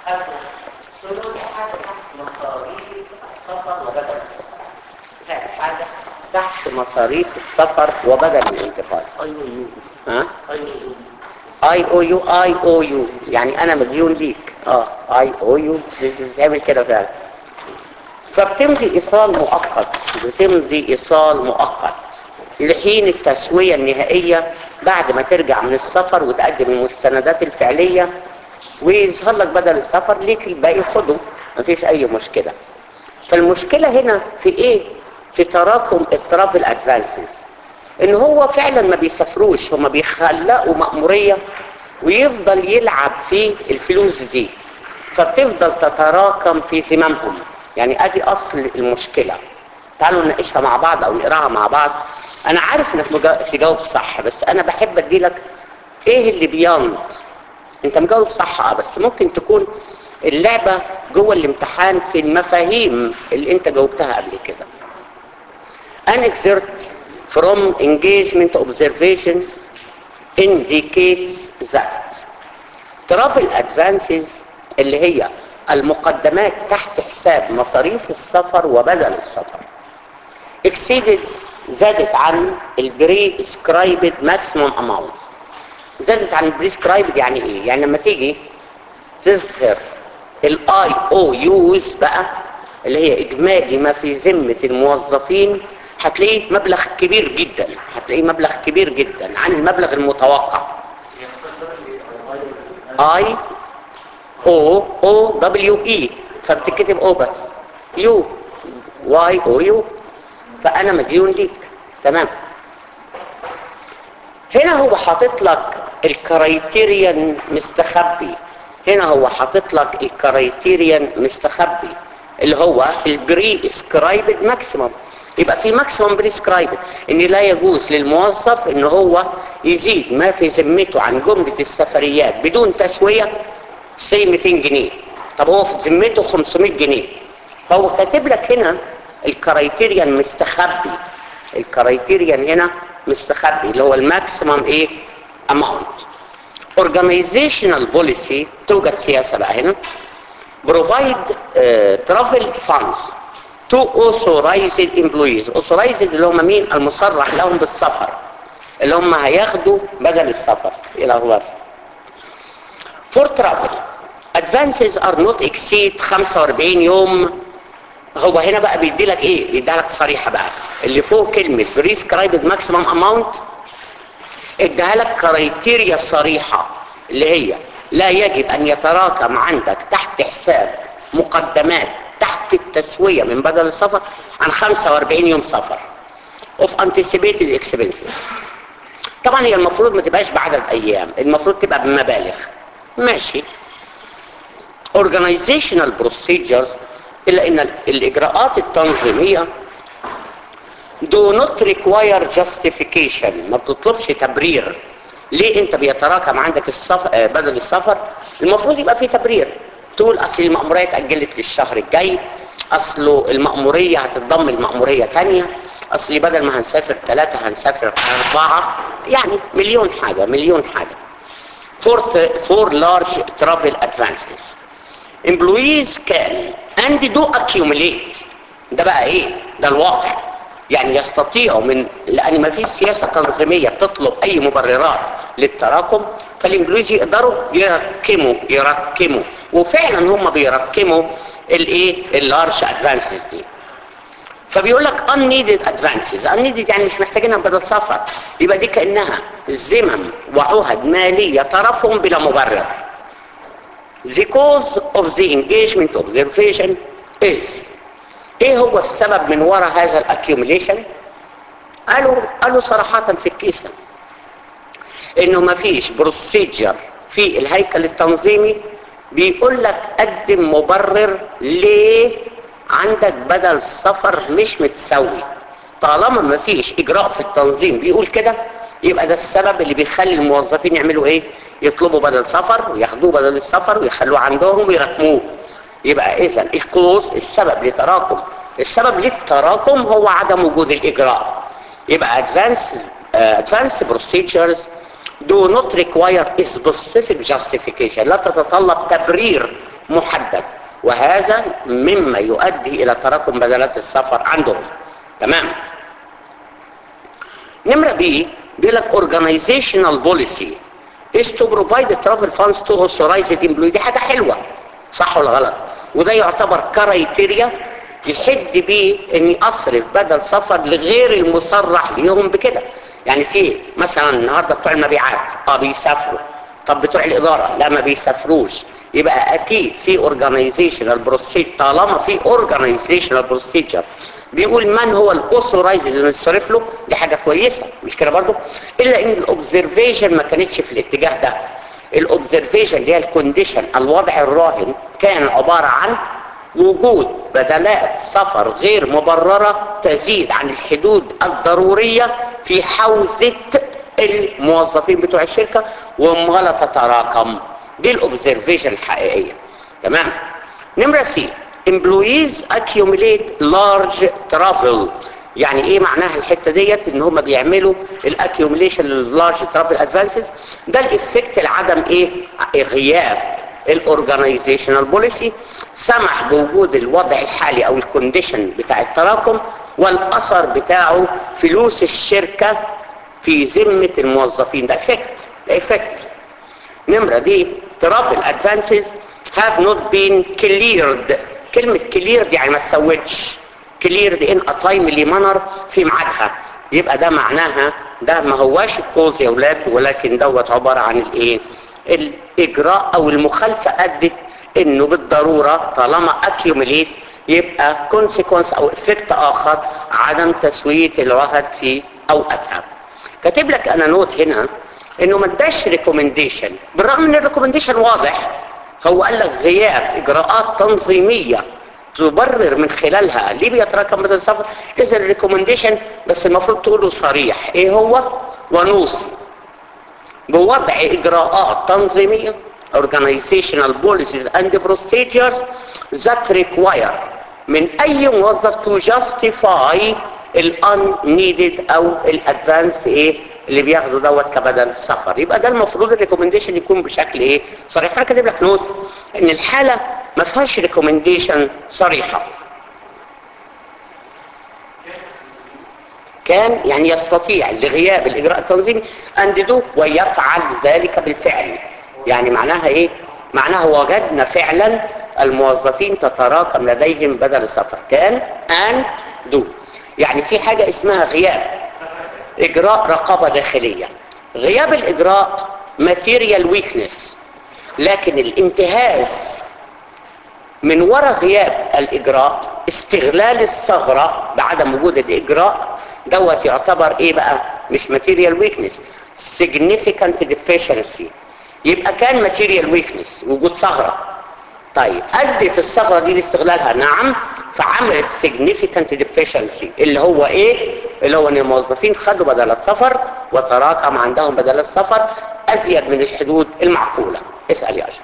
سلوك حاجة تحت مصاريف السفر وبدل الانتقال حاجة تحت مصاريف السفر وبدل الانتقال ايوه ها ايوه اي او يو اي او يو يعني انا مديون ليك اه اي او يو بتعمل كده فعلا فبتمضي ايصال مؤقت بتمضي ايصال مؤقت لحين التسوية النهائية بعد ما ترجع من السفر وتقدم المستندات الفعلية ويظهر لك بدل السفر ليك الباقي خده مفيش اي مشكلة فالمشكلة هنا في ايه في تراكم الترافل ادفانسز ان هو فعلا ما بيسافروش هما بيخلقوا مأمورية ويفضل يلعب في الفلوس دي فبتفضل تتراكم في زمامهم يعني ادي اصل المشكلة تعالوا نناقشها مع بعض او نقراها مع بعض انا عارف انك مجا- تجاوب صح بس انا بحب اديلك ايه اللي بيانض انت مجاوب صح اه بس ممكن تكون اللعبة جوه الامتحان في المفاهيم اللي انت جاوبتها قبل كده an exert from engagement observation indicates that travel advances اللي هي المقدمات تحت حساب مصاريف السفر وبدل السفر exceeded زادت عن البريسكرايبد ماكسيموم اماونت زادت عن البريسكرايبد يعني ايه يعني لما تيجي تظهر الاي او يوز بقى اللي هي اجمالي ما في ذمه الموظفين هتلاقيه مبلغ كبير جدا هتلاقيه مبلغ كبير جدا عن المبلغ المتوقع اي او او دبليو اي فبتكتب او بس يو واي او يو فانا مديون ليك تمام هنا هو حاطط لك الكرايتيريان مستخبي هنا هو حاطط لك الكرايتيريان مستخبي اللي هو البري اسكرايبد ماكسيمم يبقى في ماكسيمم بريسكرايبد ان لا يجوز للموظف ان هو يزيد ما في ذمته عن جملة السفريات بدون تسوية سي 200 جنيه طب هو في ذمته 500 جنيه فهو كاتب لك هنا الكرايتيريان مستخبي الكرايتيريان هنا مستخبي اللي هو الماكسيمم ايه اماونت organizational policy توجد سياسة بقى هنا provide uh, travel funds to authorized employees authorized اللي هم مين المصرح لهم بالسفر اللي هم هياخدوا بدل السفر الى اخبار for travel advances are not exceed 45 يوم هو هنا بقى بيدي لك ايه بيدي لك صريحه بقى اللي فوق كلمه prescribed maximum amount اديها لك كرايتيريا صريحه اللي هي لا يجب ان يتراكم عندك تحت حساب مقدمات تحت التسويه من بدل السفر عن 45 يوم سفر of anticipated expenses طبعا هي المفروض ما تبقاش بعدد ايام المفروض تبقى بمبالغ ماشي organizational procedures الا ان الاجراءات التنظيميه do not require justification ما بتطلبش تبرير ليه انت بيتراكم عندك السفر بدل السفر المفروض يبقى في تبرير تقول اصل المأمورية اتأجلت للشهر الجاي اصله المأمورية هتتضم المأمورية تانية اصل بدل ما هنسافر ثلاثة هنسافر اربعة يعني مليون حاجة مليون حاجة for, for large travel advances employees can and do accumulate ده بقى ايه ده الواقع يعني يستطيعوا من لان ما فيش سياسه تنظيميه تطلب اي مبررات للتراكم فالانجليز يقدروا يركموا يركموا وفعلا هم بيركموا الايه اللارج ادفانسز دي فبيقول لك unneeded advances unneeded يعني مش محتاجينها بدل سفر يبقى دي كانها ذمم وعهد ماليه طرفهم بلا مبرر the cause of the engagement observation is ايه هو السبب من وراء هذا الاكيوميليشن قالوا قالوا صراحة في الكيسة انه ما فيش بروسيجر في الهيكل التنظيمي بيقول لك قدم مبرر ليه عندك بدل سفر مش متسوي طالما ما فيش اجراء في التنظيم بيقول كده يبقى ده السبب اللي بيخلي الموظفين يعملوا ايه يطلبوا بدل سفر وياخدوه بدل السفر ويخلوه عندهم ويركموه يبقى اذا الكوز السبب لتراكم السبب للتراكم هو عدم وجود الاجراء يبقى advanced uh, advanced procedures do not require specific justification لا تتطلب تبرير محدد وهذا مما يؤدي الى تراكم بدلات السفر عندهم تمام نمرة بي بيقول لك organizational policy is to provide travel funds to authorized employee دي حاجة حلوة صح ولا غلط وده يعتبر كرايتيريا يحد بيه اني اصرف بدل سفر لغير المصرح ليهم بكده يعني في مثلا النهارده بتوع المبيعات اه بيسافروا طب بتوع الاداره لا ما بيسافروش يبقى اكيد في اورجانيزيشنال بروسيجر طالما في اورجانيزيشنال بروسيجر بيقول من هو الاوثورايز اللي نصرف له دي حاجه كويسه مش كده برضه الا ان الاوبزرفيشن ما كانتش في الاتجاه ده الاوبزرفيشن اللي هي الكونديشن الوضع الراهن كان عباره عن وجود بدلات سفر غير مبررة تزيد عن الحدود الضرورية في حوزة الموظفين بتوع الشركة وامال تتراكم دي الاوبزرفيشن الحقيقية تمام نمرة سي employees accumulate large travel يعني ايه معناها الحته ديت ان هم بيعملوا الاكيوميليشن اللارج ترافل ادفانسز ده الافكت العدم ايه غياب الاورجانيزيشنال بوليسي سمح بوجود الوضع الحالي او الكونديشن بتاع التراكم والاثر بتاعه فلوس الشركه في ذمه الموظفين ده افكت ده افكت نمره دي ترافل ادفانسز have not been cleared كلمه cleared يعني ما تسوتش cleared in a timely manner في ميعادها يبقى ده معناها ده ما هواش الكوز يا ولاد ولكن دوت عباره عن الايه الاجراء او المخالفه ادت انه بالضرورة طالما accumulate يبقى consequence او effect اخر عدم تسوية العهد في اوقاتها كاتب لك انا نوت هنا انه ما اداش ريكومنديشن بالرغم ان الريكومنديشن واضح هو قال لك غياب اجراءات تنظيمية تبرر من خلالها ليه بيتراكم بدل السفر اذا الريكومنديشن بس المفروض تقوله صريح ايه هو ونوصي بوضع اجراءات تنظيميه organizational policies and procedures that require من اي موظف to justify ال unneeded او الادفانس ايه اللي بياخده دوت كبدل سفر يبقى ده المفروض الريكومنديشن يكون بشكل ايه صريح انا كاتب لك نوت ان الحاله ما فيهاش ريكومنديشن صريحه كان يعني يستطيع لغياب الاجراء التنظيمي ان يدوه ويفعل ذلك بالفعل يعني معناها ايه معناها وجدنا فعلا الموظفين تتراكم لديهم بدل السفر كان and do يعني في حاجة اسمها غياب اجراء رقابة داخلية غياب الاجراء material weakness لكن الانتهاز من وراء غياب الاجراء استغلال الثغرة بعدم وجود الاجراء دوت يعتبر ايه بقى مش material weakness significant deficiency يبقى كان ماتيريال ويكنس وجود ثغره طيب ادت الثغره دي لاستغلالها نعم فعملت significant deficiency اللي هو ايه اللي هو ان الموظفين خدوا بدل السفر وتراكم عندهم بدل السفر ازيد من الحدود المعقوله اسال يا اشرف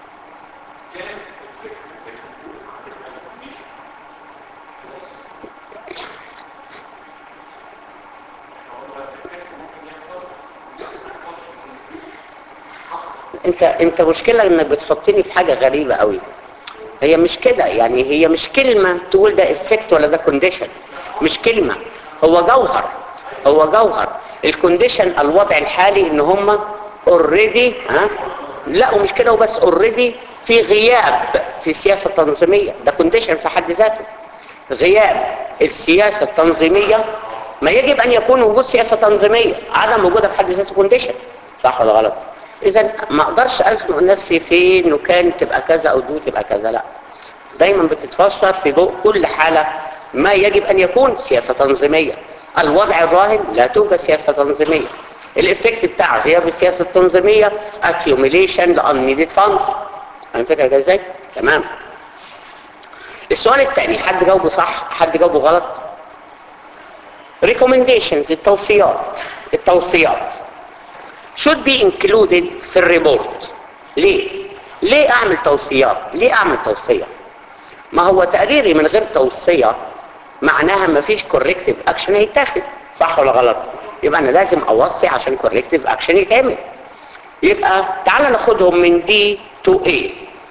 انت انت مشكلة انك بتحطني في حاجة غريبة قوي هي مش كده يعني هي مش كلمة تقول ده افكت ولا ده كونديشن مش كلمة هو جوهر هو جوهر الكونديشن الوضع الحالي ان هم اوريدي ها لا ومش كده وبس اوريدي في غياب في سياسة تنظيمية ده كونديشن في حد ذاته غياب السياسة التنظيمية ما يجب ان يكون وجود سياسة تنظيمية عدم وجودها في حد ذاته كونديشن صح ولا غلط اذا ما اقدرش ازنق نفسي في انه كان تبقى كذا او دو تبقى كذا لا دايما بتتفسر في ضوء كل حالة ما يجب ان يكون سياسة تنظيمية الوضع الراهن لا توجد سياسة تنظيمية الافكت بتاع غياب السياسة التنظيمية accumulation لأنميدد funds فاهم فكرة كده ازاي؟ تمام السؤال الثاني حد جاوبه صح حد جاوبه غلط recommendations التوصيات التوصيات should be included في الريبورت ليه ليه اعمل توصيات ليه اعمل توصية ما هو تقريري من غير توصية معناها ما فيش كوركتيف اكشن هيتاخد صح ولا غلط يبقى انا لازم اوصي عشان كوركتيف اكشن يتعمل يبقى تعال ناخدهم من دي تو ايه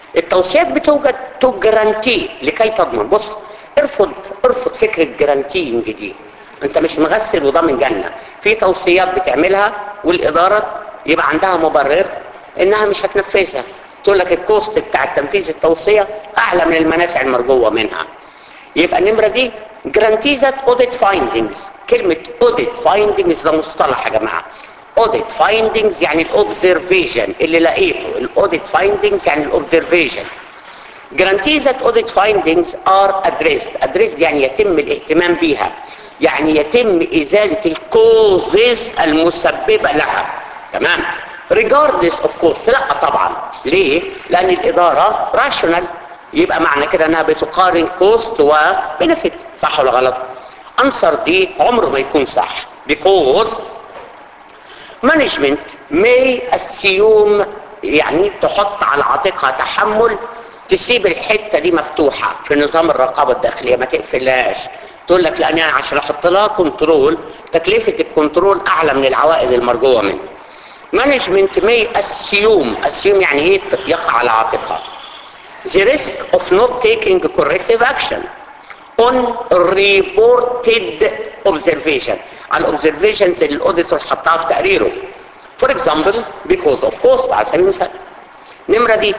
التوصيات بتوجد تجرانتي لكي تضمن بص ارفض ارفض فكرة جرانتينج دي انت مش مغسل وضامن جنة في توصيات بتعملها والادارة يبقى عندها مبرر انها مش هتنفذها تقول لك الكوست بتاع تنفيذ التوصية اعلى من المنافع المرجوة منها يبقى النمرة دي جرانتيزات اوديت فايندنجز كلمة اوديت فايندنجز ده مصطلح يا جماعة audit findings يعني الاوبزرفيشن اللي لقيته الاوديت findings يعني الاوبزرفيشن guarantees that audit findings are addressed addressed يعني يتم الاهتمام بيها يعني يتم ازالة الكوزز المسببة لها تمام regardless of course لا طبعا ليه لان الادارة rational يبقى معنى كده انها بتقارن cost و benefit صح ولا غلط answer دي عمره ما يكون صح because management may assume يعني تحط على عاتقها تحمل تسيب الحته دي مفتوحه في نظام الرقابه الداخليه ما تقفلهاش تقول لك لا انا عشان احط لها كنترول تكلفه الكنترول اعلى من العوائد المرجوه منه مانجمنت may assume assume يعني ايه يقع على عاتقها the risk of not taking corrective action on reported observation على الاوبزرفيشنز اللي الاوديتور حطها في تقريره for example because of cost على سبيل المثال نمره دي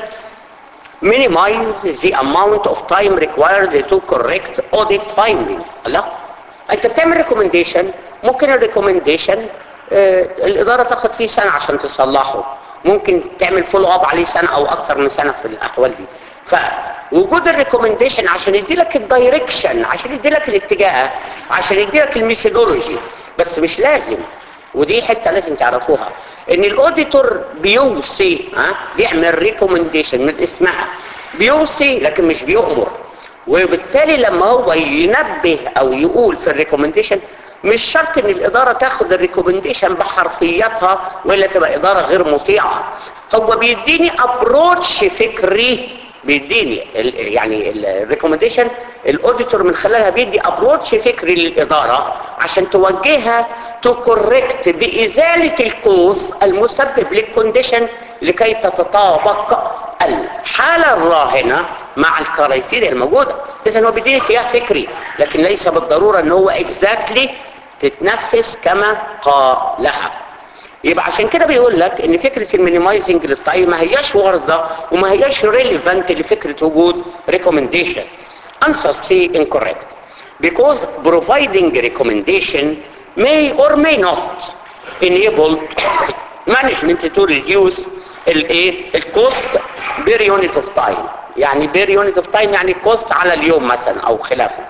minimize the amount of time required to correct audit finding لا انت بتعمل ريكومنديشن ممكن الريكومنديشن آه الاداره تاخد فيه سنه عشان تصلحه ممكن تعمل فولو اب عليه سنه او اكتر من سنه في الاحوال دي فوجود الريكومنديشن عشان يدي لك الدايركشن عشان يدي لك الاتجاه عشان يدي لك الميثودولوجي بس مش لازم ودي حته لازم تعرفوها ان الاوديتور بيوصي ها بيعمل ريكومنديشن من اسمها بيوصي لكن مش بيؤمر وبالتالي لما هو ينبه او يقول في الريكومنديشن مش شرط ان الاداره تاخد الريكومنديشن بحرفياتها ولا تبقى اداره غير مطيعه هو بيديني ابروتش فكري بيديني ال يعني الريكومنديشن الاوديتور من خلالها بيدي ابروتش فكري للاداره عشان توجهها تو كوركت بازاله الكوز المسبب للكونديشن لكي تتطابق الحاله الراهنه مع الكرايتيريا الموجوده اذا هو بيديني اتجاه فكري لكن ليس بالضروره ان هو اكزاكتلي تتنفذ كما قالها يبقى عشان كده بيقول لك ان فكره المينيمايزنج للتايم ما هياش وارده وما هياش ريليفانت لفكره وجود ريكومنديشن answer C incorrect because providing recommendation may or may not enable management to reduce الايه الكوست بير يونت اوف تايم يعني بير يونت اوف تايم يعني الكوست على اليوم مثلا او خلافه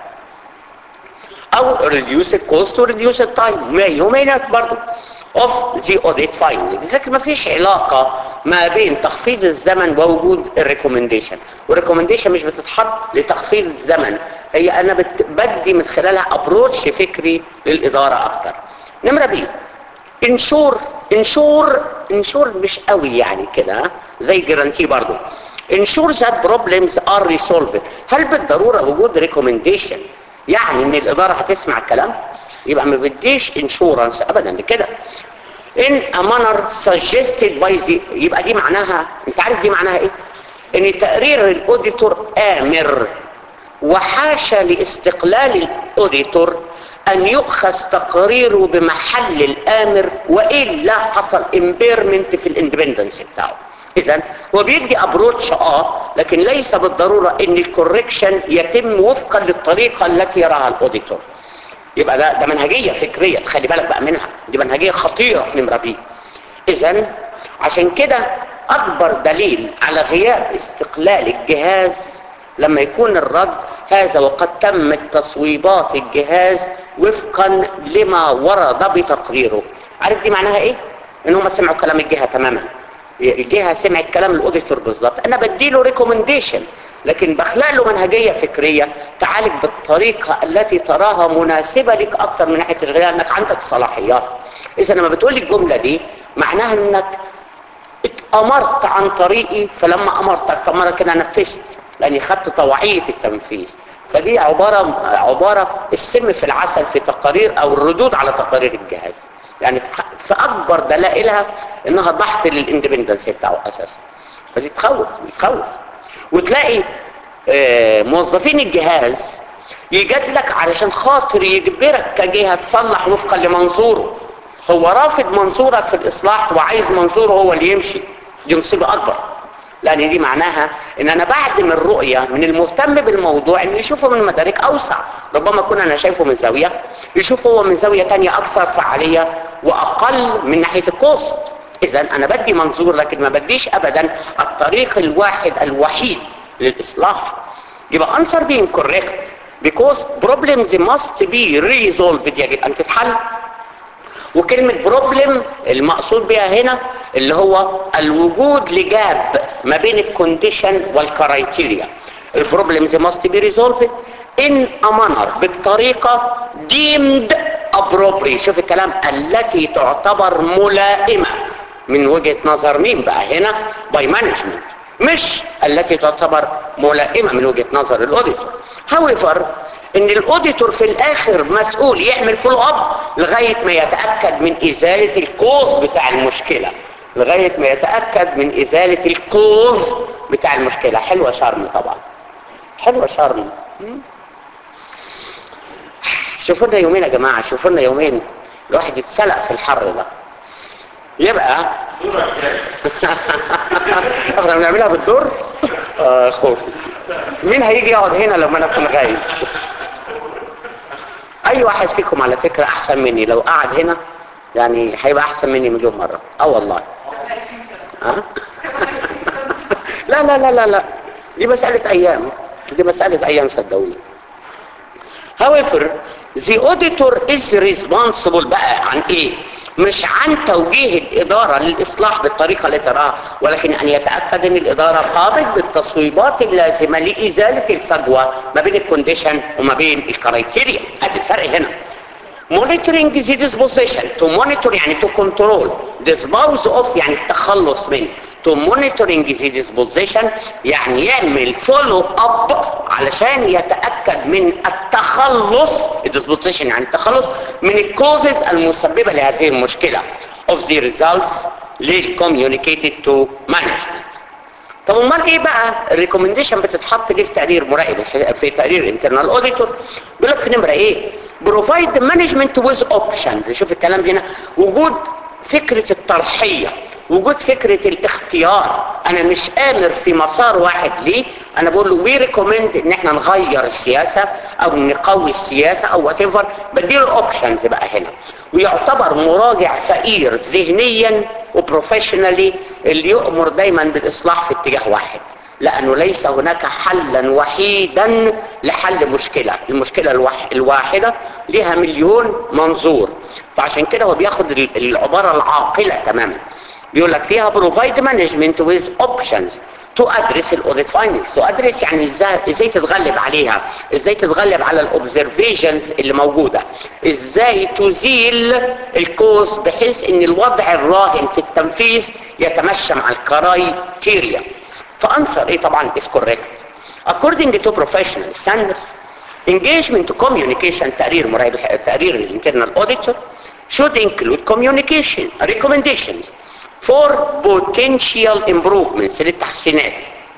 او reduce الكوست و reduce التايم may ومay not برضه of the audit findings لكن ما فيش علاقة ما بين تخفيض الزمن ووجود الريكومنديشن والريكومنديشن مش بتتحط لتخفيض الزمن هي انا بت- بدي من خلالها ابروتش فكري للادارة اكتر نمرة بي انشور انشور انشور مش قوي يعني كده ها؟ زي جرانتي برضو انشور that problems are resolved هل بالضرورة وجود ريكومنديشن يعني ان الادارة هتسمع الكلام يبقى ما بديش انشورنس ابدا لكده in a manner suggested by the يبقى دي معناها انت عارف دي معناها ايه ان تقرير الاوديتور امر وحاشا لاستقلال الاوديتور ان يؤخذ تقريره بمحل الامر والا حصل امبيرمنت في الاندبندنس بتاعه اذا هو بيدي ابروتش اه لكن ليس بالضروره ان الكوركشن يتم وفقا للطريقه التي يراها الاوديتور يبقى ده ده منهجيه فكريه تخلي بالك بقى منها دي منهجيه خطيره في نمره بي اذا عشان كده اكبر دليل على غياب استقلال الجهاز لما يكون الرد هذا وقد تمت تصويبات الجهاز وفقا لما ورد بتقريره عارف دي معناها ايه ان هم سمعوا كلام الجهه تماما الجهه سمعت كلام الاوديتور بالظبط انا بديله ريكومنديشن لكن بخلق له منهجيه فكريه تعالج بالطريقه التي تراها مناسبه لك اكتر من ناحيه تشغيلها انك عندك صلاحيات اذا لما بتقول لي الجمله دي معناها انك امرت عن طريقي فلما امرتك طب ما انا كده نفذت لاني خدت طوعيه التنفيذ فدي عباره عباره السم في العسل في تقارير او الردود على تقارير الجهاز يعني في- في اكبر دلائلها انها ضحت للاندبندنس بتاعه اساسا فدي تخوف دي تخوف وتلاقي آه، موظفين الجهاز يجادلك علشان خاطر يجبرك كجهة تصلح وفقا لمنظوره هو رافض منظورك في الإصلاح وعايز منظوره هو اللي يمشي دي مصيبة أكبر لأن دي معناها إن أنا بعدم الرؤية من المهتم بالموضوع إن يشوفه من مدارك أوسع ربما كنا أنا شايفه من زاوية يشوفه هو من زاوية تانية أكثر فعالية وأقل من ناحية الكوست إذا أنا بدي منظور لكن ما بديش أبدا الطريق الواحد الوحيد للإصلاح يبقى answer being correct because problems must be resolved يجب أن تتحل وكلمة بروبلم المقصود بها هنا اللي هو الوجود لجاب ما بين الكونديشن والكرايتيريا البروبلمز must be resolved in a manner بالطريقة deemed appropriate شوف الكلام التي تعتبر ملائمة من وجهة نظر مين بقى هنا by management مش التي تعتبر ملائمة من وجهة نظر الاوديتور however ان الاوديتور في الاخر مسؤول يعمل فولو اب لغاية ما يتأكد من ازالة الكوز بتاع المشكلة لغاية ما يتأكد من ازالة الكوز بتاع المشكلة حلوة شرم طبعا حلوة شرم شوفوا لنا يومين يا جماعة شوفوا لنا يومين الواحد يتسلق في الحر ده يبقى احنا بنعملها بالدور آه خوفي مين هيجي يقعد هنا لما انا اكون غايب اي واحد فيكم على فكرة احسن مني لو قعد هنا يعني هيبقى احسن مني مليون مرة اه والله أه؟ لا لا لا لا لا دي مسألة ايام دي مسألة ايام صدقوني however the auditor is responsible بقى عن ايه مش عن توجيه الإدارة للإصلاح بالطريقة اللي تراها ولكن أن يتأكد أن الإدارة قامت بالتصويبات اللازمة لإزالة الفجوة ما بين الكونديشن وما بين الكرايتيريا هذا الفرق هنا monitoring the disposition to monitor يعني to control dispose of يعني التخلص من to monitoring the disposition يعني يعمل follow up علشان يتأكد من التخلص disposition يعني التخلص من الكوزز المسببة لهذه المشكلة of the results communicated to management طب امال ايه بقى الريكومنديشن بتتحط ليه في تقرير مراقب في تقرير انترنال اوديتور بيقول لك في نمره ايه بروفايد مانجمنت ويز اوبشنز شوف الكلام هنا وجود فكره الترحيه وجود فكرة الاختيار انا مش امر في مسار واحد ليه انا بقول له وي ريكومند ان احنا نغير السياسة او نقوي السياسة او وات ايفر بديله الاوبشنز بقى هنا ويعتبر مراجع فقير ذهنيا وبروفيشنالي اللي يؤمر دايما بالاصلاح في اتجاه واحد لانه ليس هناك حلا وحيدا لحل مشكلة المشكلة الواح- الواحدة لها مليون منظور فعشان كده هو بياخد ال- العبارة العاقلة تماما بيقول لك فيها provide management with options to address الاوديت findings to address يعني ازاي ازاي تتغلب عليها ازاي تتغلب على الاوبزرفيشنز اللي موجودة ازاي تزيل الكوز بحيث ان الوضع الراهن في التنفيذ يتمشى مع الكرايتيريا فانسر ايه طبعا is correct according to professional standards engagement communication تقرير مراقب تقرير الانترنال auditor should include communication recommendations for potential improvements للتحسينات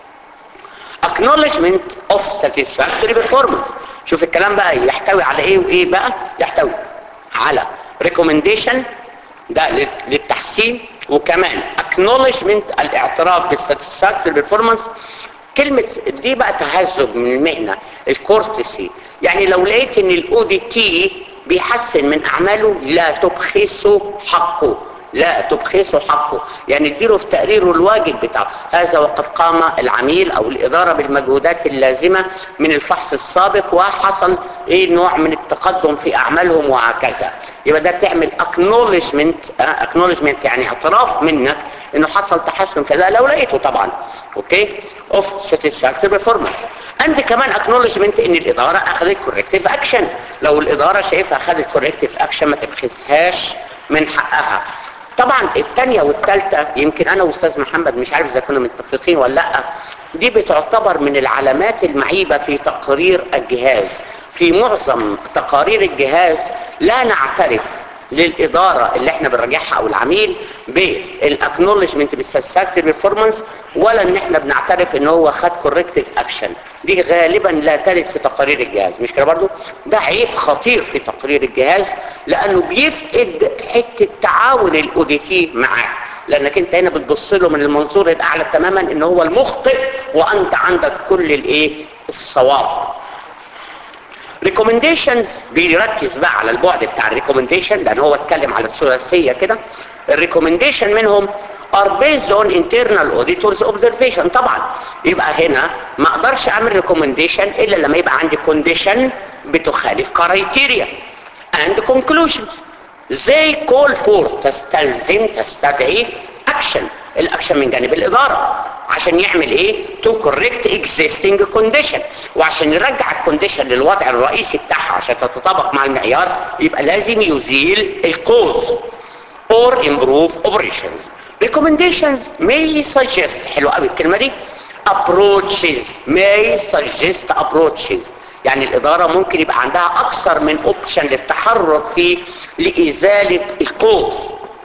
acknowledgement of satisfactory performance شوف الكلام بقى يحتوي على ايه وايه بقى يحتوي على recommendation ده لل- للتحسين وكمان acknowledgement الاعتراف بالsatisfactory performance كلمة دي بقى تهذب من المهنة الكورتسي يعني لو لقيت ان الاو دي تي بيحسن من اعماله لا تبخسه حقه لا تبخسه حقه يعني اديله في تقريره الواجب بتاعه هذا وقد قام العميل او الادارة بالمجهودات اللازمة من الفحص السابق وحصل ايه نوع من التقدم في اعمالهم وهكذا يبقى ده تعمل acknowledgement آه، acknowledgement يعني اعتراف منك انه حصل تحسن في ده لو لقيته طبعا اوكي of satisfactory performance عند كمان acknowledgement ان الاداره اخذت corrective action لو الاداره شايفها اخذت corrective action ما تبخسهاش من حقها طبعا الثانيه والثالثه يمكن انا واستاذ محمد مش عارف اذا كنا متفقين ولا لا دي بتعتبر من العلامات المعيبه في تقرير الجهاز في معظم تقارير الجهاز لا نعترف للاداره اللي احنا بنراجعها او العميل بالاكنولجمنت بالساتسفاكتوري بيرفورمانس ولا ان احنا بنعترف ان هو خد كوركتيف اكشن دي غالبا لا ترد في تقارير الجهاز مش كده برضو ده عيب خطير في تقرير الجهاز لانه بيفقد حته تعاون الاوديتي معاه لانك انت هنا بتبص له من المنظور الاعلى تماما ان هو المخطئ وانت عندك كل الايه الصواب ريكومنديشنز بيركز بقى على البعد بتاع الريكومنديشن لان هو اتكلم على الثلاثيه كده الريكومنديشن منهم are based on internal auditors observation طبعا يبقى هنا ما اقدرش اعمل ريكومنديشن الا لما يبقى عندي كونديشن بتخالف كرايتيريا and conclusions زي call for تستلزم تستدعي اكشن الاكشن من جانب الاداره عشان يعمل ايه to correct existing condition وعشان يرجع الكونديشن للوضع الرئيسي بتاعها عشان تتطابق مع المعيار يبقى لازم يزيل الكوز or improve operations recommendations may suggest حلوه قوي الكلمه دي approaches may suggest approaches يعني الاداره ممكن يبقى عندها اكثر من اوبشن للتحرك فيه لازاله الكوز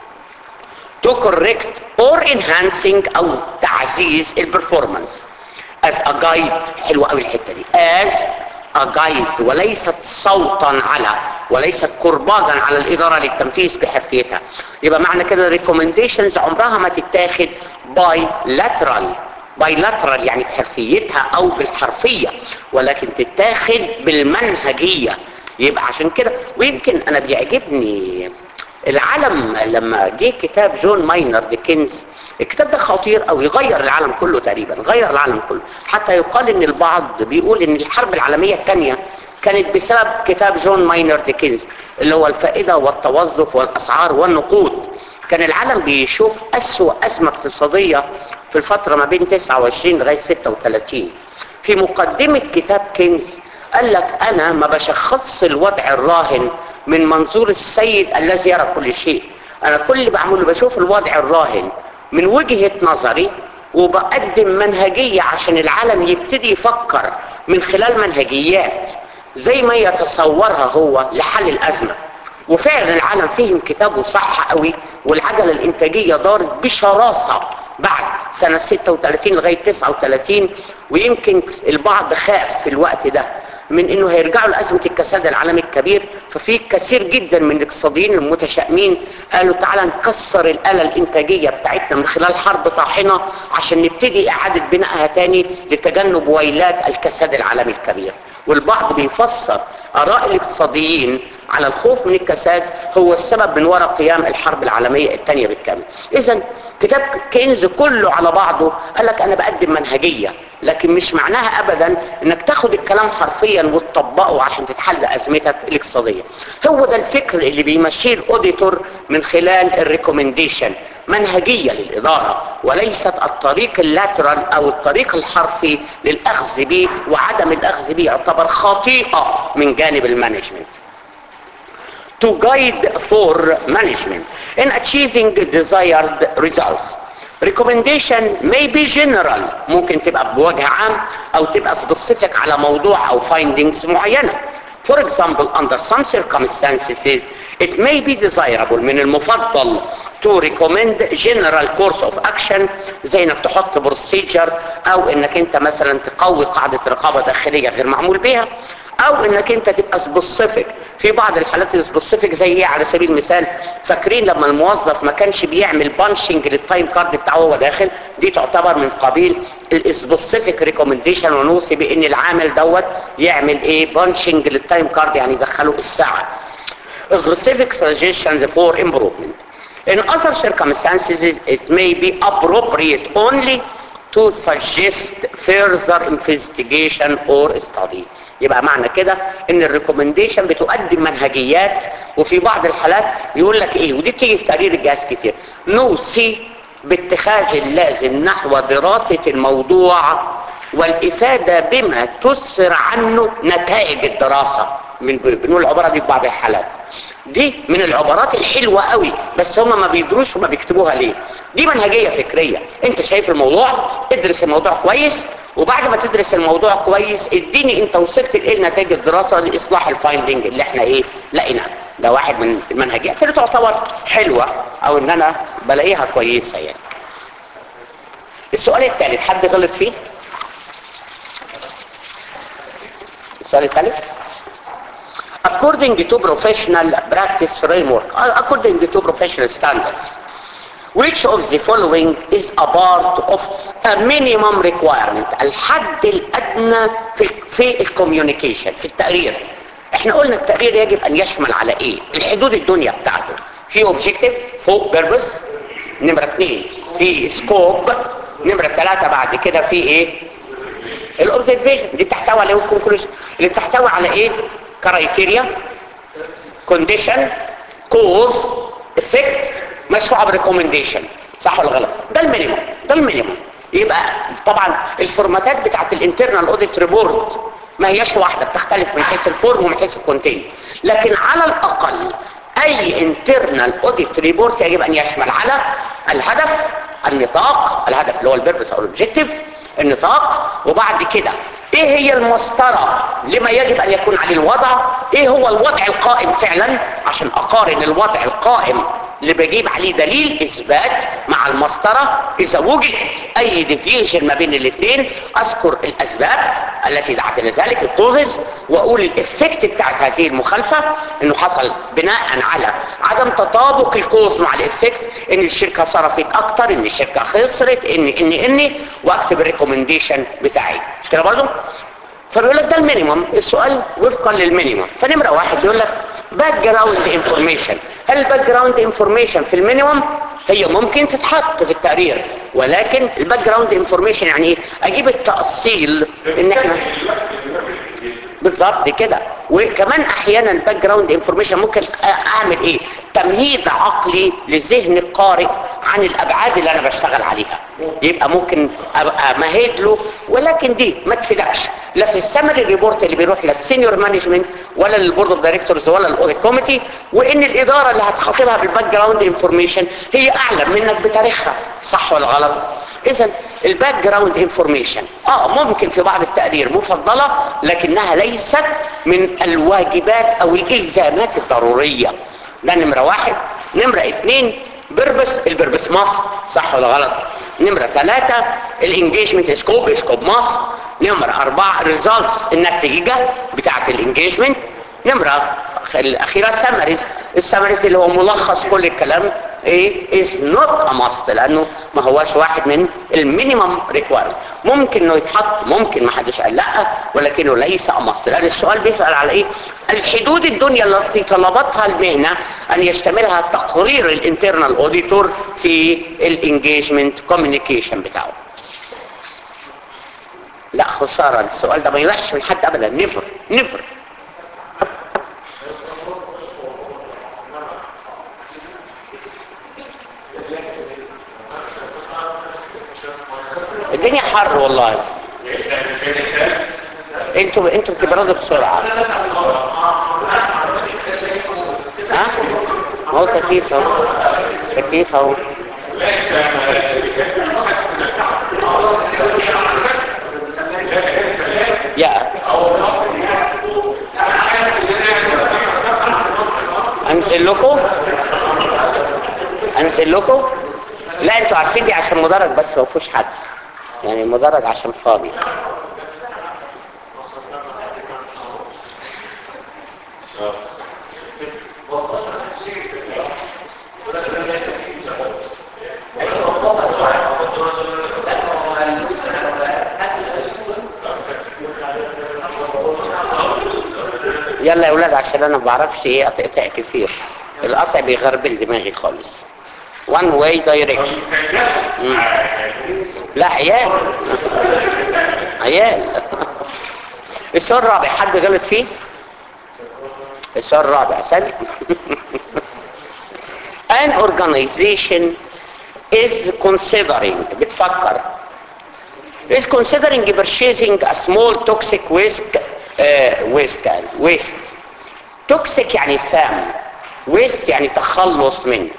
to correct or enhancing او تعزيز البرفورمانس as a guide حلوه قوي الحته دي as a guide وليست صوتا على وليست كرباجا على الاداره للتنفيذ بحرفيتها يبقى معنى كده recommendations عمرها ما تتاخد bilateral bilateral يعني بحرفيتها او بالحرفيه ولكن تتاخد بالمنهجيه يبقى عشان كده ويمكن انا بيعجبني العالم لما جه كتاب جون ماينر ديكنز الكتاب ده خطير او يغير العالم كله تقريبا غير العالم كله حتى يقال ان البعض بيقول ان الحرب العالميه الثانيه كانت بسبب كتاب جون ماينر ديكنز اللي هو الفائده والتوظف والاسعار والنقود كان العالم بيشوف اسوأ ازمه اقتصاديه في الفتره ما بين 29 لغايه 36 في مقدمه كتاب كينز قال لك انا ما بشخصش الوضع الراهن من منظور السيد الذي يرى كل شيء انا كل اللي بعمله بشوف الوضع الراهن من وجهة نظري وبقدم منهجية عشان العالم يبتدي يفكر من خلال منهجيات زي ما يتصورها هو لحل الأزمة وفعلا العالم فهم كتابه صح قوي والعجلة الإنتاجية دارت بشراسة بعد سنة 36 لغاية 39 ويمكن البعض خاف في الوقت ده من انه هيرجعوا لازمه الكساد العالمي الكبير ففي كثير جدا من الاقتصاديين المتشائمين قالوا تعالى نكسر الاله الانتاجيه بتاعتنا من خلال حرب طاحنه عشان نبتدي اعاده بنائها تاني لتجنب ويلات الكساد العالمي الكبير والبعض بيفسر اراء الاقتصاديين على الخوف من الكساد هو السبب من وراء قيام الحرب العالميه الثانيه بالكامل اذا كتاب كينز كله على بعضه قال لك انا بقدم منهجيه لكن مش معناها ابدا انك تاخد الكلام حرفيا وتطبقه عشان تتحل ازمتك الاقتصاديه هو ده الفكر اللي بيمشيه الاوديتور من خلال الريكومنديشن منهجيه للاداره وليست الطريق اللاترال او الطريق الحرفي للاخذ به وعدم الاخذ به يعتبر خطيئه من جانب المانجمنت to guide for management in achieving desired results. Recommendation may be general ممكن تبقى بوجه عام او تبقى specific على موضوع او findings معينة. For example, under some circumstances, it may be desirable من المفضل to recommend general course of action زي انك تحط procedure او انك انت مثلا تقوي قاعدة رقابة داخلية غير معمول بها او انك انت تبقى سبيسيفيك في بعض الحالات السبيسيفيك زي ايه على سبيل المثال فاكرين لما الموظف ما كانش بيعمل بانشنج للتايم كارد بتاعه وهو داخل دي تعتبر من قبيل السبيسيفيك ريكومنديشن ونوصي بان العامل دوت يعمل ايه بانشنج للتايم كارد يعني يدخله الساعه specific suggestions for improvement in other circumstances it may be appropriate only to suggest further investigation or study يبقى معنى كده ان الريكومنديشن بتقدم منهجيات وفي بعض الحالات يقول لك ايه ودي بتيجي في تقرير الجهاز كتير نوصي باتخاذ اللازم نحو دراسة الموضوع والافادة بما تسفر عنه نتائج الدراسة من بنقول العبارة دي في بعض الحالات دي من العبارات الحلوة قوي بس هم ما بيدروش وما بيكتبوها ليه دي منهجية فكرية انت شايف الموضوع ادرس الموضوع كويس وبعد ما تدرس الموضوع كويس اديني انت وصلت لايه نتائج الدراسه لاصلاح الفايندنج اللي احنا ايه لقيناه ده واحد من المنهجيات اللي تعتبر حلوه او ان انا بلاقيها كويسه يعني السؤال الثالث حد غلط فيه السؤال الثالث according to professional practice framework according to professional standards which of the following is a part of a minimum requirement الحد الادنى في في الكوميونيكيشن في التقرير احنا قلنا التقرير يجب ان يشمل على ايه الحدود الدنيا بتاعته في اوبجيكتيف فوق بيربس نمرة اثنين في سكوب نمرة ثلاثة بعد كده في ايه الاوبزرفيشن اللي بتحتوي على الكونكلوجن اللي بتحتوي على ايه كرايتيريا كونديشن كوز افكت مشروع بريكومنديشن صح ولا غلط ده المينيمم ده المينيمم يبقى طبعا الفورماتات بتاعت الانترنال اوديت ريبورت ما هياش واحده بتختلف من حيث الفورم ومن حيث الكونتين لكن على الاقل اي انترنال اوديت ريبورت يجب ان يشمل على الهدف النطاق الهدف اللي هو البيربس او الاوبجيكتيف النطاق وبعد كده ايه هي المسطرة لما يجب ان يكون عليه الوضع ايه هو الوضع القائم فعلا عشان اقارن الوضع القائم اللي بجيب عليه دليل اثبات مع المسطرة اذا وجد اي ديفيشن ما بين الاثنين اذكر الاسباب التي دعت الى ذلك الكوزز واقول الافكت بتاعت هذه المخالفة انه حصل بناء على عدم تطابق الكوز مع الافكت ان الشركة صرفت اكتر ان الشركة خسرت ان ان ان واكتب الريكومنديشن بتاعي مش كده برضه فبيقول لك ده المينيمم السؤال وفقا للمينيمم فنمرة واحد بيقول لك باك جراوند انفورميشن هل الباك جراوند انفورميشن في المينيمم هي ممكن تتحط في التقرير ولكن الباك جراوند انفورميشن يعني ايه اجيب التأصيل ان احنا بالظبط كده وكمان احيانا الباك جراوند انفورميشن ممكن اعمل ايه تمهيد عقلي للذهن القارئ عن الابعاد اللي انا بشتغل عليها يبقى ممكن ابقى مهد له ولكن دي ما تفيدكش لا في السمري ريبورت اللي بيروح للسينيور مانجمنت ولا للبورد اوف دايركتورز ولا الاوديت كوميتي وان الاداره اللي هتخاطبها بالباك جراوند انفورميشن هي اعلم منك بتاريخها صح ولا غلط اذا الباك جراوند انفورميشن اه ممكن في بعض التقارير مفضله لكنها ليست من الواجبات او الالزامات الضروريه ده نمره واحد نمره اثنين بربس البربس مصر صح ولا غلط نمرة ثلاثة الانجيجمنت سكوب سكوب مصر نمرة أربعة ريزالتس النتيجة بتاعة الانجيجمنت نمرة الأخيرة سمريز السمريز اللي هو ملخص كل الكلام ايه is not a must لأنه ما هواش واحد من المينيمم ريكويرمنت ممكن انه يتحط ممكن ما حدش قال لا ولكنه ليس a must لأن السؤال بيسأل على ايه الحدود الدنيا التي طلبتها المهنة ان يشتملها تقرير الانترنال اوديتور في الانجيجمنت كوميونيكيشن بتاعه لا خسارة السؤال ده ما يوحش من حد ابدا نفر نفر الدنيا حر والله انتوا انتوا بتبردوا بسرعه ها ما هو تكييف اهو تكييف اهو يا انزل لكم انزل لكم لا انتوا عارفين دي عشان مدرج بس ما فيهوش حد يعني مدرج عشان فاضي يلا يا ولاد عشان انا ما بعرفش ايه اقطع كتير القطع بيغربل دماغي خالص one way direction مم. لا عيال عيال السؤال الرابع حد غلط فيه السؤال الرابع سهل an organization is considering بتفكر is considering purchasing a small toxic waste uh, waste كان waste toxic يعني سام waste يعني تخلص منه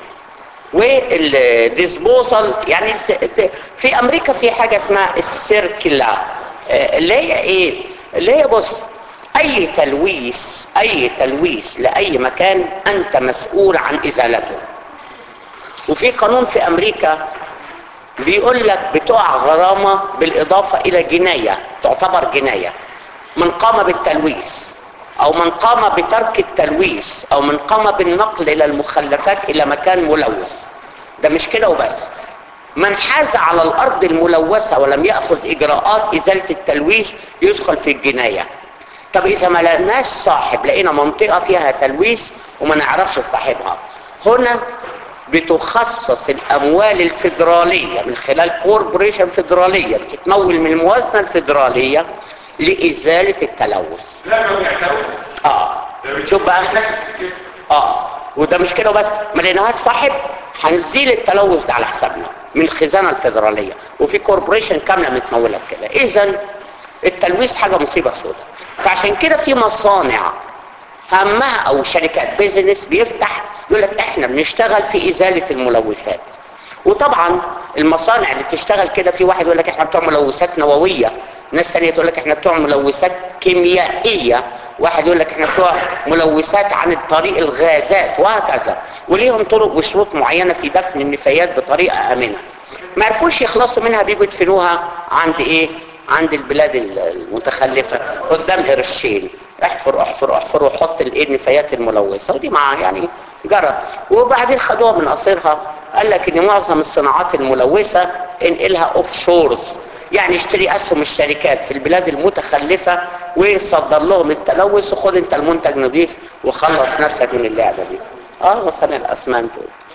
والديسبوزال يعني ت- ت- في امريكا في حاجه اسمها السيركلا آه، اللي هي ايه اللي هي بص اي تلويث اي تلويث لاي مكان انت مسؤول عن ازالته وفي قانون في امريكا بيقول لك بتقع غرامة بالاضافة الى جناية تعتبر جناية من قام بالتلويث او من قام بترك التلويث او من قام بالنقل الى المخلفات الى مكان ملوث ده مش كده وبس من حاز على الارض الملوثة ولم يأخذ اجراءات ازالة التلويث يدخل في الجناية طب اذا ما لقناش صاحب لقينا منطقة فيها تلويث وما نعرفش صاحبها هنا بتخصص الاموال الفيدرالية من خلال كوربوريشن فيدرالية بتتمول من الموازنة الفيدرالية لازالة التلوث لا ما بيعترفوا اه شوف بقى اه وده مش كده بس ما لقيناهاش صاحب هنزيل التلوث ده على حسابنا من الخزانه الفيدراليه وفي كوربوريشن كامله متموله بكده اذا التلويث حاجه مصيبه سوداء فعشان كده في مصانع همها او شركات بيزنس بيفتح يقول لك احنا بنشتغل في ازاله الملوثات وطبعا المصانع اللي بتشتغل كده في واحد يقول لك احنا بتوع ملوثات نوويه ناس ثانيه تقول لك احنا بتوع ملوثات كيميائيه واحد يقول لك احنا بتوع ملوثات عن طريق الغازات وهكذا وليهم طرق وشروط معينه في دفن النفايات بطريقه امنه ما عرفوش يخلصوا منها بيجوا يدفنوها عند ايه عند البلاد المتخلفه قدام قرشين احفر احفر احفر وحط الايه النفايات الملوثه ودي مع يعني جرى وبعدين خدوها من قصيرها قال لك ان معظم الصناعات الملوثه انقلها اوف شورز يعني اشتري اسهم الشركات في البلاد المتخلفه وصدر لهم التلوث وخد انت المنتج نظيف وخلص نفسك من اللعبه دي اه وصنع الاسمنت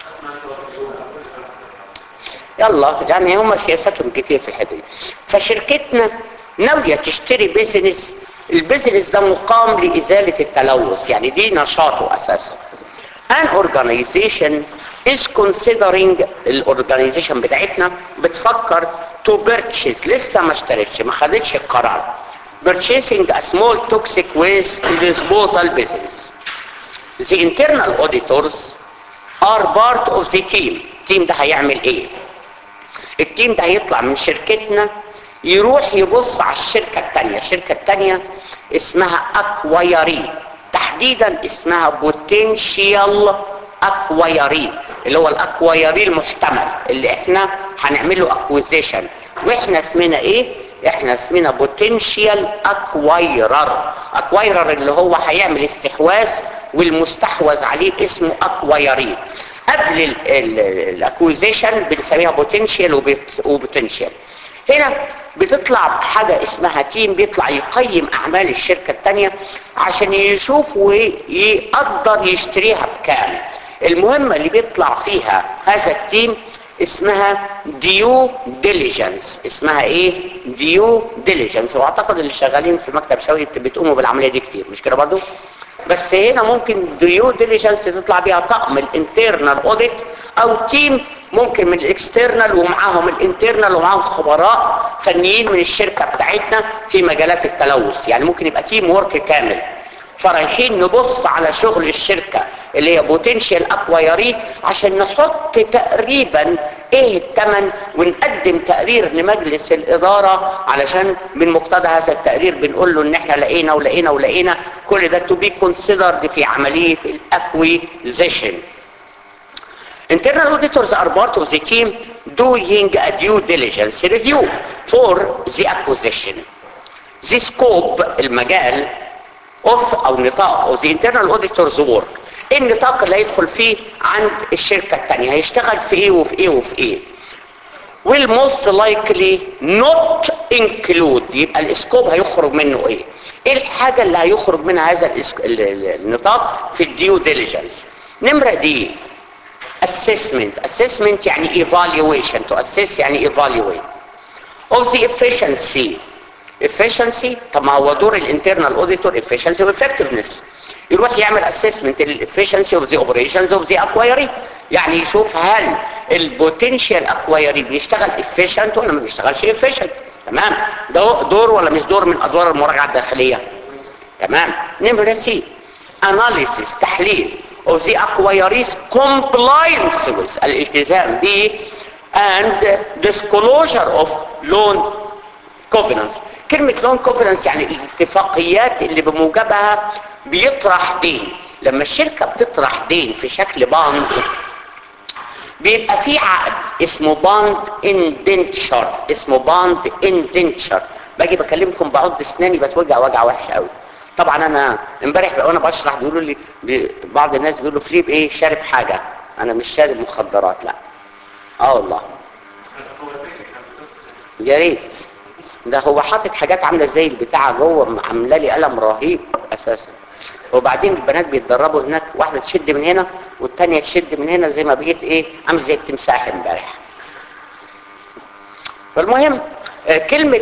يلا يعني هم سياستهم كتير في الحته دي فشركتنا ناويه تشتري بيزنس البيزنس ده مقام لازاله التلوث يعني دي نشاطه اساسا an organization is considering الاورجانيزيشن بتاعتنا بتفكر to purchase لسه ما اشترتش ما خدتش القرار purchasing a small toxic waste disposal business the internal auditors are part of the team التيم ده هيعمل ايه التيم ده هيطلع من شركتنا يروح يبص على الشركة التانية الشركة التانية اسمها اكوايري تحديدا اسمها بوتنشيال اكوايري اللي هو الاكوايري المحتمل اللي احنا هنعمله اكويزيشن واحنا اسمنا ايه احنا اسمنا بوتنشيال اكوايرر اكوايرر اللي هو هيعمل استحواذ والمستحوذ عليه اسمه اكوايري قبل الاكويزيشن بنسميها بوتنشيال وبوتنشيال هنا بتطلع حاجة اسمها تيم بيطلع يقيم اعمال الشركة التانية عشان يشوف ويقدر يشتريها بكام المهمة اللي بيطلع فيها هذا التيم اسمها ديو ديليجنس اسمها ايه ديو ديليجنس واعتقد اللي شغالين في مكتب شوي بتقوموا بالعملية دي كتير مش كده برضو بس هنا ممكن ديو ديليجنس تطلع بيها طقم الانترنال اوديت او تيم ممكن من الاكسترنال ومعاهم الانترنال ومعاهم خبراء فنيين من الشركة بتاعتنا في مجالات التلوث يعني ممكن يبقى تيم ورك كامل فرايحين نبص على شغل الشركة اللي هي بوتنشال اكوايري عشان نحط تقريبا ايه الثمن ونقدم تقرير لمجلس الادارة علشان من مقتضى هذا التقرير بنقول له ان احنا لقينا ولقينا ولقينا كل ده تو بي كونسيدرد في عملية الاكويزيشن Internal auditors are part of the team doing a due diligence review for the acquisition. The scope, المجال of أو نطاق of the internal auditors work. النطاق اللي هيدخل فيه عند الشركة التانية هيشتغل في ايه وفي ايه وفي ايه will most likely not include يبقى الاسكوب هيخرج منه ايه ايه الحاجة اللي هيخرج منها هذا النطاق في الديو ديليجنس نمرة دي assessment assessment يعني evaluation to assess يعني evaluate of the efficiency efficiency طب ما هو دور الانترنال اوديتور efficiency و effectiveness يروح يعمل assessment للefficiency of the operations of the acquiry يعني يشوف هل البوتنشال acquiry بيشتغل efficient ولا ما بيشتغلش efficient تمام ده دور ولا مش دور من ادوار المراجعه الداخليه تمام نمرة سي analysis تحليل of the acquirees compliance with الالتزام به and disclosure of loan covenants كلمة لون كونفرنس يعني الاتفاقيات اللي بموجبها بيطرح دين لما الشركة بتطرح دين في شكل باند بيبقى في عقد اسمه باند اندنتشر اسمه باند اندنتشر باجي بكلمكم بعض اسناني بتوجع وجع وحش قوي طبعا انا امبارح وانا بشرح بيقولوا لي بي- بعض الناس بيقولوا فليب ايه شارب حاجه انا مش شارب مخدرات لا اه والله يا ريت ده هو حاطط حاجات عامله زي البتاعه جوه عامله لي قلم رهيب اساسا وبعدين البنات بيتدربوا هناك واحده تشد من هنا والتانيه تشد من هنا زي ما بقيت ايه عامل زي التمساح امبارح فالمهم آه، كلمة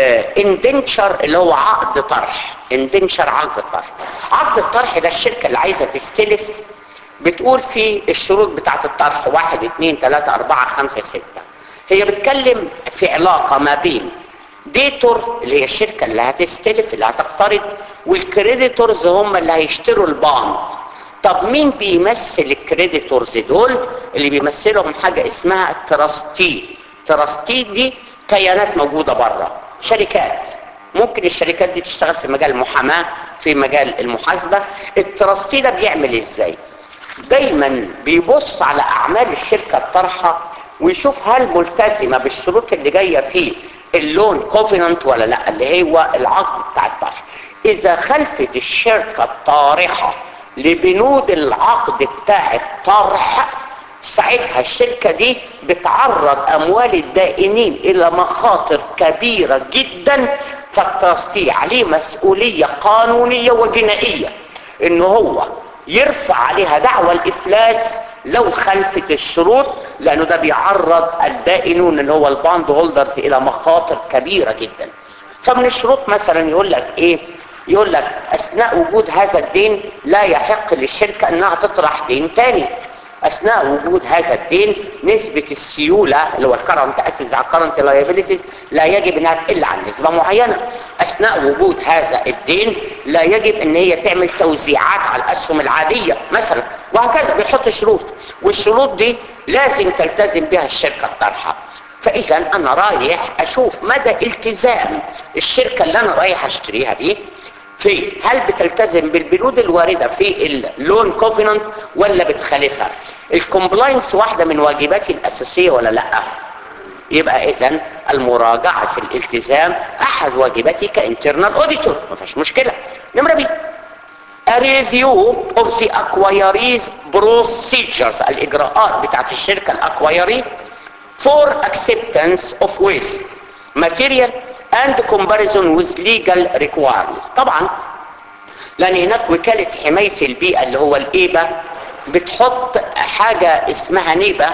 اندنشر اللي هو عقد طرح اندنشر عقد طرح عقد الطرح ده الشركة اللي عايزة تستلف بتقول فيه الشروط بتاعت الطرح واحد اتنين تلاتة اربعة خمسة ستة هي بتكلم في علاقة ما بين ديتور اللي هي الشركة اللي هتستلف اللي هتقترض والكريديتورز هم اللي هيشتروا الباند طب مين بيمثل الكريديتورز دول اللي بيمثلهم حاجة اسمها التراستي تراستي دي كيانات موجودة بره شركات ممكن الشركات دي تشتغل في مجال المحاماة في مجال المحاسبة التراستي ده بيعمل ازاي دايما بيبص على اعمال الشركة الطرحة ويشوف هل ملتزمة بالشروط اللي جاية فيه اللون كوفيننت ولا لا اللي هو العقد بتاع الطرح اذا خلفت الشركة الطارحة لبنود العقد بتاع الطرح ساعتها الشركة دي بتعرض اموال الدائنين الى مخاطر كبيرة جدا فالترستي عليه مسؤولية قانونية وجنائية ان هو يرفع عليها دعوى الافلاس لو خلفت الشروط لانه ده بيعرض الدائنون اللي هو الباند هولدرز الى مخاطر كبيرة جدا فمن الشروط مثلا يقول لك ايه يقول لك اثناء وجود هذا الدين لا يحق للشركة انها تطرح دين تاني اثناء وجود هذا الدين نسبة السيولة اللي هو الكرنت اسس على الكرنت لايبيليتيز لا يجب انها تقل عن نسبة معينة اثناء وجود هذا الدين لا يجب ان هي تعمل توزيعات على الاسهم العادية مثلا وهكذا بيحط شروط والشروط دي لازم تلتزم بها الشركة الطرحة فاذا انا رايح اشوف مدى التزام الشركة اللي انا رايح اشتريها دي في هل بتلتزم بالبنود الواردة في اللون كوفيننت ولا بتخالفها الكومبلاينس واحدة من واجباتي الأساسية ولا لا يبقى اذا المراجعة الالتزام احد واجباتي كانترنال اوديتور ما فيش مشكلة نمرة بي A review of the acquiree's procedures الاجراءات بتاعت الشركة الاكوايري for acceptance of waste material and comparison with legal requirements طبعا لان هناك وكالة حماية البيئة اللي هو الايبا بتحط حاجة اسمها نيبا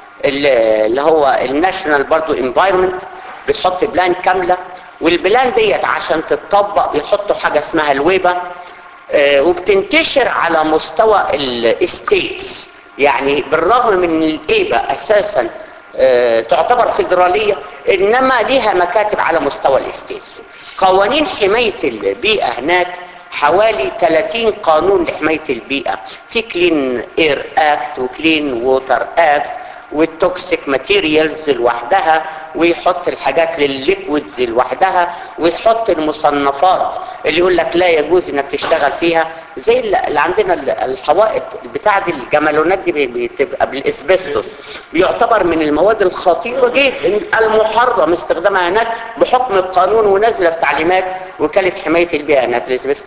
اللي هو الناشونال برضو انفايرمنت بتحط بلان كاملة والبلان ديت عشان تتطبق بيحطوا حاجة اسمها الويبا آه، وبتنتشر على مستوى الستيتس يعني بالرغم من الايبا اساسا آه، تعتبر فيدرالية انما ليها مكاتب على مستوى الستيتس قوانين حماية البيئة هناك حوالي 30 قانون لحماية البيئة في كلين اير اكت وكلين ووتر اكت والتوكسيك ماتيريالز لوحدها ويحط الحاجات للليكويدز لوحدها ويحط المصنفات اللي يقول لك لا يجوز انك تشتغل فيها زي اللي عندنا الحوائط بتاع دي الجمالونات دي بتبقى بالاسبستوس بيعتبر من المواد الخطيرة جدا المحرم استخدامها هناك بحكم القانون ونازله في تعليمات وكالة حماية البيئة هناك الاسبستوس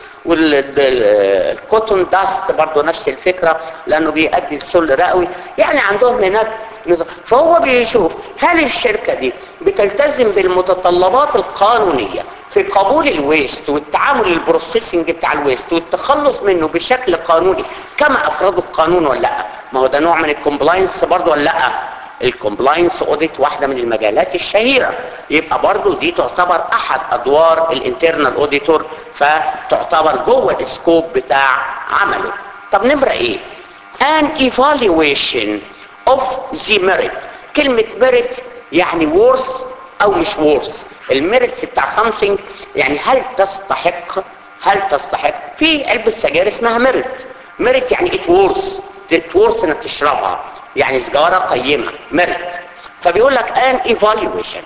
والكوتون داست برضه نفس الفكرة لانه بيؤدي لسل رئوي يعني عندهم هناك نظام فهو بيشوف هل الشركة دي بتلتزم بالمتطلبات القانونية في قبول الويست والتعامل البروسيسنج بتاع الويست والتخلص منه بشكل قانوني كما افرضوا القانون ولا لا ما هو ده نوع من الكومبلاينس برضه ولا لا الكومبلاينس اوديت واحده من المجالات الشهيره يبقى برضه دي تعتبر احد ادوار الانترنال اوديتور فتعتبر جوه السكوب بتاع عمله طب نمره ايه an evaluation of the merit كلمة merit يعني worth او مش worth الميرتس بتاع something يعني هل تستحق هل تستحق في علبة سجاير اسمها merit merit يعني it worth it worth انك تشربها يعني سجارة قيمة merit فبيقول لك an evaluation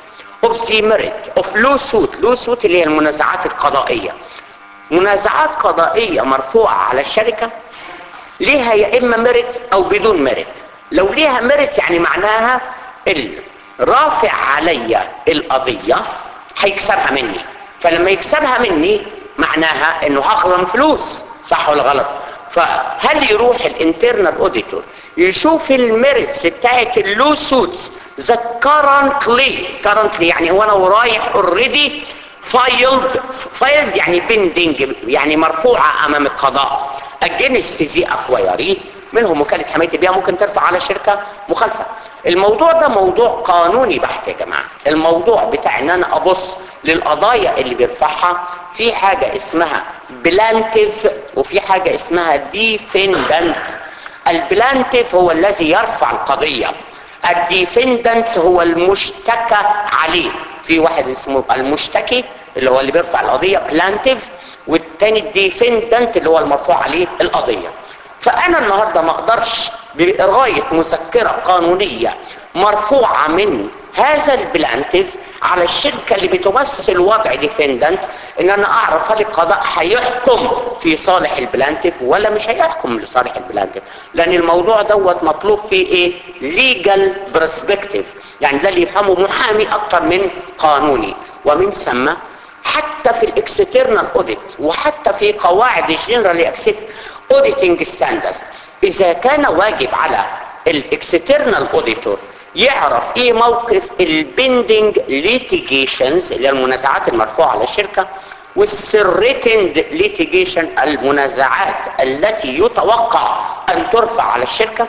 of the merit of lawsuit lawsuit اللي هي المنازعات القضائية منازعات قضائية مرفوعة على الشركة ليها يا اما ميرت او بدون ميرت لو ليها ميرت يعني معناها الرافع عليا القضية هيكسبها مني فلما يكسبها مني معناها انه هخرم فلوس صح ولا غلط فهل يروح الانترنال اوديتور يشوف الميرتس بتاعت اللو سوتس ذا كارنتلي كارنتلي يعني وانا ورايح اوريدي فايلد فايلد يعني بندنج يعني مرفوعه امام القضاء اجينست ذي اكوايري منهم وكاله حمايه البيئه ممكن ترفع على شركه مخالفه الموضوع ده موضوع قانوني بحت يا جماعه الموضوع بتاع ان انا ابص للقضايا اللي بيرفعها في حاجه اسمها بلانتيف وفي حاجه اسمها ديفندنت البلانتيف هو الذي يرفع القضيه الديفندنت هو المشتكى عليه في واحد اسمه المشتكي اللي هو اللي بيرفع القضيه بلانتيف والتاني الديفندنت اللي هو المرفوع عليه القضيه فانا النهارده ما اقدرش برغايه مذكره قانونيه مرفوعه من هذا البلانتيف على الشركة اللي بتمثل وضع ديفندنت ان انا اعرف هل القضاء هيحكم في صالح البلانتيف ولا مش هيحكم لصالح البلانتيف لان الموضوع دوت مطلوب فيه ايه ليجال برسبكتيف يعني ده اللي يفهمه محامي اكتر من قانوني ومن ثم حتى في الاكسترنال اوديت وحتى في قواعد الجنرال اكسبت اوديتنج ستاندرز اذا كان واجب على الاكسترنال اوديتور يعرف ايه موقف البندنج ليتيجيشنز اللي هي المنازعات المرفوعه على الشركه والسريتند ليتيجيشن المنازعات التي يتوقع ان ترفع على الشركه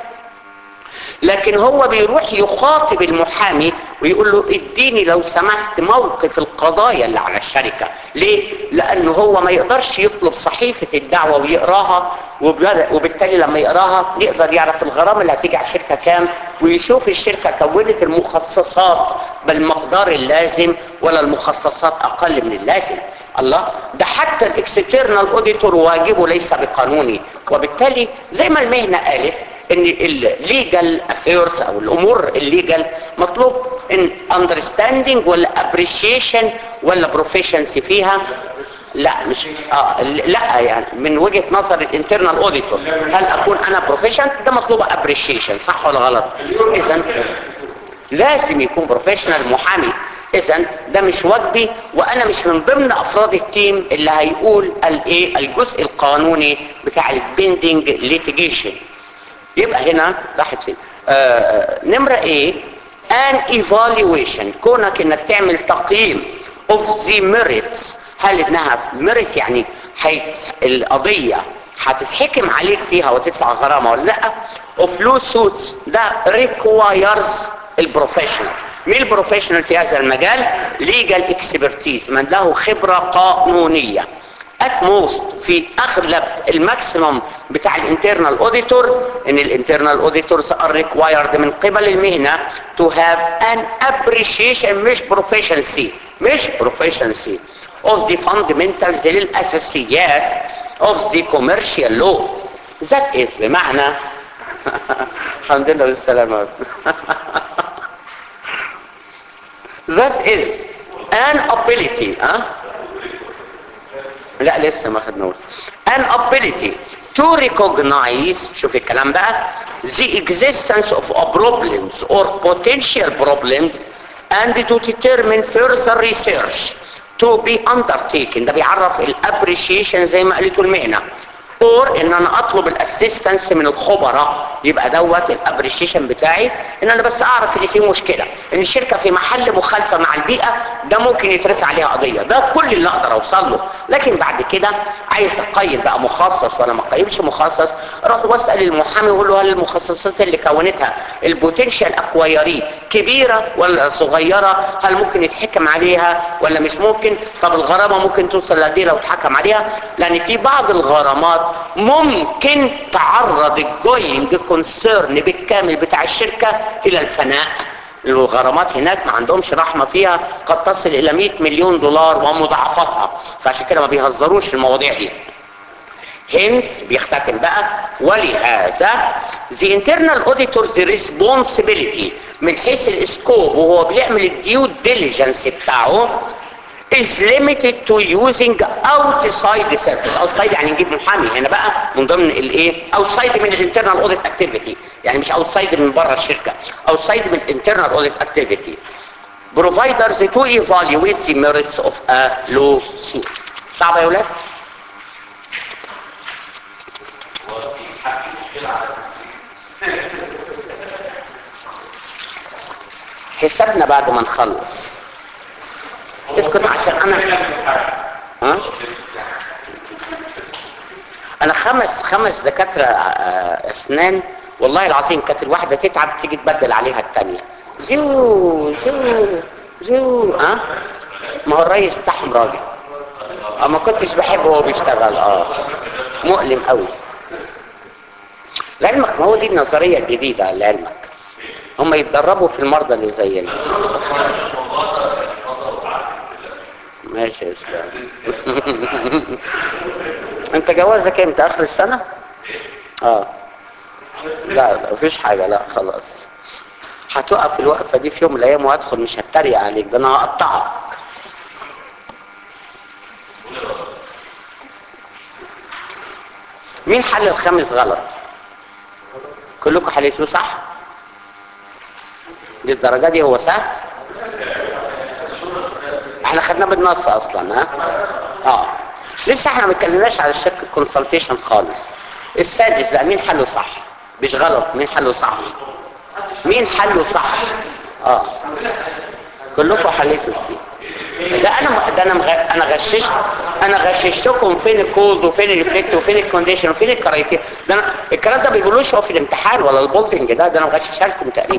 لكن هو بيروح يخاطب المحامي ويقول له اديني لو سمحت موقف القضايا اللي على الشركة ليه؟ لانه هو ما يقدرش يطلب صحيفة الدعوة ويقراها وبالتالي لما يقراها يقدر يعرف الغرامة اللي هتيجي على الشركة كام ويشوف الشركة كونت المخصصات بالمقدار اللازم ولا المخصصات اقل من اللازم الله ده حتى الاكسترنال اوديتور واجبه ليس بقانوني وبالتالي زي ما المهنة قالت ان الليجال افيرز او الامور الليجال مطلوب ان اندرستاندينج ولا ابريشيشن ولا بروفيشنسي فيها لا مش اه لا يعني من وجهه نظر الانترنال اوديتور هل اكون انا بروفيشن ده مطلوب ابريشيشن صح ولا غلط اذا لازم يكون بروفيشنال محامي اذا ده مش واجبي وانا مش من ضمن افراد التيم اللي هيقول الايه الجزء القانوني بتاع البندنج ليتيجيشن يبقى هنا راحت فين آه نمرة ايه an evaluation كونك انك تعمل تقييم of the merits هل انها merit يعني حيث القضية هتتحكم عليك فيها وتدفع غرامة ولا لا of lawsuits ده requires البروفيشنال مين البروفيشنال في هذا المجال legal expertise من له خبرة قانونية at most في اغلب الماكسيمم بتاع الانترنال اوديتور ان الانترنال اوديتورز ار ريكوايرد من قبل المهنه تو هاف ان ابريشيشن مش بروفيشنسي مش بروفيشنسي اوف ذا فاندمنتالز للاساسيات اوف ذا كوميرشال لو ذات از بمعنى الحمد لله بالسلامه that is an ability ها لا لسه ما خدناش an ability to recognize شوف الكلام بقى the existence of problems or potential problems and to determine further research to be undertaken ده بيعرف الابريشيشن زي ما قالته المهنه اور ان انا اطلب الاسيستنس من الخبراء يبقى دوت الابريشيشن بتاعي ان انا بس اعرف ان في مشكله ان الشركه في محل مخالفه مع البيئه ده ممكن يترفع عليها قضيه ده كل اللي اقدر اوصل له لكن بعد كده عايز اقيم بقى مخصص ولا ما اقيمش مخصص اروح واسال المحامي واقول له هل المخصصات اللي كونتها البوتنشال اكوايري كبيره ولا صغيره هل ممكن يتحكم عليها ولا مش ممكن طب الغرامه ممكن توصل لقد ايه لو اتحكم عليها لان في بعض الغرامات ممكن تعرض الجوينج كونسيرن بالكامل بتاع الشركة الى الفناء الغرامات هناك ما عندهمش رحمة فيها قد تصل الى 100 مليون دولار ومضاعفاتها فعشان كده ما بيهزروش المواضيع دي هنس بيختتم بقى ولهذا the internal auditor's responsibility من حيث الاسكوب وهو بيعمل الديو ديليجنس بتاعه is limited to using outside service outside يعني نجيب محامي هنا بقى من ضمن الايه outside من الانترنال اوديت اكتيفيتي يعني مش outside من بره الشركه outside من internal audit activity providers to evaluate the merits of a lawsuit صعبه يا ولاد حسابنا بعد ما نخلص اسكت عشان انا ها انا خمس خمس دكاتره آه، اسنان والله العظيم كانت الواحده تتعب تيجي تبدل عليها الثانيه زيو زيو زيو ها ما هو الرئيس بتاعهم راجل اه ما كنتش بحبه وهو بيشتغل اه مؤلم قوي لعلمك ما هو دي النظريه الجديده لعلمك هم يتدربوا في المرضى اللي زينا ماشي يا اسلام انت جوازك امتى اخر السنه اه لا لا مفيش حاجه لا خلاص هتقف الوقفه دي في يوم من الايام وادخل مش هتريق عليك ده انا هقطعك مين حل الخامس غلط كلكم حليتوه صح دي الدرجه دي هو سهل احنا خدناه بالنص اصلا ها اه لسه احنا ما اتكلمناش على الشركه الكونسلتيشن خالص السادس بقى مين حله صح مش غلط مين حله صح مين حله صح اه كلكم حليتوا فيه ده انا ده انا مغ... انا غششت انا غششتكم فين الكوز وفين الريفلكت وفين الكونديشن وفين الكرايتيريا ده انا الكلام ده بيقولوش هو في الامتحان ولا البولتنج ده ده انا مغششها لكم تقريبا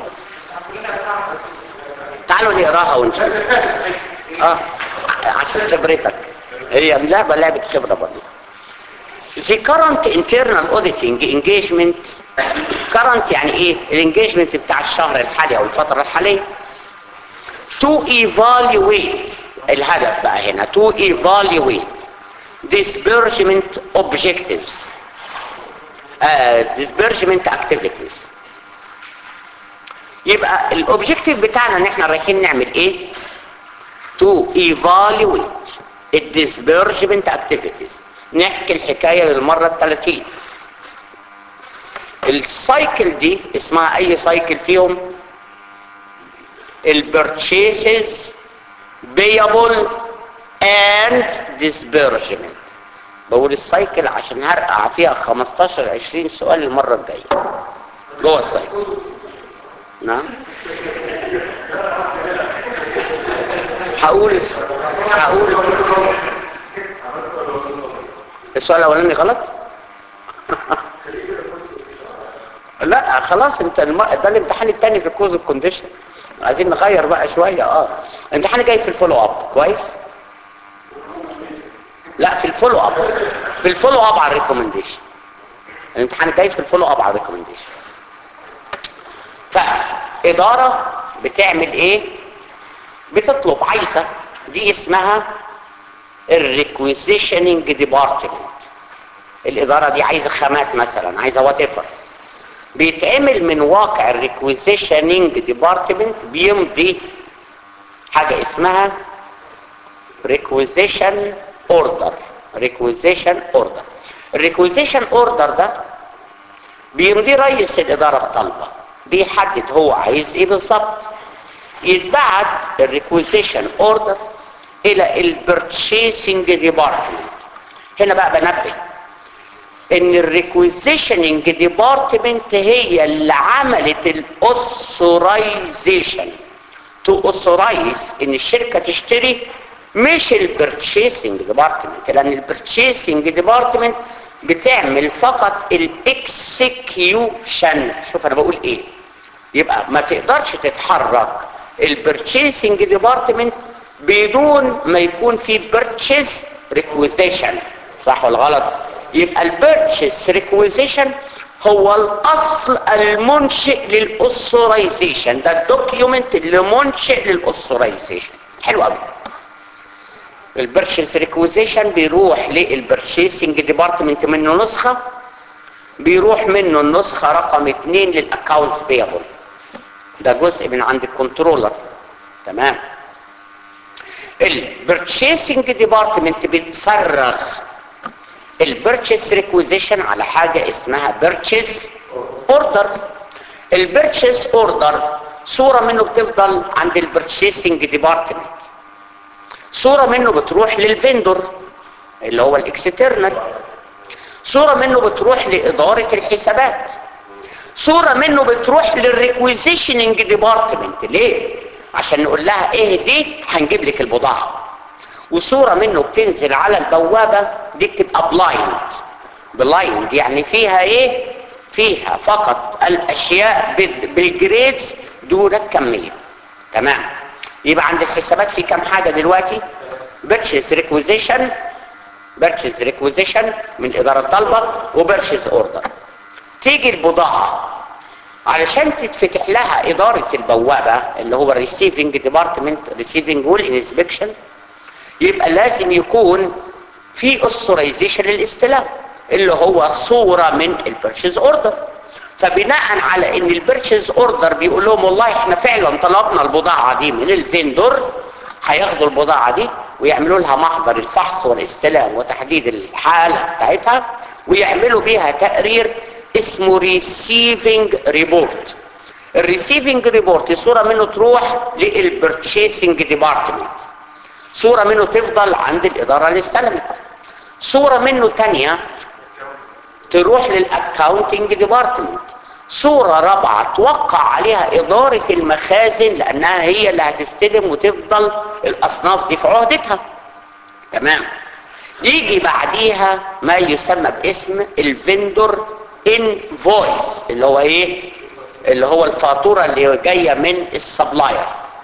تعالوا نقراها ونشوف اه عشان خبرتك هي اللعبه لعبه خبره برضه The current internal auditing engagement current يعني ايه الانجيجمنت بتاع الشهر الحالي او الفتره الحاليه to evaluate الهدف بقى هنا to evaluate disbursement objectives uh, disbursement activities يبقى الاوبجكتيف بتاعنا ان احنا رايحين نعمل ايه to evaluate الديسبيرجمنت activities نحكي الحكاية للمرة الثلاثين السايكل دي اسمها اي سايكل فيهم البرتشيسز بيبل اند disbursement بقول السايكل عشان هرقع فيها 15 20 سؤال المرة الجاية جوه السايكل نعم هقول هقول السؤال الاولاني غلط لا خلاص انت الم... ده الامتحان الثاني في الكوز الكونديشن عايزين نغير بقى شويه اه الامتحان جاي في الفولو اب كويس لا في الفولو اب في الفولو اب على الريكومنديشن الامتحان جاي في الفولو اب على الريكومنديشن فاداره بتعمل ايه بتطلب عايزه دي اسمها الريكويزيشننج ديبارتمنت الاداره دي عايزه خامات مثلا عايزه وات ايفر بيتعمل من واقع الريكويزيشننج ديبارتمنت بيمضي حاجه اسمها ريكويزيشن اوردر ريكويزيشن اوردر الريكويزيشن اوردر ده بيمضي رئيس الاداره بطلبه بيحدد هو عايز ايه بالظبط يتبعت الريكويزيشن اوردر الى البرتشيسنج ديبارتمنت هنا بقى بنبه ان الريكويزيشننج ديبارتمنت هي اللي عملت الاوثورايزيشن تو اوثورايز ان الشركه تشتري مش البرتشيسنج ديبارتمنت لان البرتشيسنج ديبارتمنت بتعمل فقط الاكسكيوشن شوف انا بقول ايه يبقى ما تقدرش تتحرك البرتشيسنج ديبارتمنت بدون ما يكون في بيرتشيز ريكويزيشن صح ولا غلط يبقى البيرتشيز ريكويزيشن هو الاصل المنشئ للاوثورايزيشن ده الدوكيومنت اللي منشئ للاوثورايزيشن حلو قوي البيرتشيز ريكويزيشن بيروح للبرتشيسنج ديبارتمنت منه نسخه بيروح منه النسخه رقم 2 للاكونتس بيبل ده جزء من عند الكنترولر تمام البرتشيسنج ديبارتمنت بتفرغ البرتشيس ريكويزيشن على حاجة اسمها بيرتشيس اوردر البيرتشيس اوردر صورة منه بتفضل عند البرتشيسنج ديبارتمنت صورة منه بتروح للفندور اللي هو الاكسترنال صورة منه بتروح لإدارة الحسابات صورة منه بتروح للريكويزيشننج ديبارتمنت ليه؟ عشان نقول لها ايه دي هنجيب لك البضاعة وصورة منه بتنزل على البوابة دي بتبقى بلايند بلايند يعني فيها ايه؟ فيها فقط الاشياء بالجريدز دون الكمية تمام يبقى عند الحسابات في كم حاجة دلوقتي purchase requisition purchase requisition من إدارة طلبة وبرشيز اوردر تيجي البضاعة علشان تتفتح لها إدارة البوابة اللي هو receiving department receiving والانسبكشن يبقى لازم يكون في authorization للاستلام اللي هو صورة من البرشيز اوردر فبناء على ان البرشيز اوردر بيقول لهم والله احنا فعلا طلبنا البضاعة دي من الفندور هياخدوا البضاعة دي ويعملوا لها محضر الفحص والاستلام وتحديد الحالة بتاعتها ويعملوا بيها تقرير اسمه ريسيفنج ريبورت الريسيفنج ريبورت صورة منه تروح للبرتشيسنج ديبارتمنت صورة منه تفضل عند الإدارة اللي استلمت صورة منه تانية تروح للأكاونتنج ديبارتمنت صورة رابعة توقع عليها إدارة المخازن لأنها هي اللي هتستلم وتفضل الأصناف دي في عهدتها تمام يجي بعديها ما يسمى باسم الفندور انفويس اللي هو ايه اللي هو الفاتورة اللي جاية من السبلاير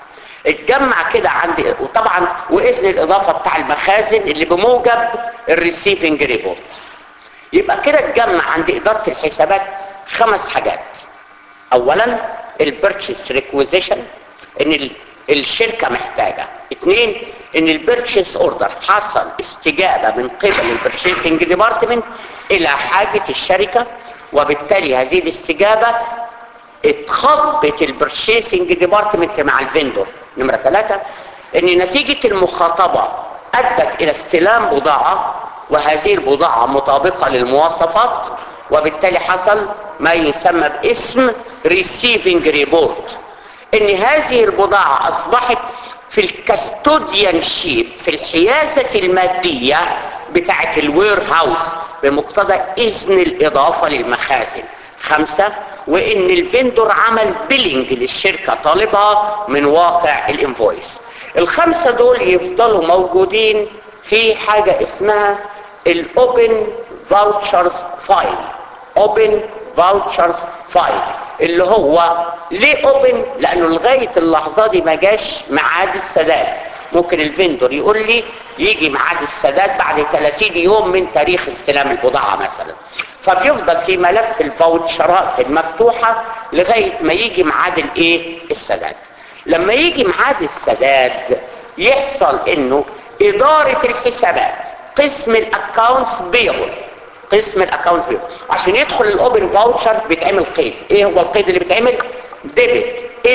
اتجمع كده عندي وطبعا واذن الاضافة بتاع المخازن اللي بموجب الريسيفنج ريبورت يبقى كده اتجمع عند ادارة الحسابات خمس حاجات اولا البيرتشيس ريكويزيشن ان الشركة محتاجة اثنين ان البيرتشيس اوردر حصل استجابة من قبل البيرتشيسنج ديبارتمنت الى حاجة الشركة وبالتالي هذه الاستجابة اتخطبت البرشيسنج ديبارتمنت مع الفندور نمرة ثلاثة ان نتيجة المخاطبة ادت الى استلام بضاعة وهذه البضاعة مطابقة للمواصفات وبالتالي حصل ما يسمى باسم receiving report ان هذه البضاعة اصبحت في الكاستوديان شيب في الحيازة المادية بتاعت الوير هاوس بمقتضى اذن الاضافة للمخازن خمسة وان الفندور عمل بيلينج للشركة طالبها من واقع الانفويس الخمسة دول يفضلوا موجودين في حاجة اسمها الاوبن فاوتشرز فايل اوبن فاوتشرز فايل اللي هو ليه اوبن لانه لغاية اللحظة دي ما جاش ميعاد السداد ممكن الفندور يقول لي يجي ميعاد السداد بعد 30 يوم من تاريخ استلام البضاعة مثلا فبيفضل في ملف الفاوتشرات المفتوحة لغاية ما يجي ميعاد الايه السداد لما يجي ميعاد السداد يحصل انه ادارة الحسابات قسم الاكاونتس بيبل قسم الاكاونتس بيبل عشان يدخل الاوبن فاوتشر بيتعمل قيد ايه هو القيد اللي بيتعمل ديبت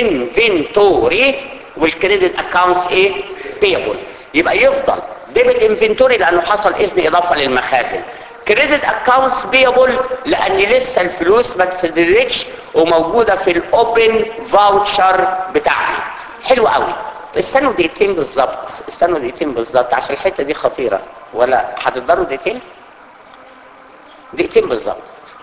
انفنتوري والكريدت اكاونتس ايه بيبل يبقى يفضل ديبت انفنتوري لانه حصل اذن اضافه للمخازن كريدت اكاونتس بيبل لان لسه الفلوس ما تسددتش وموجوده في الاوبن فاوتشر بتاعنا حلو قوي استنوا دقيقتين بالظبط استنوا دقيقتين بالظبط عشان الحته دي خطيره ولا هتقدروا دقيقتين دقيقتين بالظبط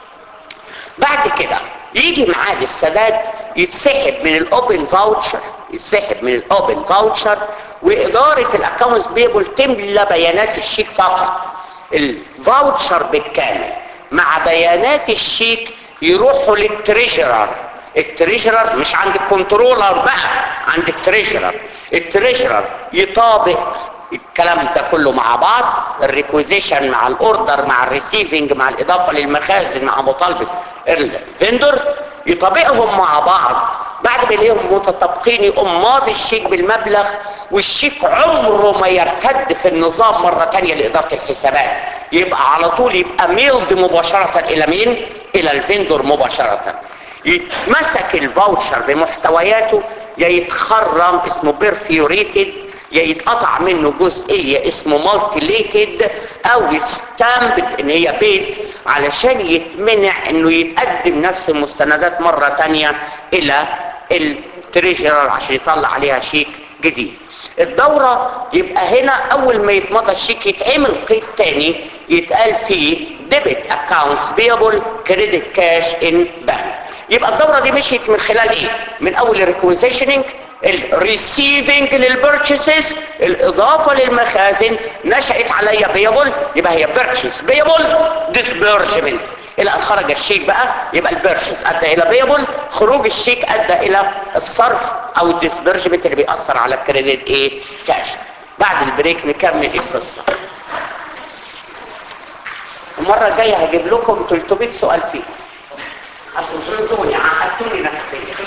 بعد كده يجي ميعاد السداد يتسحب من الاوبن فاوتشر يتسحب من الاوبن فاوتشر واداره الاكونتس بيبل تملى بيانات الشيك فقط الفاوتشر بالكامل مع بيانات الشيك يروحوا للتريجرر التريجرر مش عند الكنترولر بقى عند التريجرر التريجرر يطابق الكلام ده كله مع بعض الريكويزيشن مع الاوردر مع الريسيفنج مع الاضافه للمخازن مع مطالبه الفندور يطابقهم مع بعض بعد ما يلاقيهم متطابقين يقوم ماضي الشيك بالمبلغ والشيك عمره ما يرتد في النظام مرة تانية لإدارة الحسابات يبقى على طول يبقى ميلد مباشرة إلى مين؟ إلى الفندور مباشرة يتمسك الفاوتشر بمحتوياته يا يتخرم اسمه بيرفيوريتد يا يتقطع منه جزئية اسمه مالتيليتد او يستامبد ان هي بيت علشان يتمنع انه يتقدم نفس المستندات مرة تانية الى التريجرر عشان يطلع عليها شيك جديد الدورة يبقى هنا اول ما يتمضى الشيك يتعمل قيد تاني يتقال فيه ديبت اكاونتس بيبل كريدت كاش ان بانك يبقى الدورة دي مشيت من خلال ايه من اول الريكويزيشننج الريسيفنج للبرتشيسز الاضافه للمخازن نشات عليا بيبل يبقى هي بيرتشيز بيبل ديسبيرجمنت الى ان خرج الشيك بقى يبقى البيرتشيز ادى الى بيبل خروج الشيك ادى الى الصرف او الديسبيرجمنت اللي بيأثر على الكريدت ايه كاش بعد البريك نكمل القصه المره الجايه هجيب لكم 300 سؤال فيه هتوصلوني عقدتوني نفسي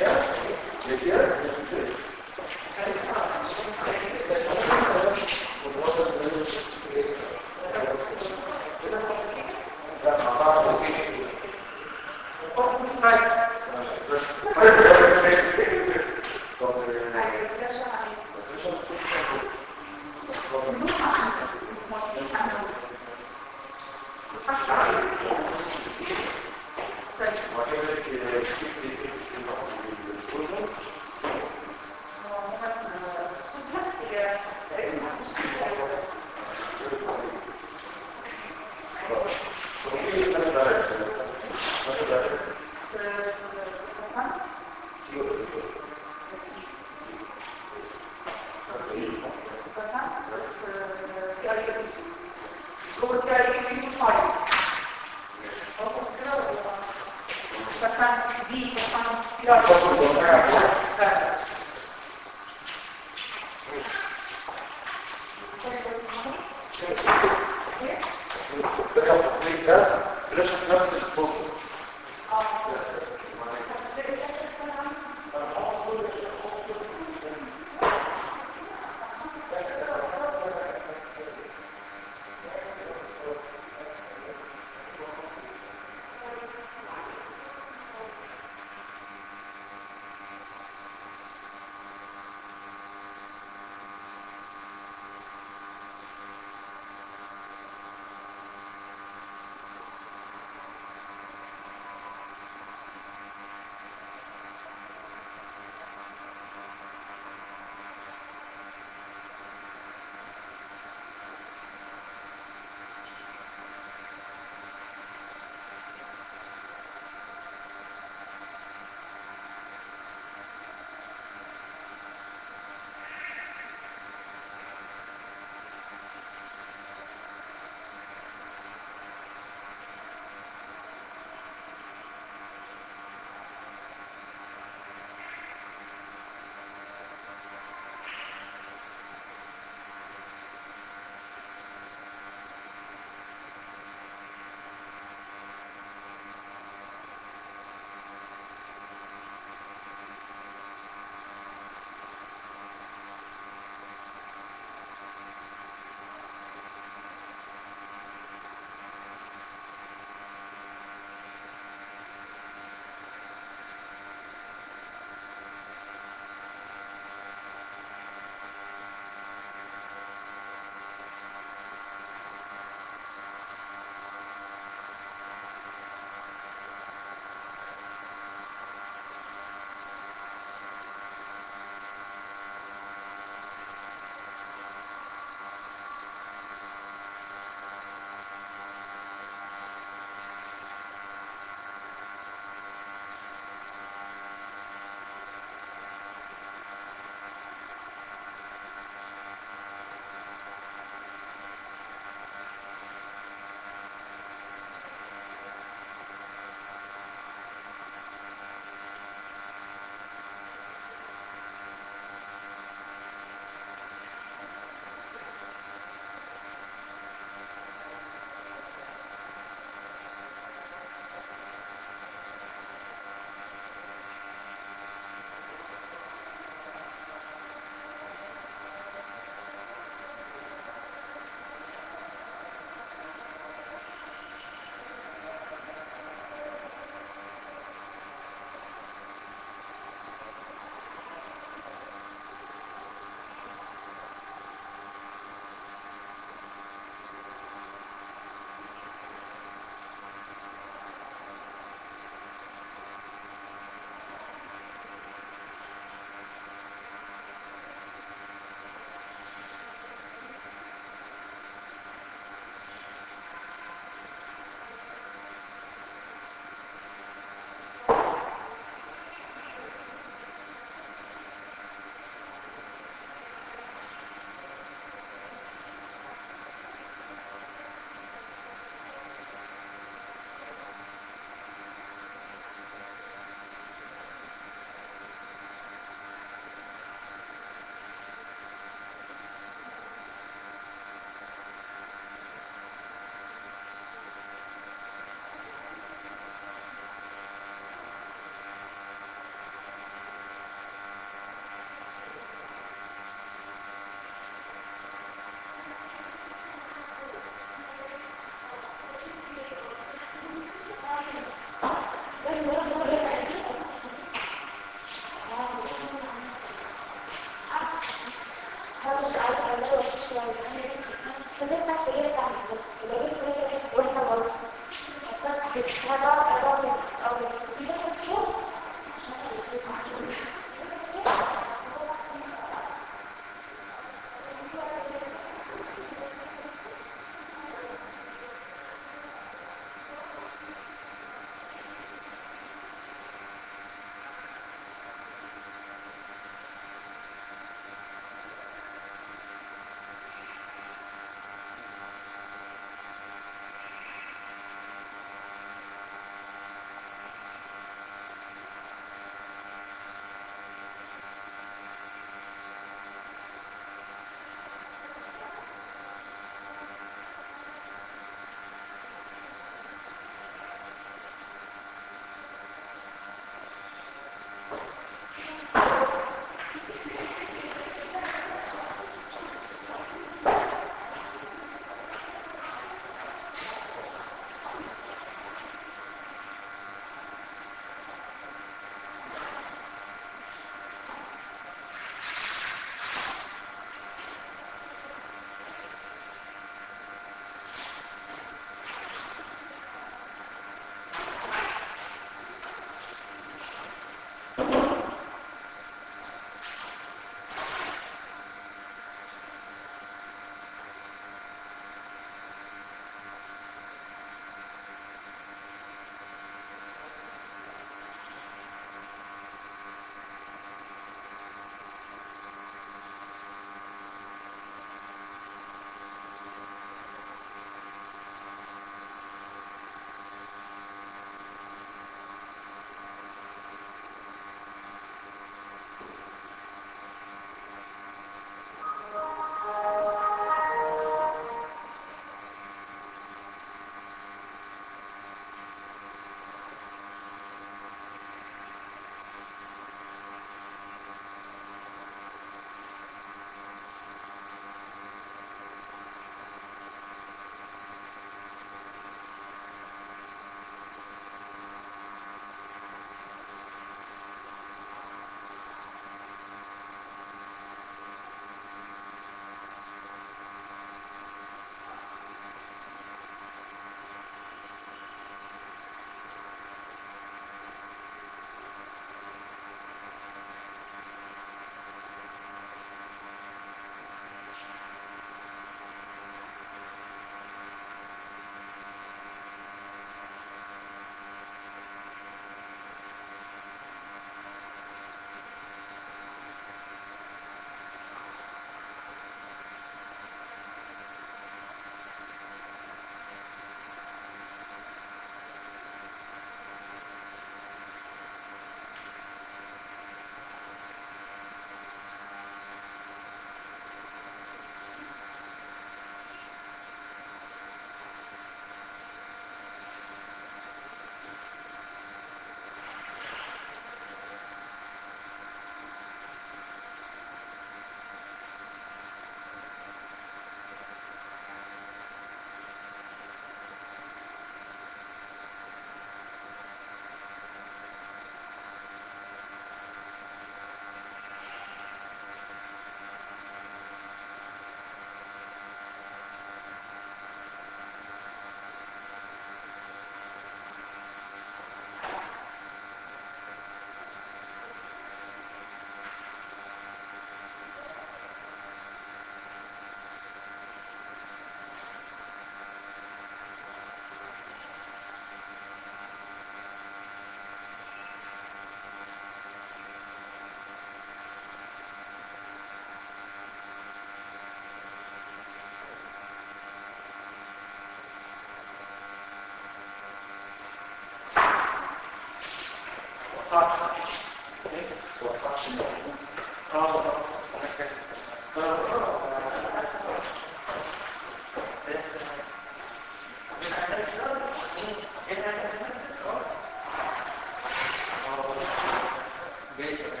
جاي كمان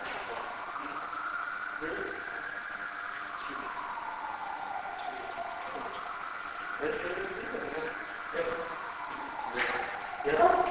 يا رب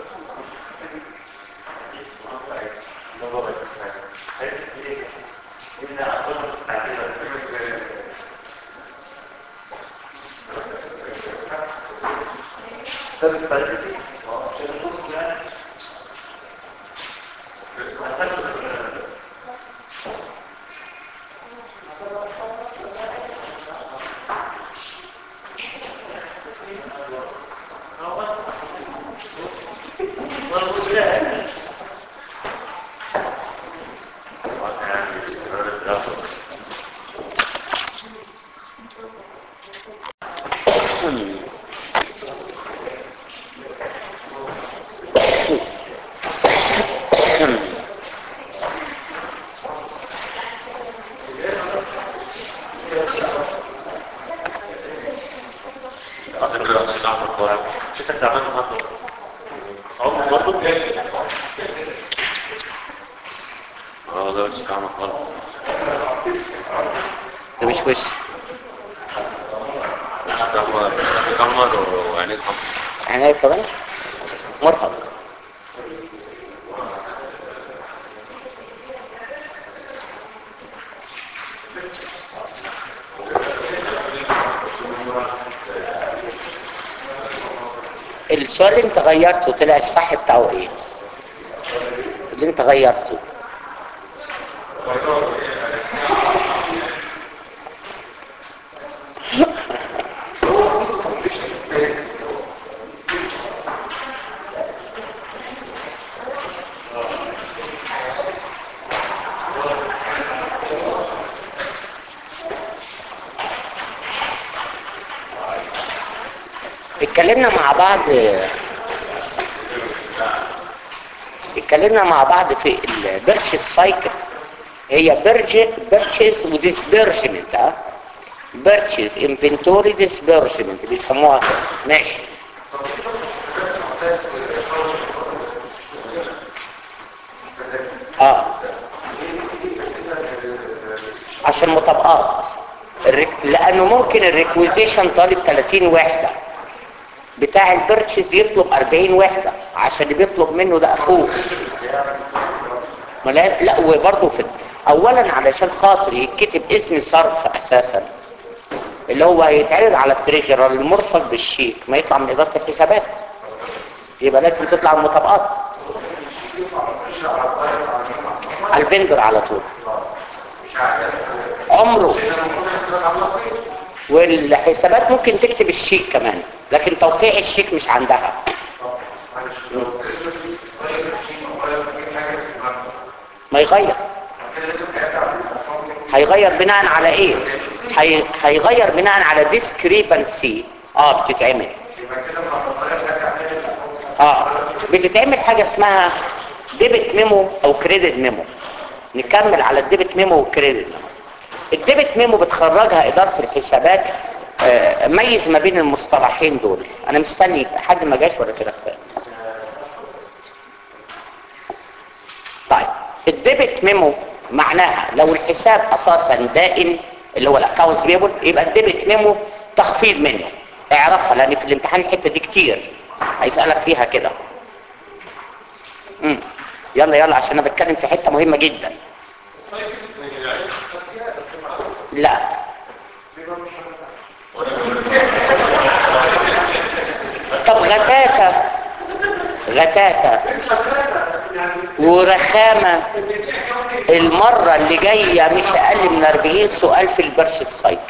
على فكرة أصل أعمل طوال شفتك تعبان النهارده أول برضه اه ده بس كعمل غلط ده مش وش كمر كمر وعينيه حمر عناية كمان مرهق السؤال اللي انت غيرته طلع الصح بتاعه ايه اللي انت غيرته اتكلمنا مع بعض اتكلمنا مع بعض في البرش سايكل هي برج بيرتشيز وديسبيرجمنت ها بيرتشيز انفنتوري ديسبيرجمنت بيسموها كده. ماشي اه عشان مطابقات الرك... لانه ممكن الريكويزيشن طالب 30 وحده بتاع البرتشيز يطلب 40 وحده عشان اللي بيطلب منه ده اخوه ما لا, لا وبرضه في اولا علشان خاطر يتكتب اسم صرف اساسا اللي هو هيتعرض على التريجرر المرفق بالشيك ما يطلع من اداره الحسابات يبقى لازم تطلع المطابقات على الفندر على طول عمره والحسابات ممكن تكتب الشيك كمان لكن توقيع الشيك مش عندها ما يغير هيغير بناء على ايه هي... هيغير بناء على ديسكريبنسي اه بتتعمل اه بتتعمل حاجه اسمها ديبت ميمو او كريدت ميمو نكمل على الديبت ميمو والكريدت ميمو الديبت ميمو بتخرجها اداره الحسابات آه، ميز ما بين المصطلحين دول انا مستني حد ما جاش ولا كده طيب الديبت ميمو معناها لو الحساب اساسا دائن اللي هو الاكونتس بيبل يبقى الديبت ميمو تخفيض منه اعرفها لان في الامتحان الحته دي كتير هيسالك فيها كده امم يلا يلا عشان انا بتكلم في حته مهمه جدا لا طب غتاتة غتاتة ورخامة المرة اللي جاية مش أقل من 40 سؤال في البرش السايكل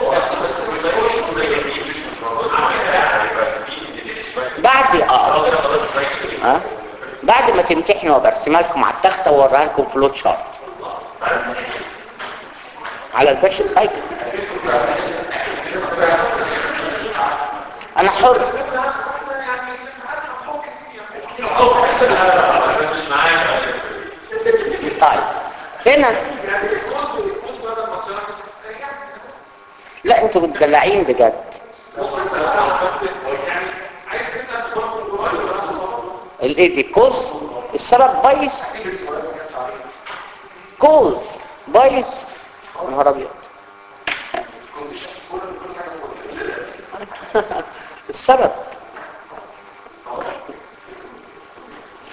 بعد اه ها بعد ما تمتحنوا برسمها لكم على التخته واوريها لكم فلوت شارت على البرش السايكل انا حر طيب هنا لا انتوا متدلعين بجد الايه دي كوز السبب بايظ كوز بايظ يا نهار ابيض السبب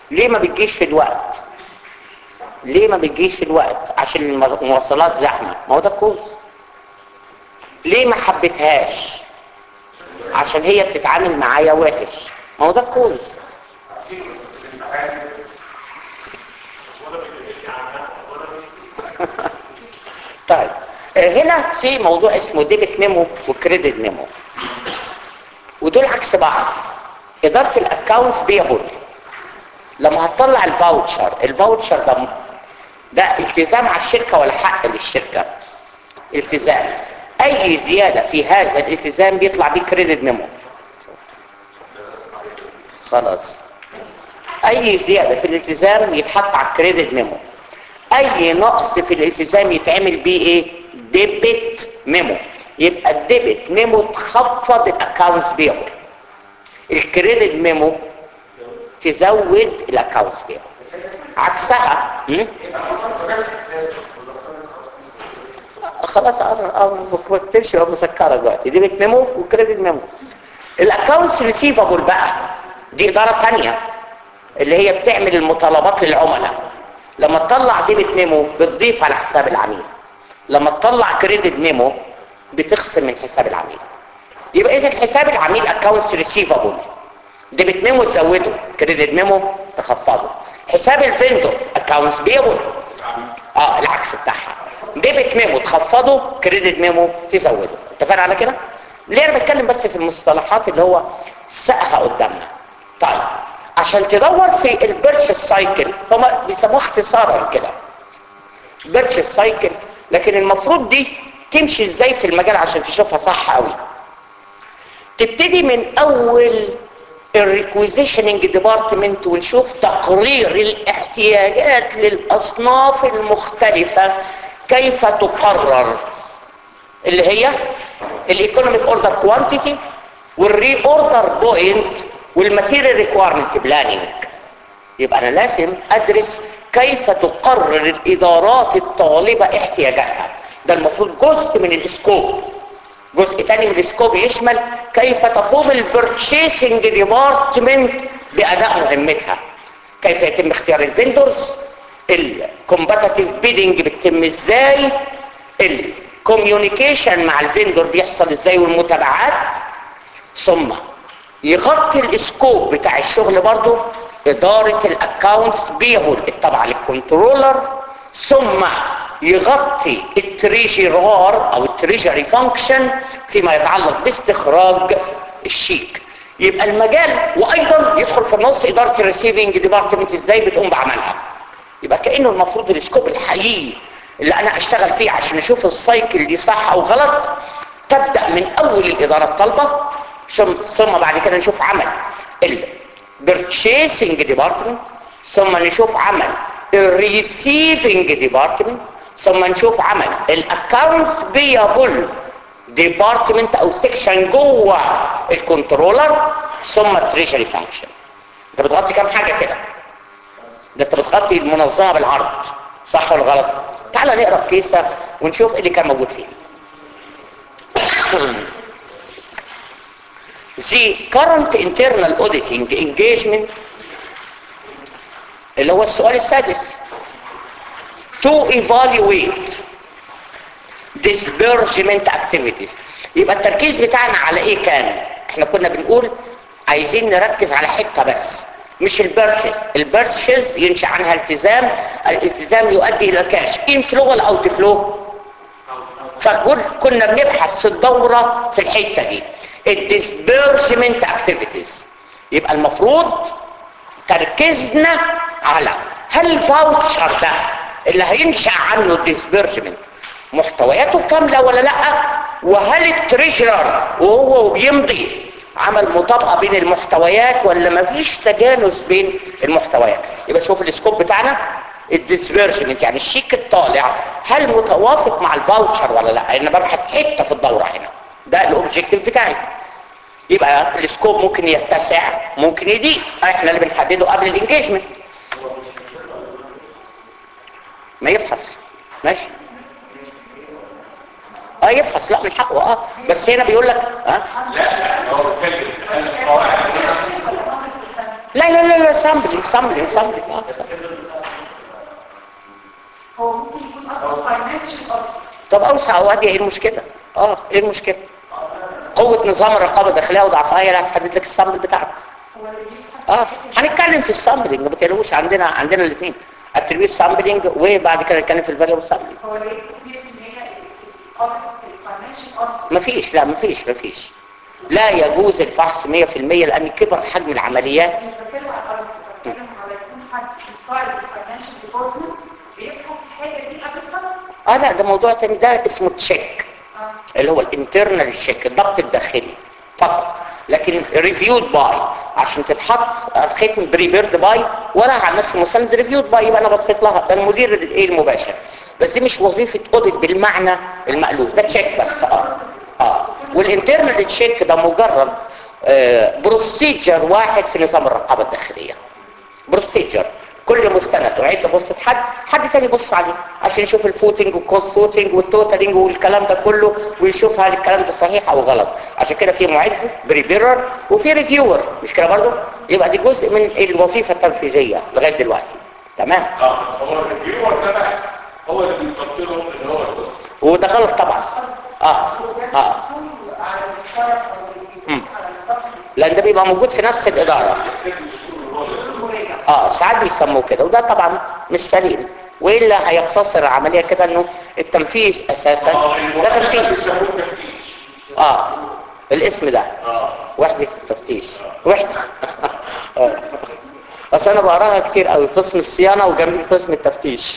ليه ما بتجيش في الوقت ليه ما بتجيش في الوقت عشان المواصلات زحمه ما هو ده الكوز ليه ما حبيتهاش عشان هي بتتعامل معايا وحش ما هو ده الكوز طيب آه، هنا في موضوع اسمه ديبت ميمو وكريدت ميمو ودول عكس بعض اداره الاكونتس بيبل لما هتطلع الفاوتشر الفاوتشر ده ده التزام على الشركه ولا حق للشركه التزام اي زياده في هذا الالتزام بيطلع بيه كريدت ميمو خلاص اي زياده في الالتزام يتحط على الكريدت ميمو اي نقص في الالتزام يتعمل بيه ايه ديبت ميمو يبقى الديبت ميمو تخفض الاكونتس بيبل الكريدت ميمو تزود الاكونتس بيبل عكسها م? خلاص انا انا ما بكتبش بقى مسكره دلوقتي ديبت ميمو وكريدت ميمو الاكونتس ريسيفابل بقى دي اداره ثانيه اللي هي بتعمل المطالبات للعملاء لما تطلع ديبت ميمو بتضيف على حساب العميل لما تطلع كريدت ميمو بتخصم من حساب العميل يبقى اذا حساب العميل اكونتس ريسيفابل ديبت ميمو تزوده كريدت ميمو تخفضه حساب الفندور اكونتس بيبل اه العكس بتاعها ديبت ميمو تخفضه كريدت ميمو تزوده اتفقنا على كده ليه انا بتكلم بس في المصطلحات اللي هو سقها قدامنا طيب عشان تدور في البيرش سايكل هما بيسموها اختصارا كده بيرش سايكل لكن المفروض دي تمشي ازاي في المجال عشان تشوفها صح قوي تبتدي من اول الريكويزيشننج ديبارتمنت ونشوف تقرير الاحتياجات للاصناف المختلفة كيف تقرر اللي هي الايكونوميك اوردر كوانتيتي والري اوردر بوينت والماتيريال ريكويرمنت بلاننج يبقى انا لازم ادرس كيف تقرر الادارات الطالبة احتياجاتها ده المفروض جزء من الاسكوب جزء تاني من الاسكوب يشمل كيف تقوم البرتشيسنج ديبارتمنت باداء مهمتها كيف يتم اختيار الفندورز الكومباتيتيف بيدنج بتتم ازاي الكوميونيكيشن مع الفندور بيحصل ازاي والمتابعات ثم يغطي الاسكوب بتاع الشغل برضو ادارة الاكاونتس بيبل التابعة للكنترولر ثم يغطي التريجرار او التريجري فانكشن فيما يتعلق باستخراج الشيك يبقى المجال وايضا يدخل في النص اداره الريسيفنج ديبارتمنت ازاي بتقوم بعملها يبقى كانه المفروض السكوب الحقيقي اللي انا اشتغل فيه عشان اشوف السايكل دي صح او غلط تبدا من اول الاداره الطالبه ثم ثم بعد كده نشوف عمل البرتشيسنج ديبارتمنت ثم نشوف عمل الريسيفنج ديبارتمنت ثم نشوف عمل الاكونتس بيبل ديبارتمنت او سيكشن جوه الكنترولر ثم التريجري فانكشن انت بتغطي كام حاجه كده ده انت بتغطي المنظمه بالعرض صح ولا غلط تعال نقرا الكيسه ونشوف ايه اللي كان موجود فيه The current internal auditing engagement اللي هو السؤال السادس to evaluate disbursement activities يبقى التركيز بتاعنا على ايه كان احنا كنا بنقول عايزين نركز على حتة بس مش البرشز البرشز ينشأ عنها التزام الالتزام يؤدي الى كاش انفلو ولا اوت فلو فكنا بنبحث في الدورة في الحتة دي الديسبيرسمنت اكتيفيتيز يبقى المفروض تركيزنا على هل الفاوتشر ده اللي هينشأ عنه الديسبيرسمنت محتوياته كاملة ولا لا وهل التريجرر وهو بيمضي عمل مطابقة بين المحتويات ولا مفيش تجانس بين المحتويات يبقى شوف السكوب بتاعنا الديسبيرسمنت يعني الشيك الطالع هل متوافق مع الفاوتشر ولا لا انا ببحث حته في الدوره هنا ده الاوبجيكتيف بتاعي يبقى السكوب ممكن يتسع ممكن يضيق احنا اللي بنحدده قبل الانجيجمنت ما يفحص ماشي اه يفحص لا من حقه اه بس هنا بيقول لك ها لا لا هو بيتكلم القواعد لا لا لا لا سامبلينج سامبلينج سامبلينج آه. هو ممكن يكون اصلا فاينانشال اكتر طب اوسع وادي ايه المشكله اه ايه المشكله قوه نظام الرقابه الداخليه وضعفها هي اللي هتحدد لك السامبل بتاعك هو اللي بيبحث اه هنتكلم في السامبلينج ما تقلقوش عندنا عندنا الاثنين اتريبيوت سامبلينج وبعد كده نتكلم في الفاليو سامبلينج هو اللي يكتب ان هي الفاينانشال اكتر مفيش لا مفيش مفيش لا يجوز الفحص 100% لان كبر حجم العمليات مش بتكلم على الارض بتكلم على يكون حد فايل الفاينانشال ديبارتمنت بيفحص الحاجه دي قبل سنه اه لا ده موضوع تاني ده اسمه تشيك اه اللي هو الانترنال تشيك الضبط الداخلي فقط لكن ريفيود باي عشان تتحط الختم بريبيرد باي وراها على نفس المسند ريفيود باي يبقى انا بصيت لها ده المدير الايه المباشر بس دي مش وظيفه اوديت بالمعنى المألوف ده تشيك بس اه اه والانترنال تشيك ده مجرد آه بروسيجر واحد في نظام الرقابه الداخليه بروسيجر كل مستند وعد بصة حد حد تاني يبص عليه عشان يشوف الفوتنج والكوست فوتنج والتوتالينج والكلام ده كله ويشوف هل الكلام ده صحيح او غلط عشان كده في معد بريبيرر وفي ريفيور مش كده برضه يبقى دي جزء من الوظيفه التنفيذيه لغايه دلوقتي تمام اه بس هو الريفيور ده بقى هو اللي بيفسره ان هو الدكتور وده غلط طبعا اه اه على الشرف او مم. على الضغط لان ده بيبقى موجود في نفس الاداره المراجع اه ساعات بيسموه كده وده طبعا مش سليم والا هيقتصر العمليه كده انه التنفيذ اساسا اه ده تنفيذ بيسموه تفتيش اه الاسم ده اه وحدة التفتيش وحدة آه. بس انا بقراها كتير قوي قسم الصيانة وجنبي قسم التفتيش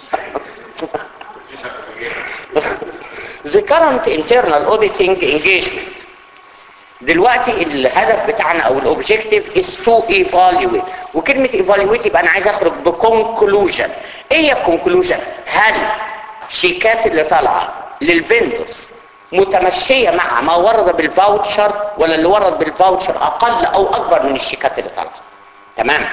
The current internal auditing engagement دلوقتي الهدف بتاعنا او الاوبجيكتيف is to evaluate وكلمة evaluate يبقى انا عايز اخرج بكونكلوجن ايه هي الكونكلوجن هل الشيكات اللي طالعة للفندرز متمشية مع ما ورد بالفاوتشر ولا اللي ورد بالفاوتشر اقل او اكبر من الشيكات اللي طالعة تمام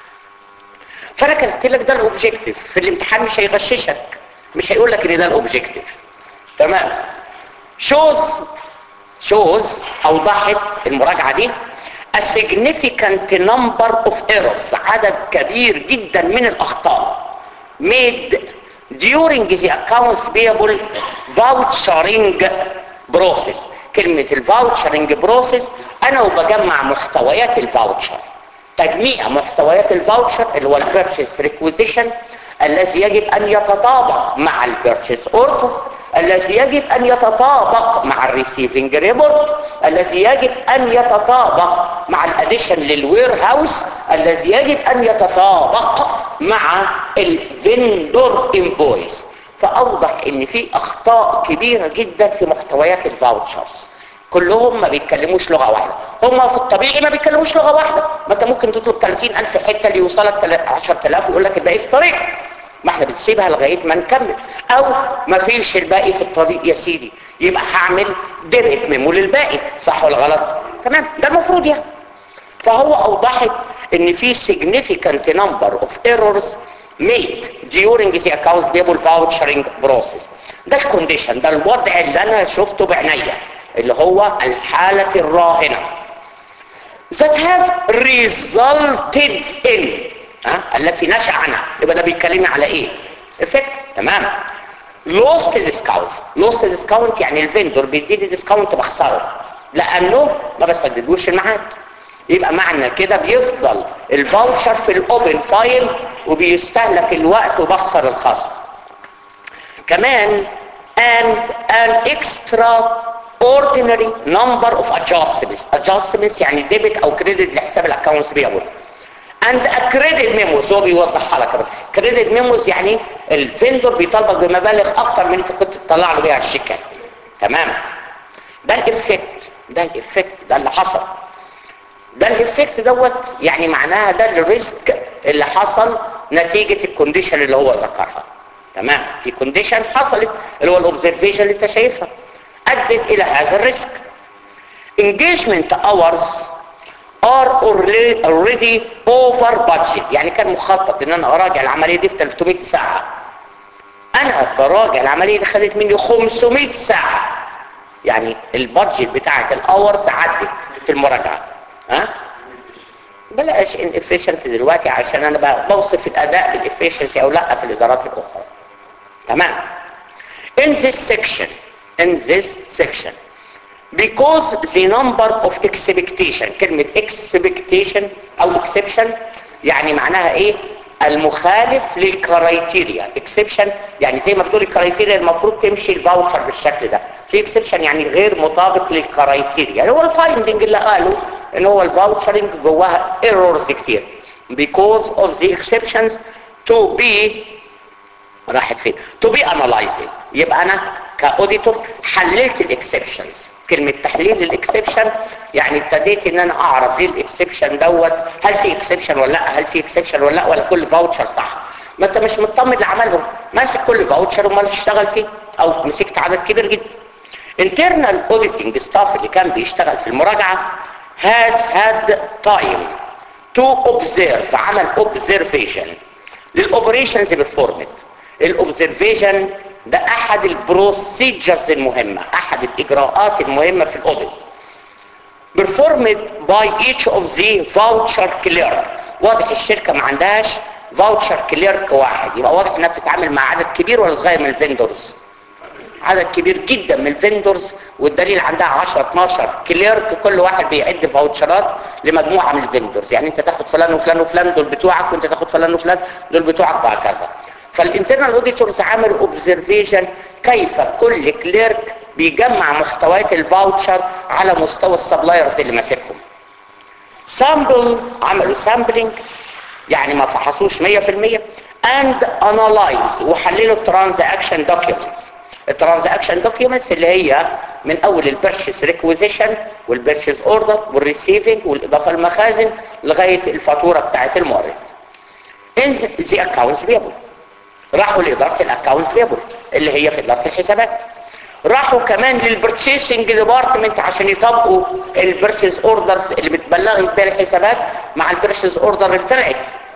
فانا كتبت لك ده الاوبجيكتيف في الامتحان مش هيغششك مش هيقول لك ان ده الاوبجيكتيف تمام shows shows اوضحت المراجعه دي a significant number of errors عدد كبير جدا من الاخطاء made during the accounts payable vouchering process كلمة الفاوتشرنج بروسيس انا وبجمع محتويات الفاوتشر تجميع محتويات الفاوتشر اللي هو البيرتشيس ريكويزيشن الذي يجب ان يتطابق مع البيرتشيس اوردر الذي يجب ان يتطابق مع الريسيفنج ريبورت الذي يجب ان يتطابق مع الاديشن للوير هاوس الذي يجب ان يتطابق مع الفندور انفويس فاوضح ان في اخطاء كبيره جدا في محتويات الفاوتشرز كلهم ما بيتكلموش لغه واحده هم في الطبيعي ما بيتكلموش لغه واحده ما انت ممكن تطلب 30000 حته اللي يوصلك 10000 ويقول لك الباقي في الطريق ما احنا بنسيبها لغايه ما نكمل او ما فيش الباقي في الطريق يا سيدي يبقى هعمل درقه ميمو للباقي صح ولا غلط تمام ده المفروض يعني فهو اوضحت ان في significant number of errors made during the accounts payable vouchering process ده الكونديشن ده الوضع اللي انا شفته بعينيا اللي هو الحالة الراهنة that have resulted in ها؟ التي نشأ عنها يبقى ده بيتكلمي على ايه effect تمام lost discount lost discount يعني الفندور بيديني ديسكاونت بخسره لانه ما بسددوش الميعاد يبقى معنى كده بيفضل الفاوتشر في الاوبن فايل وبيستهلك الوقت وبخسر الخصم كمان and an extraordinary number of adjustments adjustments يعني ديبت او كريدت لحساب الاكونتس بيبل and a credit memos هو بيوضحها لك كمان credit memos يعني الفندور بيطالبك بمبالغ اكتر من انت كنت تطلع له بيها الشيكات تمام ده الافكت ده الافكت ده اللي حصل ده الافكت دوت يعني معناها ده الريسك اللي حصل نتيجة الكونديشن اللي هو ذكرها تمام في كونديشن حصلت اللي هو الاوبزرفيشن اللي انت شايفها ادت الى هذا الريسك engagement hours are already already over budget يعني كان مخطط ان انا اراجع العملية دي في 300 ساعة انا براجع العملية دي خدت مني 500 ساعة يعني البادجت بتاعت الاورز عدت في المراجعة ها بلاش inefficient دلوقتي عشان انا ب- بوصف الاداء بالefficiency او لا في الادارات الاخرى تمام in this section in this section because the number of expectation كلمة expectation او exception يعني معناها ايه المخالف للكرايتيريا exception يعني زي ما بتقول الكرايتيريا المفروض تمشي الفاوتشر بالشكل ده في exception يعني غير مطابق للكرايتيريا اللي هو الفايندنج اللي قالوا ان هو الفاوتشرنج جواها ايرورز كتير because of the exceptions to be راحت فين to be analyzed يبقى انا كاوديتور حللت الاكسبشنز كلمة تحليل الاكسبشن يعني ابتديت ان انا اعرف ليه الاكسبشن دوت هل في اكسبشن ولا لا هل في اكسبشن ولا لا ولا كل فاوتشر صح ما انت مش مطمن لعملهم ماسك كل فاوتشر وما تشتغل فيه او مسكت عدد كبير جدا internal auditing staff اللي كان بيشتغل في المراجعة has had time to observe عمل observation للاوبريشنز performed الاوبزرفيشن ده احد البروسيجرز المهمة احد الاجراءات المهمة في الاوديت performed by each of the voucher clerk واضح الشركة ما عندهاش voucher clerk واحد يبقى واضح انها بتتعامل مع عدد كبير ولا صغير من الفندورز عدد كبير جدا من الفندورز والدليل عندها 10 12 كليرك كل واحد بيعد فاوتشرات لمجموعه من الفندورز يعني انت تاخد فلان وفلان وفلان دول بتوعك وانت تاخد فلان وفلان دول بتوعك وهكذا فالانترنال اوديتورز عملوا اوبزرفيشن كيف كل كليرك بيجمع محتويات الفاوتشر على مستوى السبلايرز اللي ماسكهم سامبل عملوا سامبلنج يعني ما فحصوش 100% and analyze وحللوا الترانزاكشن دوكيومنتس الترانزاكشن دوكيومنتس اللي هي من اول البيرشيس ريكويزيشن والبيرشيس اوردر والريسيفنج والاضافه المخازن لغايه الفاتوره بتاعه المورد ان ذا اكونتس بيبل راحوا لاداره الاكونتس بيبل اللي هي في اداره الحسابات راحوا كمان للبرتشيسنج ديبارتمنت عشان يطبقوا البيرشيس اوردرز اللي بتبلغت بيها الحسابات مع البيرشيس اوردر اللي طلعت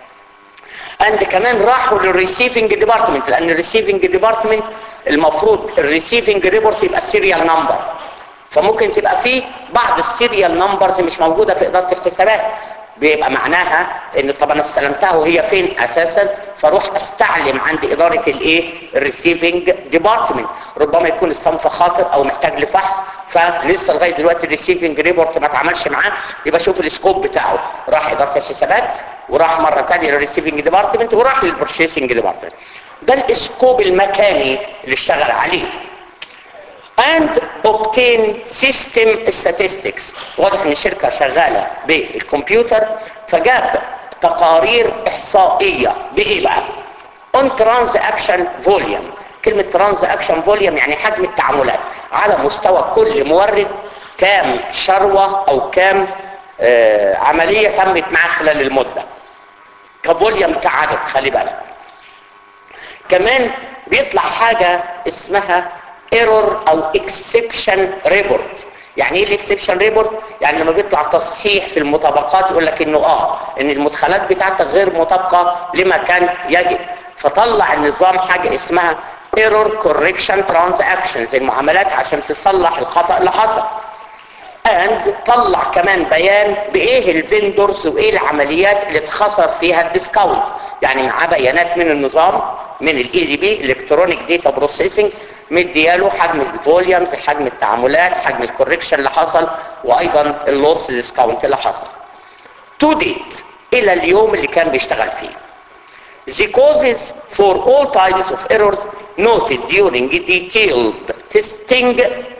اند كمان راحوا للريسيفنج ديبارتمنت لان الريسيفنج ديبارتمنت المفروض الريسيفنج ريبورت يبقى سيريال نمبر فممكن تبقى فيه بعض السيريال نمبرز مش موجوده في اداره الحسابات بيبقى معناها ان طب انا استلمتها وهي فين اساسا فاروح استعلم عند اداره الايه الريسيفنج ديبارتمنت ربما يكون الصنف خاطر او محتاج لفحص فلسه لغايه دلوقتي الريسيفنج ريبورت ما اتعملش معاه يبقى شوف السكوب بتاعه راح اداره الحسابات وراح مره ثانيه للريسيفنج ديبارتمنت وراح للبرشيسنج ديبارتمنت ده الاسكوب المكاني اللي اشتغل عليه and obtain system statistics واضح ان الشركة شغالة بالكمبيوتر فجاب تقارير احصائية بايه بقى on transaction volume كلمة transaction volume يعني حجم التعاملات على مستوى كل مورد كام شروة او كام آه عملية تمت معاه خلال المدة كفوليوم كعدد خلي بالك كمان بيطلع حاجة اسمها ايرور او اكسبشن ريبورت يعني ايه الاكسبشن ريبورت يعني لما بيطلع تصحيح في المطابقات يقول لك انه اه ان المدخلات بتاعتك غير مطابقه لما كان يجب فطلع النظام حاجه اسمها ايرور كوركشن ترانزاكشنز المعاملات عشان تصلح الخطا اللي حصل اند طلع كمان بيان بايه الفيندورز وايه العمليات اللي اتخسر فيها الديسكاونت يعني معاه بيانات من النظام من الاي دي بي الكترونيك داتا بروسيسنج مدياله حجم الفوليومز حجم التعاملات حجم الكوركشن اللي حصل وايضا اللوس ديسكاونت اللي حصل تو ديت الى اليوم اللي كان بيشتغل فيه The causes for all types of errors noted during detailed testing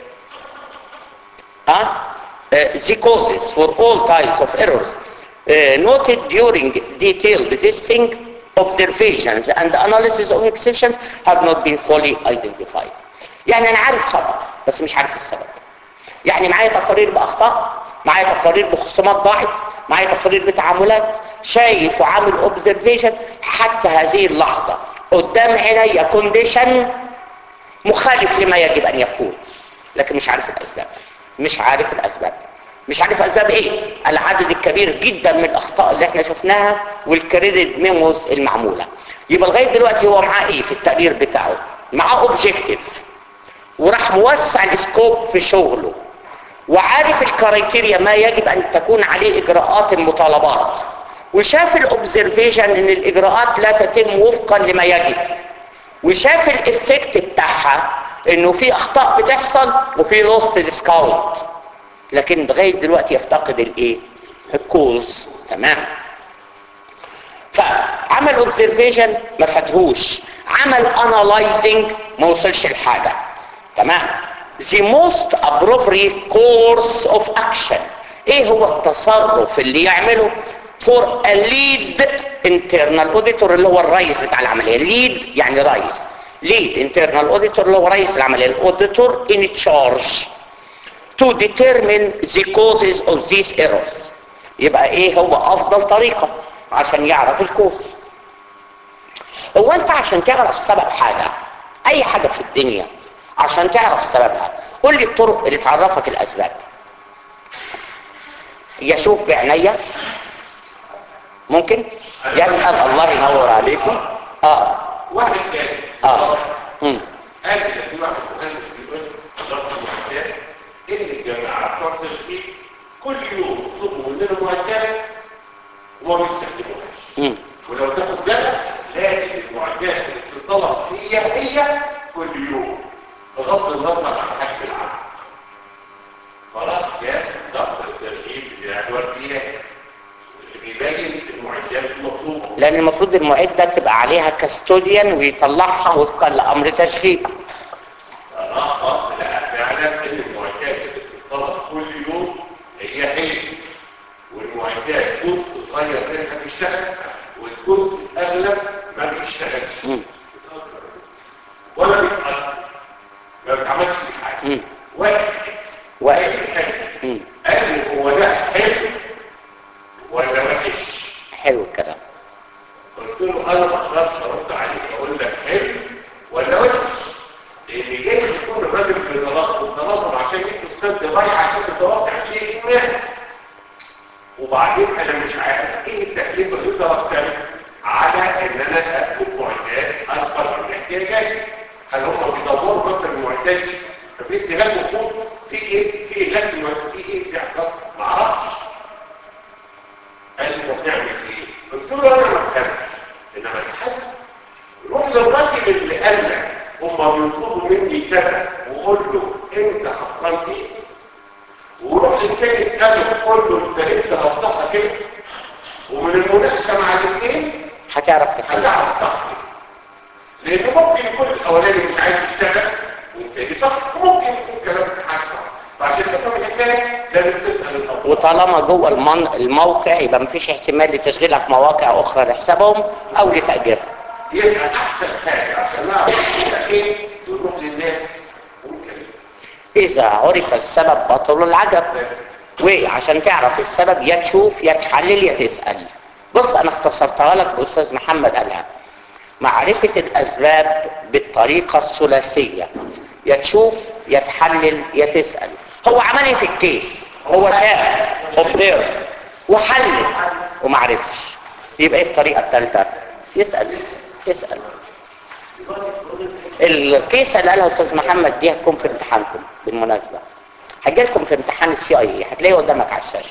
uh, the causes for all types of errors uh, noted during detailed testing observations and analysis of exceptions have not been fully identified يعني انا عارف خطأ بس مش عارف السبب يعني معايا تقارير باخطاء معايا تقارير بخصومات ضاعت معايا تقارير بتعاملات شايف وعامل اوبزرفيشن حتى هذه اللحظة قدام عينيا كونديشن مخالف لما يجب ان يكون لكن مش عارف الاسباب مش عارف الاسباب مش عارف اسباب ايه العدد الكبير جدا من الاخطاء اللي احنا شفناها والكريدت ميموز المعموله يبقى لغايه دلوقتي هو معاه ايه في التقرير بتاعه معاه اوبجيكتيف وراح موسع السكوب في شغله وعارف الكرايتيريا ما يجب ان تكون عليه اجراءات المطالبات وشاف الاوبزرفيشن ان الاجراءات لا تتم وفقا لما يجب وشاف الافكت بتاعها انه في اخطاء بتحصل وفي لوست ديسكاونت لكن لغايه دلوقتي يفتقد الايه الكوز تمام فعمل اوبزرفيشن ما فاتهوش عمل انالايزنج ما وصلش لحاجه تمام the most appropriate course of action ايه هو التصرف اللي يعمله for a lead internal auditor اللي هو الرئيس بتاع العمليه lead يعني رئيس lead internal auditor اللي هو رئيس العمليه الاوديتور in charge to determine the causes of these errors يبقى ايه هو افضل طريقه عشان يعرف الكوز هو انت عشان تعرف سبب حاجه اي حاجه في الدنيا عشان تعرف سببها قول لي الطرق اللي تعرفك الاسباب يشوف بعينيا ممكن يسأل الله ينور عليكم اه واحد تاني اه مم. قال كده في واحد مهندس بيقول ضبط المعدات ان الجماعه بتوع التشغيل كل يوم يطلبوا مننا معدات وما بيستخدموهاش مم. ولو تاخد بالك لازم المعدات اللي بتطلب هي هي كل يوم بغض النظر عن حجم العمل خلاص جاب ضغط التشغيل بتاع الورديات اللي بيبين المعدات المطلوبه لان المفروض المعدة تبقى عليها كاستوديان ويطلعها وفقا لامر تشغيل تلخص لها فعلا ان المعدات اللي بتطلب كل يوم هي هي والمعدات جزء صغير منها بيشتغل والجزء الاغلب ما بيشتغلش مم. ولا بيتأثر ما بيتعملش في حاجه مم. واحد واحد. واحد مم. قال لي هو ده حلو ولا وحش حلو الكلام قلت له انا ما اقدرش ارد عليك اقول لك حلو ولا وحش لان جاي يكون الراجل بيتناقض والتناقض عشان يبقى استاذ ضايع عشان تتوقع شيء ما وبعدين انا مش عارف ايه التكلفه اللي ترتبط على ان انا اخد معدات اكبر من احتياجاتي هل هم بيدوروا مثلا المعدات دي ففي استهلاك وقود في ايه في اهلاك المعدات في ايه بيحصل ما اعرفش قال لي طب نعمل ايه قلت له انا ما بفهمش انما الحل روح للراجل اللي قال لك هم بيطلبوا مني كذا وقول له انت حصلت ايه وروح للتاني اساله قول له انت ليه توضحها كده ومن المناقشه مع الاثنين هتعرف الحل هتعرف صح لان ممكن يكون الاولاني مش عايز يشتغل والتاني صح وممكن يكون كلامك حاجه صح فعشان تفهم الثاني لازم تسال الاول وطالما جوه المن... الموقع يبقى مفيش احتمال لتشغيلها في مواقع اخرى لحسابهم او لتأجيرها يبقى احسن حاجه عشان نعرف كده ايه نروح للناس ممكن اذا عرف السبب بطل العجب بس وعشان تعرف السبب يا تشوف يا تحلل يا تسأل بص انا اختصرتها لك باستاذ محمد قالها معرفة الاسباب بالطريقة الثلاثية يا تشوف يا تحلل يا تسأل هو عمل ايه في الكيس هو شاف observe وحلل ومعرفش يبقى ايه الطريقة الثالثة يسأل يسأل الكيس اللي قالها استاذ محمد دي هتكون في امتحانكم بالمناسبة هجي لكم في امتحان السي اي هتلاقيه قدامك على الشاشة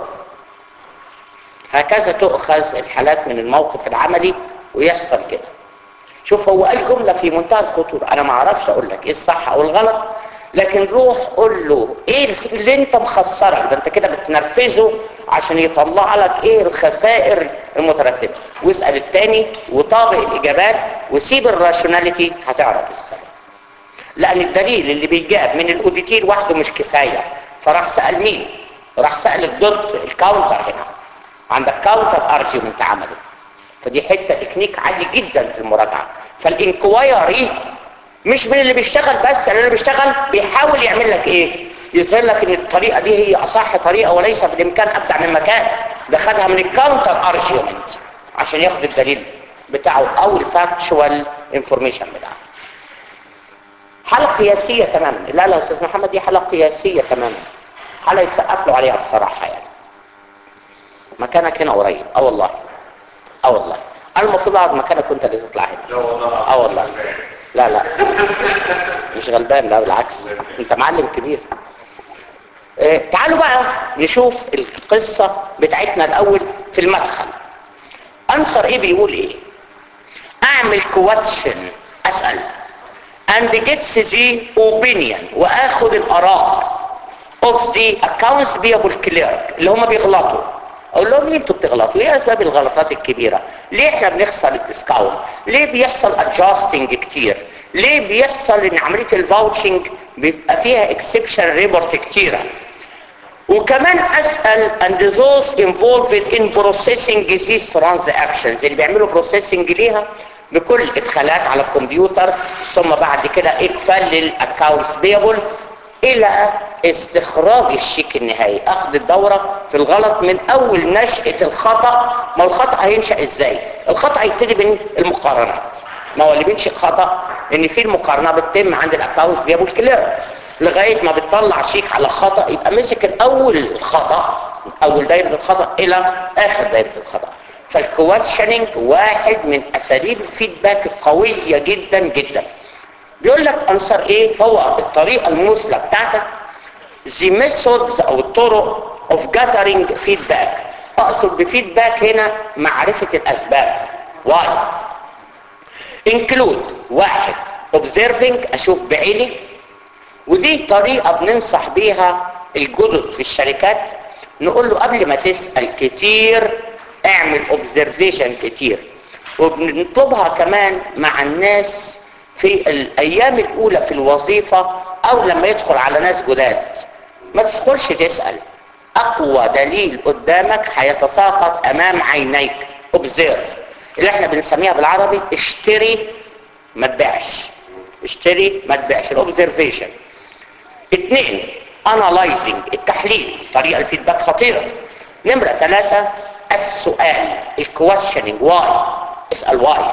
هكذا تؤخذ الحالات من الموقف العملي ويحصل كده شوف هو قال جملة في منتهى الخطورة انا ما اعرفش اقول لك ايه الصح او الغلط لكن روح قول له ايه اللي انت مخسرك ده انت كده بتنرفزه عشان يطلع لك ايه الخسائر المترتبة واسأل التاني وطابق الاجابات وسيب الراشوناليتي هتعرف السبب لان الدليل اللي بيجاب من الاوديتير وحده مش كفاية فراح سأل مين راح سأل الضد الكاونتر هنا عندك كاونتر ارجيومنت عمله فدي حتة تكنيك عالي جدا في المراجعة فالانكوايري مش من اللي بيشتغل بس يعني اللي بيشتغل بيحاول يعمل لك ايه يظهر لك ان الطريقة دي هي اصح طريقة وليس في الامكان ابدع من مكان ده خدها من الكاونتر ارجيومنت عشان ياخد الدليل بتاعه او الفاكتشوال انفورميشن بتاعه حالة قياسية تماما لا لا يا استاذ محمد دي حالة قياسية تماما حالة يتسقف له عليها بصراحة يعني مكانك هنا قريب اه والله اه والله انا المفروض اقعد مكانك وانت اللي تطلع هنا لا والله اه والله لا لا مش غلبان لا بالعكس انت معلم كبير آه، تعالوا بقى نشوف القصة بتاعتنا الأول في المدخل أنصر إيه بيقول إيه أعمل question أسأل and gets the opinion وآخد الآراء of the accounts payable clerk اللي هم بيغلطوا اقول لهم ليه انتوا بتغلطوا ايه اسباب الغلطات الكبيره ليه احنا بنخسر الديسكاونت ليه بيحصل ادجاستنج كتير ليه بيحصل ان عمليه الفاوتشنج بيبقى فيها اكسبشن ريبورت كتيره وكمان اسال and those involved in processing these transactions اللي بيعملوا بروسيسنج ليها بكل ادخالات على الكمبيوتر ثم بعد كده اقفال للاكونتس بيبل الى استخراج الشيك النهائي اخذ الدورة في الغلط من اول نشأة الخطأ ما الخطأ هينشأ ازاي الخطأ هيبتدي من المقارنات ما هو اللي بينشئ خطأ ان في المقارنة بتتم عند الاكونت بيبل كلير لغاية ما بتطلع شيك على خطأ يبقى مسك الاول خطأ اول دايرة الخطأ الى اخر دايرة الخطأ فالكواشننج واحد من اساليب الفيدباك القوية جدا جدا بيقول لك انصر ايه هو الطريقة المثلى بتاعتك the methods او الطرق of gathering feedback اقصد بفيدباك هنا معرفة الاسباب why include واحد observing اشوف بعيني ودي طريقة بننصح بيها الجدد في الشركات نقول له قبل ما تسأل كتير اعمل observation كتير وبنطلبها كمان مع الناس في الايام الاولى في الوظيفة او لما يدخل على ناس جداد ما تدخلش تسأل اقوى دليل قدامك هيتساقط امام عينيك observe اللي احنا بنسميها بالعربي اشتري ما تبيعش اشتري ما تبيعش الاوبزرفيشن اثنين انالايزنج التحليل طريقه الفيدباك خطيره نمره ثلاثة السؤال الكويشننج واي اسال واي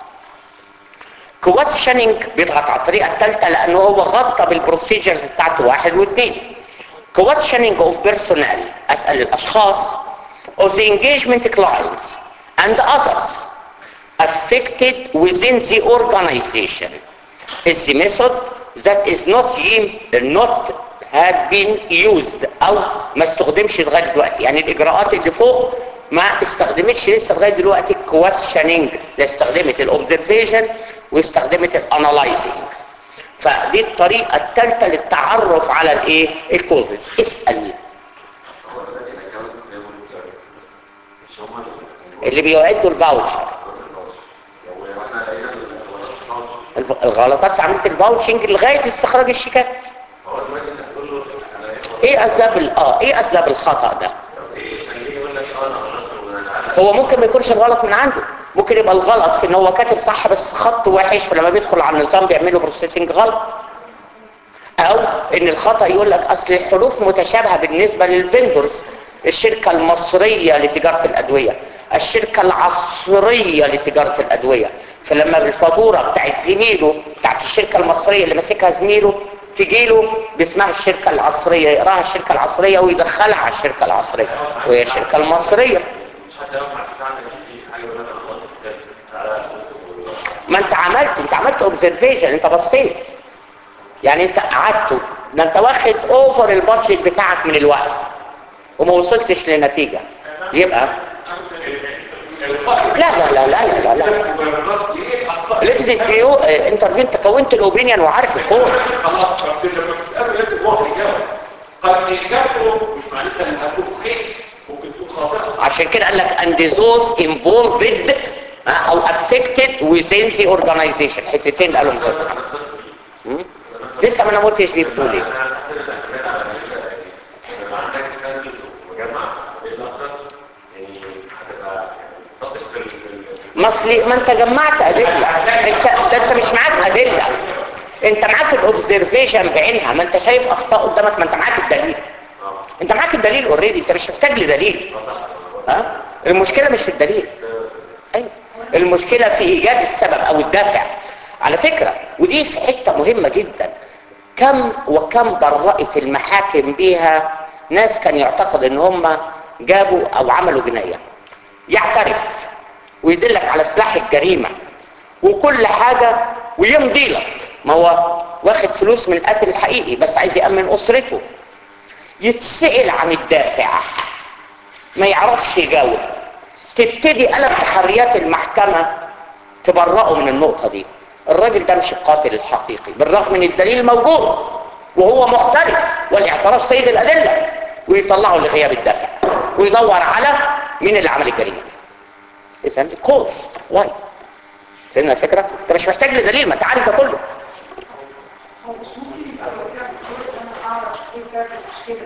كويشننج بيضغط على الطريقه الثالثه لانه هو غطى بالبروسيجرز بتاعته واحد واثنين questioning of personnel اسال الاشخاص of the engagement clients and others affected within the organization is the method that is not not had been used او ما استخدمش لغايه دلوقتي يعني الاجراءات اللي فوق ما استخدمتش لسه لغايه دلوقتي questioning لا استخدمت الاوبزرفيشن واستخدمت الانالايزنج فدي الطريقه الثالثه للتعرف على الايه الكوزز اسال اللي بيعدوا الفاوتشر الغلطات في عمليه الفاوتشنج لغايه استخراج الشيكات ايه اسباب ال- اه ايه اسباب الخطا ده هو ممكن ما يكونش الغلط من عنده ممكن يبقى الغلط في ان هو كاتب صح بس خط وحش فلما بيدخل على النظام بيعملوا بروسيسنج غلط او ان الخطا يقول لك اصل الحروف متشابهه بالنسبه للفندورز الشركه المصريه لتجاره الادويه الشركه العصريه لتجاره الادويه فلما الفاتوره بتاعت زميله بتاعت الشركه المصريه اللي ماسكها زميله تجيله باسمها الشركه العصريه يقراها الشركه العصريه ويدخلها على الشركه العصريه وهي الشركه المصريه ما انت عملت انت عملت اوبزرفيشن انت بصيت يعني انت قعدت ده انت واخد اوفر البادجت بتاعك من الوقت وما وصلتش لنتيجه يبقى لا لا لا لا لا لا, لا. الاكزيت فيو انترفيو انت كونت الاوبينيون وعارف الكود خلاص طب لما تساله لازم هو يجاوب قد اجابته مش معناتها انها تكون صحيح ممكن تكون خاطئه عشان كده قال لك and those involved ها، او affected within the organization حتتين اللي قالهم زي م? لسه ما انا ما قلتش دي بتقول ايه ما اصل ما انت جمعت ادله انت ده انت مش معاك ادله انت معاك الاوبزرفيشن بعينها ما انت شايف اخطاء قدامك ما انت معاك الدليل انت معاك الدليل اوريدي انت مش محتاج لدليل ها المشكله مش في الدليل ايوه المشكله في ايجاد السبب او الدافع على فكره ودي في حته مهمه جدا كم وكم برأت المحاكم بيها ناس كان يعتقد ان هم جابوا او عملوا جنايه يعترف ويدلك على سلاح الجريمه وكل حاجه ويمضي لك ما هو واخد فلوس من القاتل الحقيقي بس عايز يأمن اسرته يتسأل عن الدافع ما يعرفش يجاوب تبتدي قلب تحريات المحكمة تبرئه من النقطة دي الراجل ده مش القاتل الحقيقي بالرغم من الدليل موجود وهو معترف والاعتراف سيد الأدلة ويطلعه لغياب الدافع ويدور على مين اللي عمل الجريمة دي إذا كوز واي فهمنا الفكرة؟ انت مش محتاج لدليل ما انت عارف ده كله هو مش ممكن يبقى كده بيقول ان انا اعرف ايه ده المشكله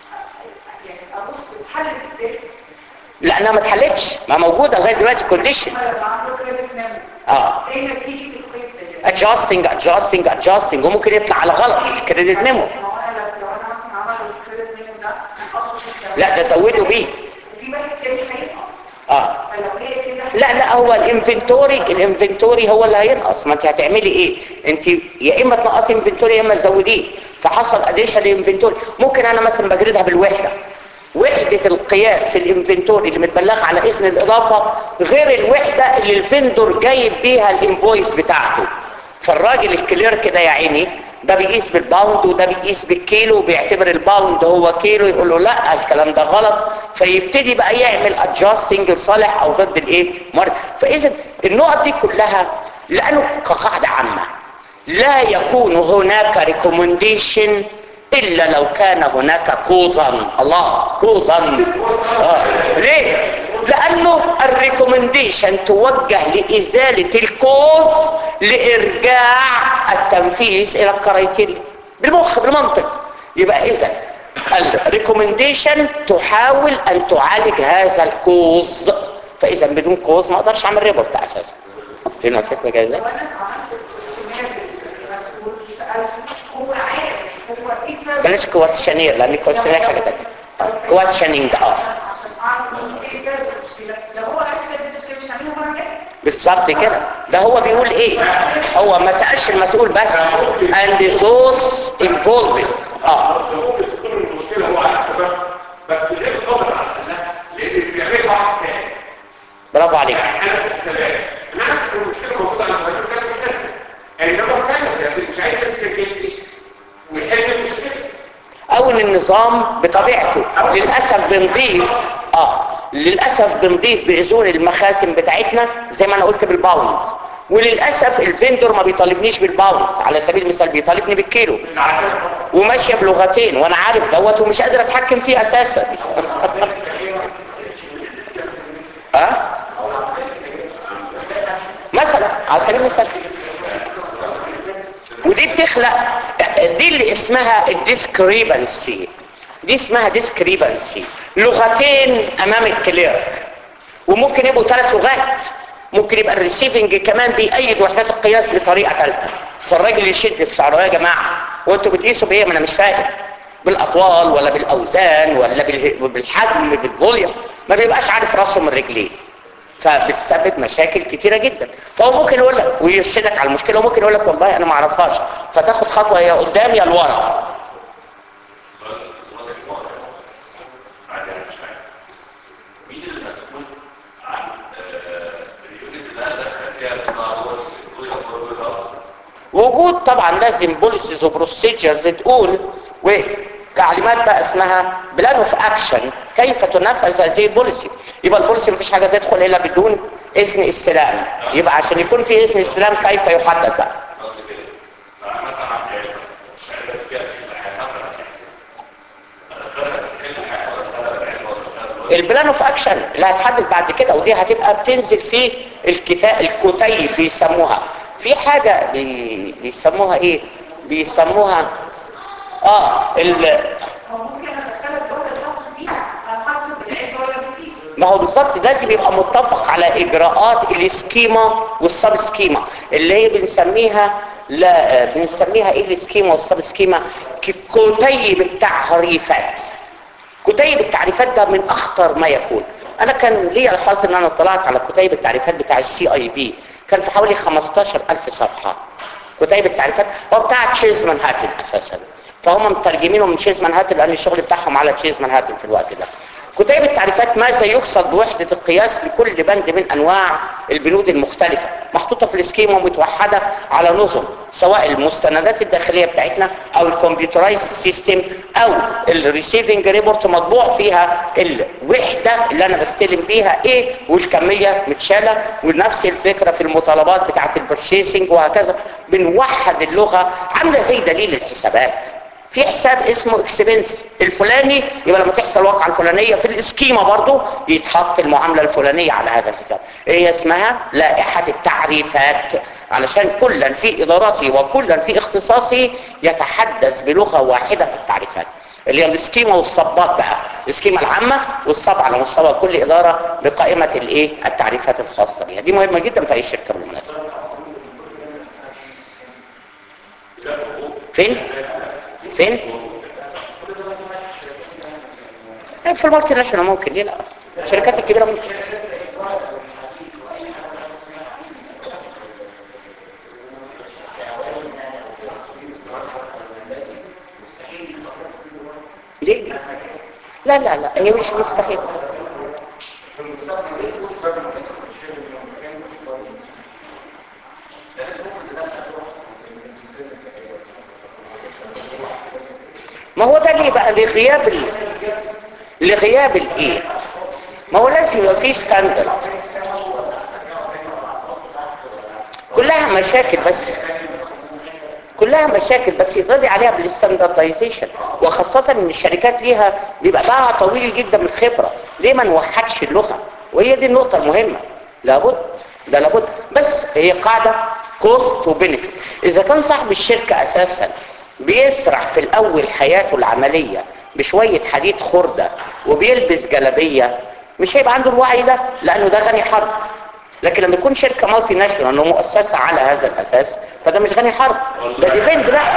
يعني ابص الحل ازاي لانها ما اتحلتش ما موجوده لغايه دلوقتي كونديشن لما عنده كريدت ميموري اه ايه نتيجه القيد ده adjusting adjusting adjusting وممكن يطلع على غلط كريدت ميمو ما هو انا لو لو انا مثلا عمل الكريدت ميموري ده هنقصه في الكلام. لا ده زودوا بيه وفي واحد تاني هينقص اه فلو هي كده لا لا هو الانفنتوري الانفنتوري هو اللي هينقص ما انت هتعملي ايه انت يا اما تنقصي انفنتوري يا اما تزوديه فحصل اديشن انفنتوري ممكن انا مثلا بجردها بالوحده وحدة القياس في الانفنتوري اللي متبلغ على اذن الاضافة غير الوحدة اللي الفندور جايب بيها الانفويس بتاعته فالراجل الكليرك ده يا عيني ده بيقيس بالباوند وده بيقيس بالكيلو وبيعتبر الباوند هو كيلو يقول له لا الكلام ده غلط فيبتدي بقى يعمل ادجاستنج لصالح او ضد الايه مرض فاذا النقط دي كلها لانه كقاعده عامه لا يكون هناك ريكومنديشن الا لو كان هناك كوزا الله كوزا آه. ليه لانه الريكومنديشن توجه لازاله الكوز لارجاع التنفيذ الى الكرايتيريا بالمخ بالمنطق يبقى اذا الريكومنديشن تحاول ان تعالج هذا الكوز فاذا بدون كوز ما اقدرش اعمل ريبورت اساسا فين الفكره جايه ازاي لو انا عملت اجتماع بالمسؤول سالته هو عارف هو ايه سبب بلاش كويشنير لان الكويشنير حاجه ثانيه كويشنينج اه عشان اعرف ايه ده المشكله لو هو عارف ده المشكله مش هعملها مره جايه بالظبط كده ده هو بيقول ايه هو ما سالش المسؤول بس and those involved اه ممكن تكون المشكله هو عارف سببها بس غير قادر على حلها لان بيعملها واحد تاني برافو عليك انا في سلام انا عارف ان المشكله موجوده انا بقول كذا كذا انما كان مش عايز يمسك كلمتي ويحل المشكله او ان النظام بطبيعته للاسف بنضيف اه للاسف بنضيف باذون المخازن بتاعتنا زي ما انا قلت بالباوند وللاسف الفندور ما بيطالبنيش بالباوند على سبيل المثال بيطالبني بالكيلو وماشيه بلغتين وانا عارف دوت ومش قادر اتحكم فيه اساسا ها مثلا على سبيل المثال ودي بتخلق دي اللي اسمها الديسكريبنسي دي اسمها ديسكريبنسي لغتين امام الكليرك وممكن يبقوا ثلاث لغات ممكن يبقى الريسيفنج كمان بيأيد وحدات القياس بطريقه ثالثه فالراجل يشد في شعره يا جماعه وانتوا بتقيسوا بايه ما انا مش فاهم بالاطوال ولا بالاوزان ولا بال- بالحجم بالفوليوم ما بيبقاش عارف راسه من رجليه فبتسبب مشاكل كتيره جدا فهو ممكن يقول لك ويرشدك على المشكله وممكن يقول لك والله انا ما اعرفهاش فتاخد خطوه يا قدام يا لورا مين المسؤول عن آه، اليونت اللي انا دخل فيها القانون القانون وجود طبعا لازم بوليسيز وبروسيجرز تقول وتعليمات بقى اسمها بلان اوف اكشن كيف تنفذ هذه البوليسي يبقى البوليسي مفيش حاجه تدخل الا بدون اذن استلام يبقى عشان يكون في اذن استلام كيف يحدد بقى قصدي كده انا مثلا عندي علم شهاده فيها سن الحياه مثلا انا خارج سن الحياه ولا خارج علم ولا اشتغل البلان اوف اكشن اللي هتحدد بعد كده ودي هتبقى بتنزل في الكتاب الكتيب بيسموها في حاجه بي- بيسموها ايه بيسموها اه ال هو ممكن ادخلها الدوله الخاصه بيها على حسب العيد ولا فيه ما هو بالظبط لازم يبقى متفق على اجراءات السكيما والسب سكيما اللي هي بنسميها لا بنسميها ايه السكيما والسب سكيما ك- كتيب التعريفات كتيب التعريفات ده من اخطر ما يكون انا كان لي الحظ ان انا اطلعت على كتيب التعريفات بتاع السي اي بي كان في حوالي 15000 صفحه كتيب التعريفات هو بتاع تشيز مانهاتن اساسا فهم مترجمينه من تشيز مانهاتن لان الشغل بتاعهم على تشيز مانهاتن في الوقت ده كتيب التعريفات ماذا يقصد بوحدة القياس لكل بند من انواع البنود المختلفة محطوطة في السكيما ومتوحدة على نظم سواء المستندات الداخلية بتاعتنا او الكمبيوترايز سيستم او الريسيفنج ريبورت مطبوع فيها الوحدة اللي انا بستلم بيها ايه والكمية متشالة ونفس الفكرة في المطالبات بتاعت البرشيسنج وهكذا بنوحد اللغة عاملة زي دليل الحسابات في حساب اسمه اكسبنس الفلاني يبقى لما تحصل واقعة الفلانية في الاسكيما برضو يتحط المعاملة الفلانية على هذا الحساب هي اسمها لائحة التعريفات علشان كلا في ادارته وكلا في اختصاصه يتحدث بلغة واحدة في التعريفات اللي هي الاسكيما والصبات بقى الاسكيما العامة والصب على مستوى كل ادارة بقائمة الايه التعريفات الخاصة بها دي مهمة جدا في اي شركة بالمناسبة فين فين في المالتي ناشونال ممكن ليه لا الشركات الكبيرة ممكن ليه لا لا لا هي مش مستحيل ما هو ده ليه بقى لغياب ال... لغياب الايه ما هو لازم يبقى فيه ستاندرد كلها مشاكل بس كلها مشاكل بس يتقضي عليها بالستاندردايزيشن وخاصة ان الشركات ليها بيبقى باعها طويل جدا من الخبرة ليه ما نوحدش اللغة وهي دي النقطة المهمة لابد ده لابد بس هي قاعدة كوست وبنفيت اذا كان صاحب الشركة اساسا بيسرح في الاول حياته العملية بشوية حديد خردة وبيلبس جلبية مش هيبقى عنده الوعي ده لانه ده غني حرب لكن لما يكون شركة مالتي ناشونال ومؤسسة على هذا الاساس فده مش غني حرب ده ديبند بقى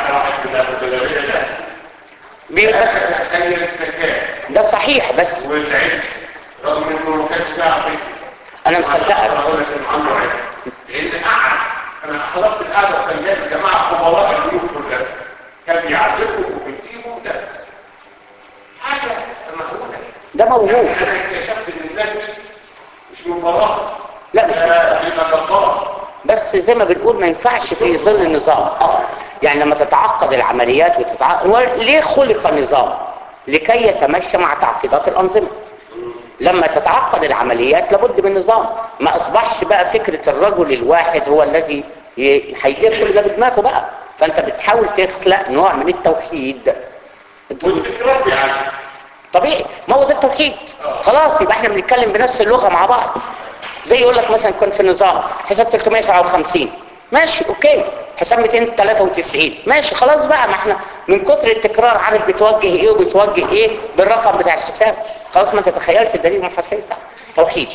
بي- بس تخيل الزكاة ده صحيح بس والعلم رغم انه ما كانش بيعرف يكتب انا مصدقك انا اقول لك انه عنده علم لان قعد انا حضرت القعده وكان جايب جماعه خبراء البيوت كلها كان بيعلموا وبيديهم درس حاجه مهوله ده موهوب انا اكتشفت ان الناس دي مش من فراغ لا مش ده بيبقى جبار بس زي ما بنقول ما ينفعش في ظل النظام اه يعني لما تتعقد العمليات وتتعقد هو ليه خلق النظام لكي يتمشى مع تعقيدات الأنظمة لما تتعقد العمليات لابد من نظام ما أصبحش بقى فكرة الرجل الواحد هو الذي ي- هيدير كل ده بدماغه بقى فأنت بتحاول تخلق نوع من التوحيد والتكرار يعني طبيعي ما هو ده التوحيد خلاص يبقى احنا بنتكلم بنفس اللغة مع بعض زي يقول لك مثلا كان في النظام حساب 357 ماشي اوكي حساب 293 ماشي خلاص بقى ما احنا من كتر التكرار عارف بتوجه ايه وبتوجه ايه بالرقم بتاع الحساب خلاص ما انت تخيلت الدليل المحاسبي بتاعه توحيد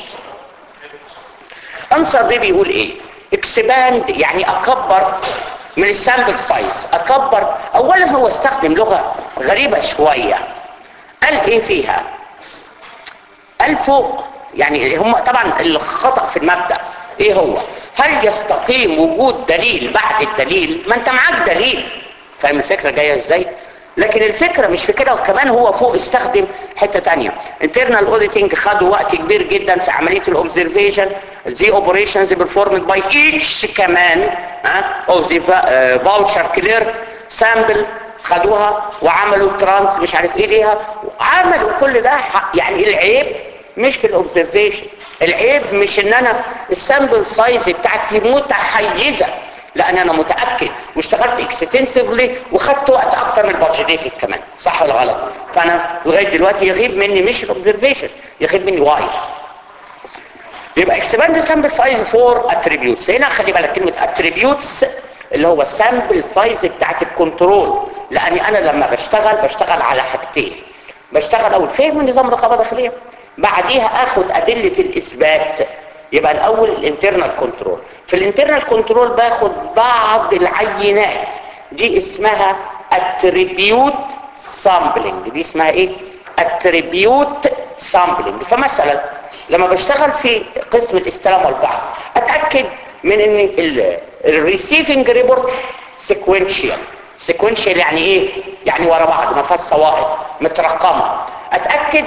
انصر دي بيقول ايه اكسباند يعني اكبر من السامبل سايز اكبر اولا هو استخدم لغة غريبة شوية قال ايه فيها قال فوق يعني هم طبعا الخطأ في المبدأ ايه هو هل يستقيم وجود دليل بعد الدليل ما انت معاك دليل فاهم الفكرة جاية ازاي لكن الفكرة مش في كده وكمان هو فوق استخدم حتة تانية internal auditing خدوا وقت كبير جدا في عملية الاوبزرفيشن the operations performed by each كمان ها او the voucher clear sample خدوها وعملوا ترانس مش عارف ايه ليها وعملوا كل ده ح- يعني العيب مش في الاوبزرفيشن العيب مش ان انا السامبل سايز بتاعتي متحيزه لان انا متاكد واشتغلت اكستنسively وخدت وقت اكتر من البادجيتيف كمان صح ولا غلط فانا لغايه دلوقتي يغيب مني مش الاوبزرفيشن يغيب مني واي يبقى اكسباند سامبل سايز فور اتريبيوتس هنا خلي بالك كلمه اتريبيوتس اللي هو السامبل سايز بتاعت الكنترول لاني انا لما بشتغل بشتغل على حاجتين بشتغل اول فهم نظام رقابه داخليه بعديها اخد ادله الاثبات يبقى الاول الانترنال كنترول في الانترنال كنترول باخد بعض العينات دي اسمها اتريبيوت سامبلنج دي اسمها ايه اتريبيوت سامبلنج فمثلا لما بشتغل في قسم الاستلام والبحث اتاكد من ان الريسيفنج ريبورت سيكوينشال سيكوينشال يعني ايه يعني ورا بعض ما فيهاش سوائط مترقمه اتاكد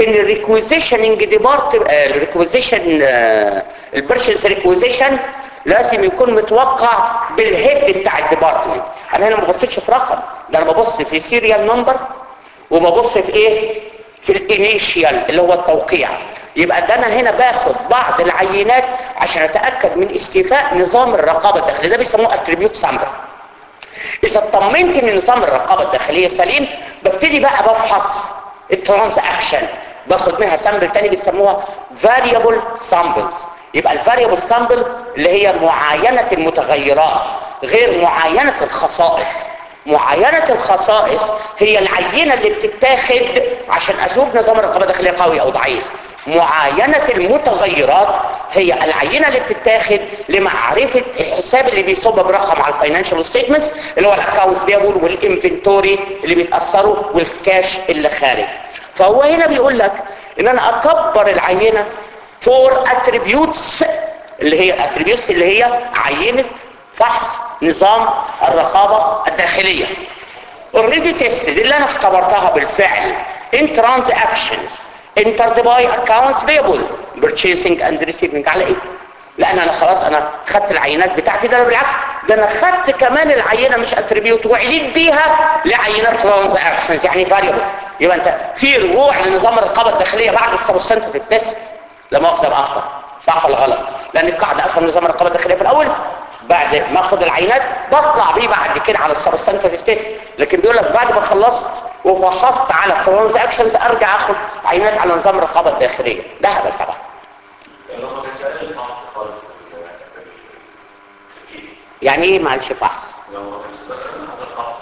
ان الريكويزيشننج ديبارت الريكويزيشن البيرشيز ريكويزيشن لازم يكون متوقع بالهيد بتاع الديبارتمنت انا هنا ما ببصش في رقم ده انا ببص في سيريال نمبر وببص في ايه في الانيشيال اللي هو التوقيع يبقى ده انا هنا باخد بعض العينات عشان اتاكد من استيفاء نظام الرقابه الداخليه ده بيسموه اتريبيوت سامبل اذا اطمنت ان نظام الرقابه الداخليه سليم ببتدي بقى بفحص الترانز اكشن باخد منها سامبل تاني بيسموها فاريبل سامبلز يبقى الفاريبل سامبل اللي هي معاينه المتغيرات غير معاينه الخصائص معاينة الخصائص هي العينة اللي بتتاخد عشان اشوف نظام الرقابة الداخلية قوي او ضعيف معاينة المتغيرات هي العينة اللي بتتاخد لمعرفة الحساب اللي بيصب برقم على الفاينانشال ستيتمنتس اللي هو الاكونت بيبل والانفنتوري اللي بيتأثروا والكاش اللي خارج فهو هنا بيقول لك ان انا اكبر العينة فور اتريبيوتس اللي هي الاتريبيوتس اللي هي عينة فحص نظام الرقابة الداخلية already tested اللي انا اختبرتها بالفعل in transactions entered by accounts payable purchasing and receiving على ايه لان انا خلاص انا خدت العينات بتاعتي ده بالعكس ده انا خدت كمان العينه مش اتريبيوت وعليت بيها لعينات ترانزاكشنز يعني فاريبل يبقى انت في رجوع لنظام الرقابه الداخليه بعد السبستنتيف تيست لا مؤاخذه باخر صح ولا غلط لان القاعده افهم نظام الرقابه الداخليه في الاول بعد ما اخد العينات بطلع بيه بعد كده على السبستنتيف تيست لكن بيقول لك بعد ما خلصت وفحصت على الترانزاكشنز ارجع اخد عينات على نظام الرقابه الداخليه ده هبل طبعا لو ما كانش قال الفحص خالص في ال- في الكيس يعني ايه معلش فحص لو ما كانش دخل حصل فحص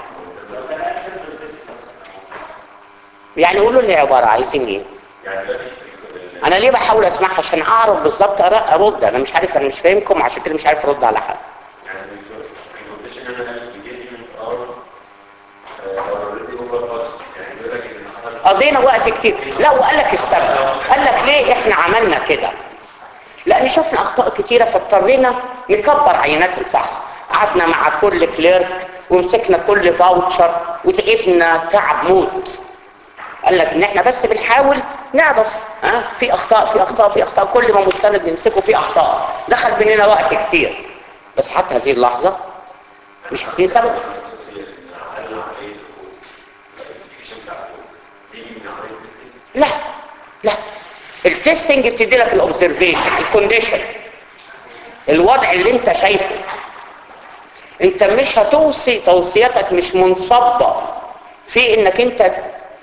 يعني قولوا لي عباره عايزين ايه يعني دلوقتي ال- انا ليه بحاول اسمعها عشان اعرف بالظبط أر- ارد انا مش عارف انا مش فاهمكم عشان كده مش عارف ارد على حد يعني الكونديشن ان انا engagement or or already over budget يعني بيقول لك ان حصل قضينا وقت كتير لا وقال لك السبب قال لك ليه احنا عملنا كده لان شفنا اخطاء كتيره فاضطرينا نكبر عينات الفحص قعدنا مع كل كليرك ومسكنا كل فاوتشر وتعبنا تعب موت قال لك ان احنا بس بنحاول نعرف ها في اخطاء في اخطاء في اخطاء كل ما مستند نمسكه في اخطاء دخل مننا وقت كتير بس حتى هذه اللحظه مش عارفين سبب لا لا التستنج بتدي لك الاوبزرفيشن الكونديشن الوضع اللي انت شايفه انت مش هتوصي توصيتك مش منصبه في انك انت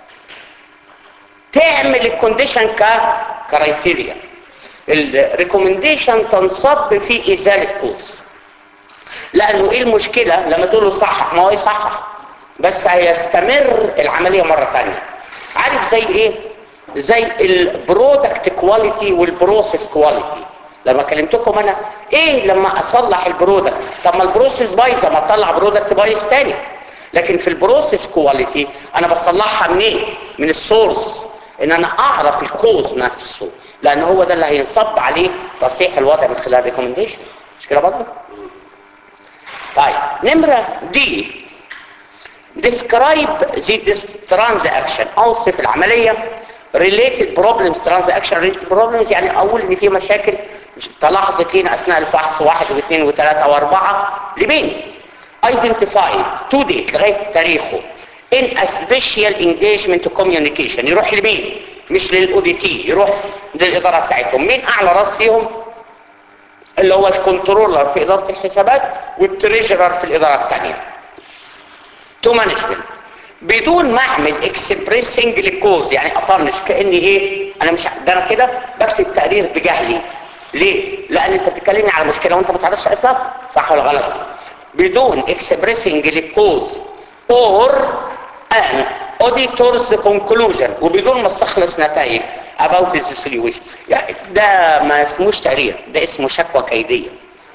تعمل الكونديشن ككرايتيريا الريكومنديشن تنصب في ازاله كوز لانه ايه المشكله لما تقول له صحح ما هو يصحح بس هيستمر العمليه مره ثانيه عارف زي ايه زي البرودكت كواليتي والبروسيس كواليتي لما كلمتكم انا ايه لما اصلح البرودكت طب ما البروسيس بايظه ما اطلع برودكت بايظ تاني لكن في البروسيس كواليتي انا بصلحها منين من السورس ان انا اعرف الكوز نفسه لان هو ده اللي هينصب عليه تصحيح الوضع من خلال ريكومنديشن مش كده برضه طيب نمره دي describe the transaction اوصف العمليه related problems transaction related problems يعني اقول ان في مشاكل تلاحظت هنا اثناء الفحص واحد واثنين وثلاثة واربعة لمين identified to date لغاية تاريخه in a special engagement communication يروح لمين مش للاو دي تي يروح للاداره بتاعتهم مين اعلى راس فيهم اللي هو الكنترولر في اداره الحسابات والتريجرر في الاداره الثانيه تو مانجمنت بدون ما اعمل اكسبريسنج للكوز يعني اطنش كاني ايه انا مش ده انا كده بكتب تقرير بجهلي ليه لان انت بتكلمني على مشكله وانت ما تعرفش اسبابها صح ولا غلط بدون اكسبريسنج للكوز اور ان auditor's conclusion وبدون ما استخلص نتائج about the solution يعني ده ما اسموش تقرير ده اسمه شكوى كيديه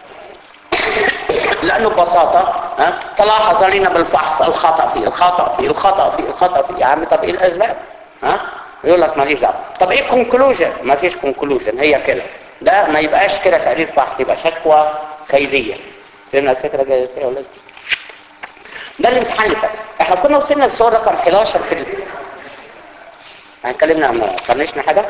لانه ببساطه ها تلاحظ علينا بالفحص الخطا فيه الخطا فيه الخطا فيه الخطا فيه يا عم طب ايه الاسباب ها يقول لك ماليش دعوه طب ايه الكونكلوجن ما فيش كونكلوجن هي كده ده ما يبقاش كده تقرير فحص يبقى شكوى كيديه فهمنا الفكره جايه ازاي ولا إيه؟ ده الامتحان اللي فات احنا كنا وصلنا للصور رقم 11 في ال... هنكلمنا ما طنشنا حاجة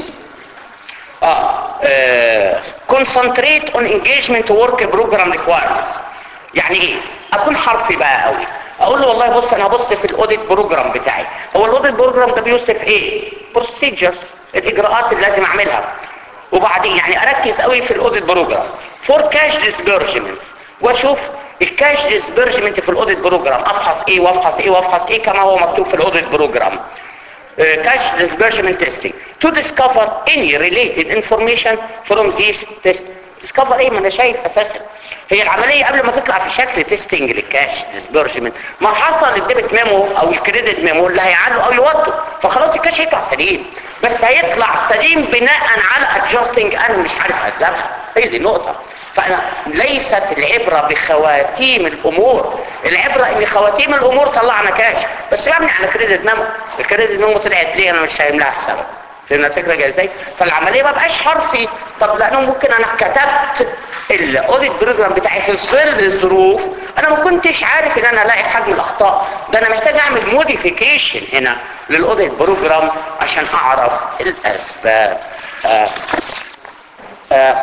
اه آه، concentrate on engagement work program requirements يعني ايه اكون حرفي بقى قوي اقول له والله بص انا هبص في الاوديت بروجرام بتاعي هو الاوديت بروجرام ده بيوصف ايه procedures الاجراءات اللي لازم اعملها وبعدين يعني اركز قوي في الاوديت بروجرام فور كاش ديسبيرجمنتس واشوف الكاش ديسبيرجمنت في الاوديت بروجرام افحص ايه وافحص ايه وافحص ايه كما هو مكتوب في الاوديت بروجرام cash disbursement testing to discover any related information from these tests discover ايه ما انا شايف اساسا هي العملية قبل ما تطلع في شكل تيستنج للكاش ديسبيرجمنت ما حصل الديبت ميمو او الكريدت ميمو اللي هيعلوا او يوطوا فخلاص الكاش هيطلع سليم بس هيطلع سليم بناء على ادجستنج انا مش عارف اسبابها هي دي النقطة فانا ليست العبرة بخواتيم الامور العبرة ان خواتيم الامور طلعنا كاش بس مبني على كريدت ميمو الكريدت ميمو طلعت ليه انا مش فاهم لها حسابها فهمنا الفكره جايه ازاي فالعمليه ما بقاش حرفي طب لانه ممكن انا كتبت الاوديت بروجرام بتاعي في ظل ظروف انا ما كنتش عارف ان انا الاقي حجم الاخطاء ده انا محتاج اعمل موديفيكيشن هنا للاوديت بروجرام عشان اعرف الاسباب آه آه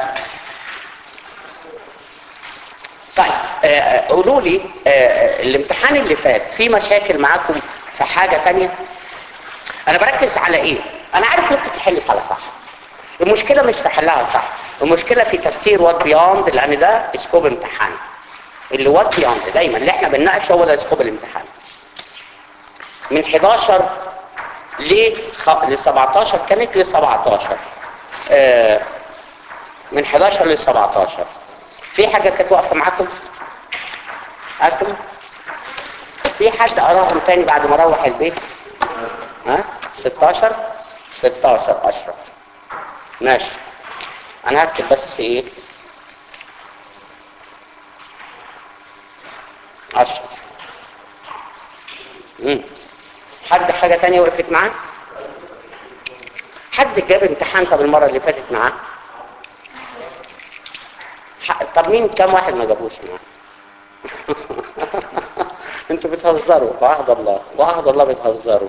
طيب آه، قولوا لي آه، الامتحان اللي فات في مشاكل معاكم في حاجة تانية انا بركز على ايه انا عارف ممكن تحل الحالة صح المشكلة مش في حلها صح المشكلة في تفسير وات بياند لان ده سكوب امتحان اللي وات بياند دايما اللي احنا بنناقشه هو ده سكوب الامتحان من 11 ل خ... ل 17 كانت ل 17 آه من 11 ل 17 في حاجة كانت واقفة معاكم أكل في حد قراهم تاني بعد ما روح البيت ها 16 16 أشرف ماشي أنا هكتب بس إيه أشرف مم. حد حاجة تانية وقفت معاه حد جاب امتحان طب المرة اللي فاتت معاه ح- طب مين كم واحد ما جابوش معاه انتوا بتهزروا وعهد الله وعهد الله بتهزروا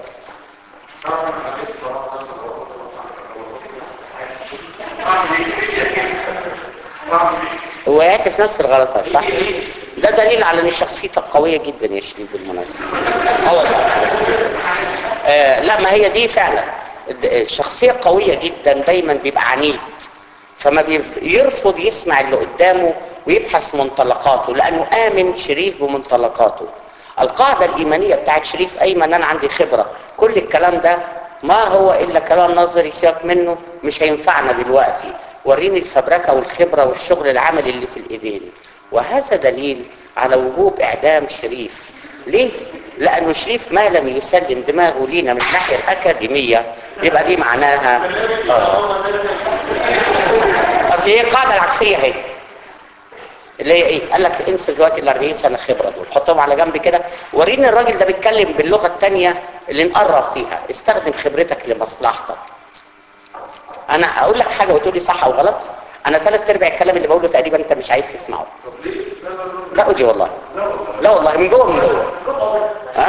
وقعت في نفس الغلطة صح ده دليل على ان شخصيتك قوية جدا يا شريف بالمناسبة اه والله آه لا ما هي دي فعلا الد- شخصية قوية جدا دايما بيبقى عنيد فما بيرفض يسمع اللي قدامه ويبحث منطلقاته لانه امن شريف بمنطلقاته القاعدة الايمانية بتاعت شريف ايمن انا عندي خبرة كل الكلام ده ما هو الا كلام نظري سياق منه مش هينفعنا دلوقتي وريني الفبركة والخبرة والشغل العملي اللي في الايدين وهذا دليل على وجوب اعدام شريف ليه؟ لانه شريف ما لم يسلم دماغه لينا من الناحية الاكاديمية يبقى دي معناها آه. اصل هي القاعده العكسيه اهي اللي هي ايه قال لك انسى دلوقتي ال 40 سنه خبره دول حطهم على جنب كده وريني الراجل ده بيتكلم باللغه الثانيه اللي نقرب فيها استخدم خبرتك لمصلحتك انا اقول لك حاجه وتقول لي صح او غلط انا ثلاث ارباع الكلام اللي بقوله تقريبا انت مش عايز تسمعه لا قولي والله لا والله من جوه من جوه ها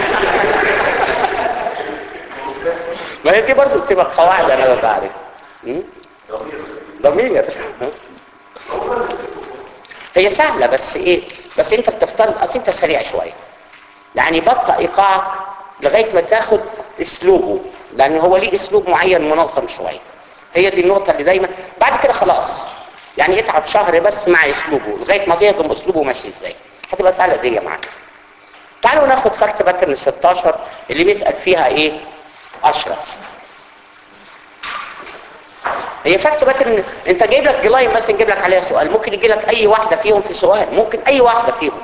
ما هي دي برضه بتبقى قواعد انا ببقى عارف م? ضمير هي سهلة بس ايه بس انت بتفترض اصل انت سريع شوية يعني بطأ ايقاعك لغاية ما تاخد اسلوبه لان هو ليه اسلوب معين منظم شوية هي دي النقطة اللي دايما بعد كده خلاص يعني اتعب شهر بس مع اسلوبه لغاية ما تهضم اسلوبه ماشي ازاي هتبقى سهلة دي معاك تعالوا ناخد فاكت باترن 16 اللي بيسأل فيها ايه اشرف هي فاكت باترن انت جايب لك جلاين بس نجيب لك عليها سؤال ممكن يجي لك اي واحدة فيهم في سؤال ممكن اي واحدة فيهم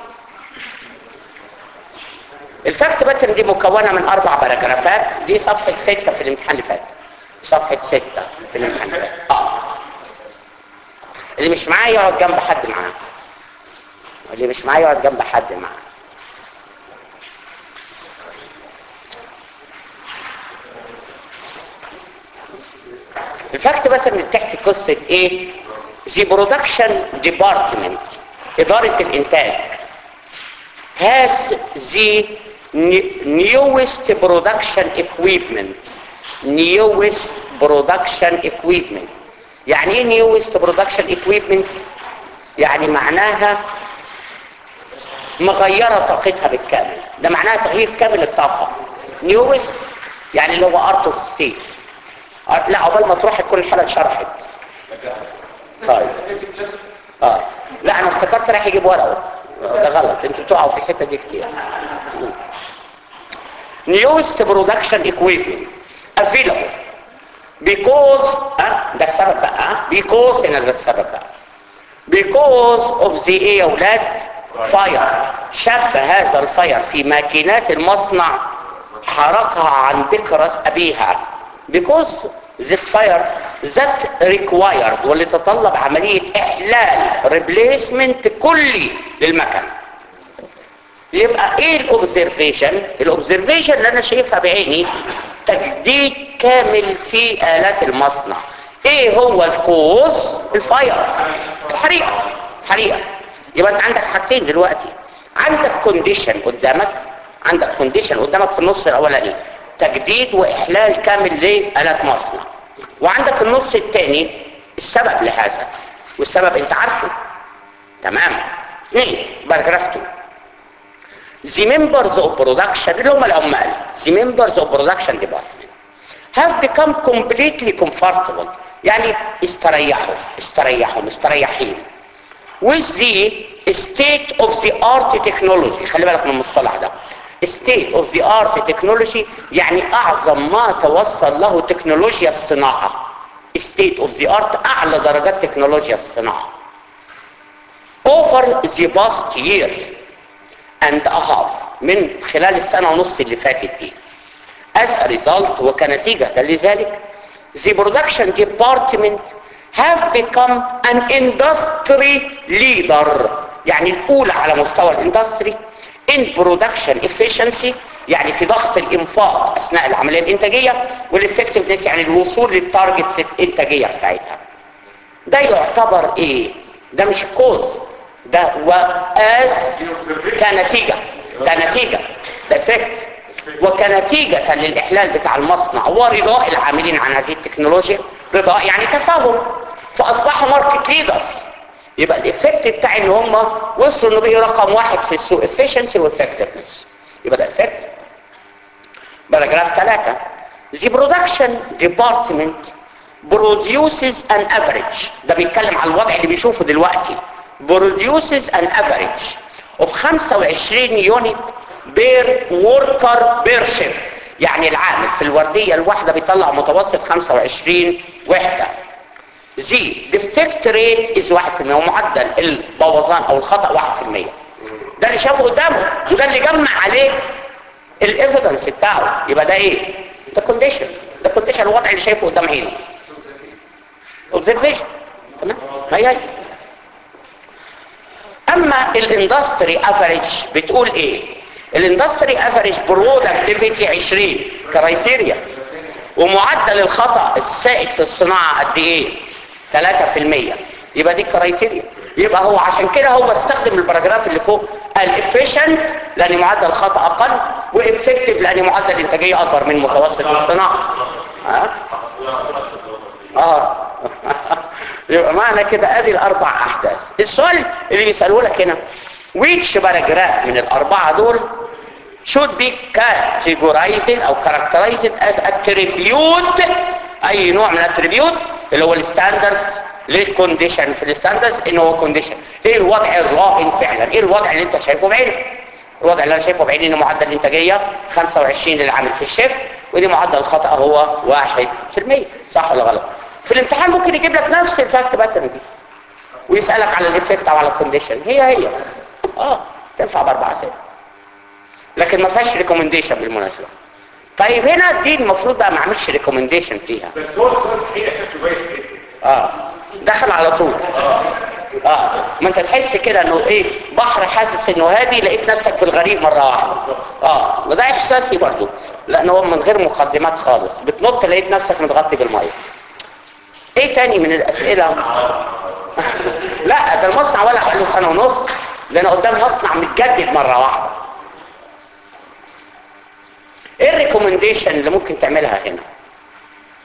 الفاكت باترن دي مكونة من اربع باراجرافات دي صفحة ستة في الامتحان اللي فات صفحة ستة في الامتحان اللي فات اه اللي مش معاه يقعد جنب حد معاه اللي مش معاه يقعد جنب حد معاه الفاكت باترن بتحكي قصة ايه The production department إدارة الإنتاج has the newest production equipment newest production equipment يعني ايه newest production equipment يعني معناها مغيرة طاقتها بالكامل ده معناها تغيير كامل الطاقة newest يعني اللي هو art of state لا عقبال ما تروح تكون الحالة اتشرحت طيب اه لا انا افتكرت راح يجيب ورقه ده غلط انتوا بتقعوا في الحته دي كتير newest production equipment available because ها ده السبب بقى ها because هنا ده السبب بقى because of the ايه يا اولاد fire شاب هذا الفاير في ماكينات المصنع حرقها عن ذكرى ابيها because that fire that required واللي تطلب عملية احلال replacement كلي للمكن يبقى ايه الاوبزرفيشن الاوبزرفيشن اللي انا شايفها بعيني تجديد كامل في الات المصنع ايه هو الكوز الفاير الحريقه حريقه يبقى انت عندك حاجتين دلوقتي عندك كونديشن قدامك عندك كونديشن قدامك في النص الاولاني تجديد واحلال كامل لالات مصنع وعندك النص الثاني السبب لهذا والسبب انت عارفه تمام اثنين باراجراف 2 the members of production اللي هم العمال the members of production department have become completely comfortable يعني استريحوا استريحوا مستريحين with the state of the art technology خلي بالك من المصطلح ده state of the art technology يعني اعظم ما توصل له تكنولوجيا الصناعة state of the art اعلى درجات تكنولوجيا الصناعة over the past year and a half من خلال السنة ونص اللي فاتت دي as a result وكنتيجة لذلك the production department have become an industry leader يعني الأولى على مستوى الاندستري in production efficiency يعني في ضغط الانفاق اثناء العمليه الانتاجيه والافكتفنس يعني الوصول للتارجت الانتاجيه بتاعتها ده يعتبر ايه ده مش كوز ده واز كنتيجه كنتيجه ده افكت وكنتيجة للإحلال بتاع المصنع ورضاء العاملين عن هذه التكنولوجيا رضاء يعني تفاهم فأصبحوا ماركت ليدرز يبقى الإفكت بتاع إن هم وصلوا إنه بقوا رقم واحد في السوق efficiency وeffectiveness يبقى ده إفكت باراجراف ثلاثة The production department produces an average ده بيتكلم على الوضع اللي بيشوفه دلوقتي produces an average of 25 يونت بير وركر بير شيفت يعني العامل في الوردية الواحدة بيطلع متوسط 25 وحدة زي defect rate is 1% ومعدل البوظان او الخطأ 1% ده اللي شافه قدامه وده اللي جمع عليه الايفيدنس بتاعه يبقى ده ايه ده كونديشن ده كونديشن الوضع اللي شايفه قدام عينه observation تمام ما هي اما الاندستري افريج بتقول ايه الاندستري افريج برودكتيفيتي 20 كرايتيريا ومعدل الخطا السائد في الصناعه قد ايه 3% يبقى دي كرايتيريا يبقى هو عشان كده هو استخدم الباراجراف اللي فوق الافيشنت لان معدل الخطا اقل وافكتيف لان معدل الانتاجيه اكبر من متوسط الصناعه ها اه يبقى معنى كده ادي الاربع احداث السؤال اللي بيسالوه لك هنا which paragraph من الاربعه دول should be categorized او characterized as attribute اي نوع من الاتريبيوت اللي هو الستاندرد للكونديشن في الستاندرز ان هو كونديشن ايه الوضع الراهن فعلا ايه الوضع اللي انت شايفه بعينك الوضع اللي انا شايفه بعيني ان معدل الانتاجيه 25 للعامل في الشيفت ودي معدل الخطا هو 1% صح ولا غلط في الامتحان ممكن يجيب لك نفس الفاكت باترن دي ويسالك على الايفكت او على الكونديشن هي هي اه تنفع باربع اسئله لكن ما فيهاش ريكومنديشن بالمناسبه طيب هنا دي المفروض بقى ما اعملش ريكومنديشن فيها بس هو السؤال الحقيقه شكله باين جدا اه دخل على طول اه ما انت تحس كده انه ايه بحر حاسس انه هادي لقيت نفسك في الغريق مره واحده اه وده احساسي برضو لان هو من غير مقدمات خالص بتنط لقيت نفسك متغطي بالميه ايه تاني من الاسئله لا ده المصنع ولا حلو سنه ونص ده انا قدام مصنع متجدد مره واحده ايه الريكومنديشن اللي ممكن تعملها هنا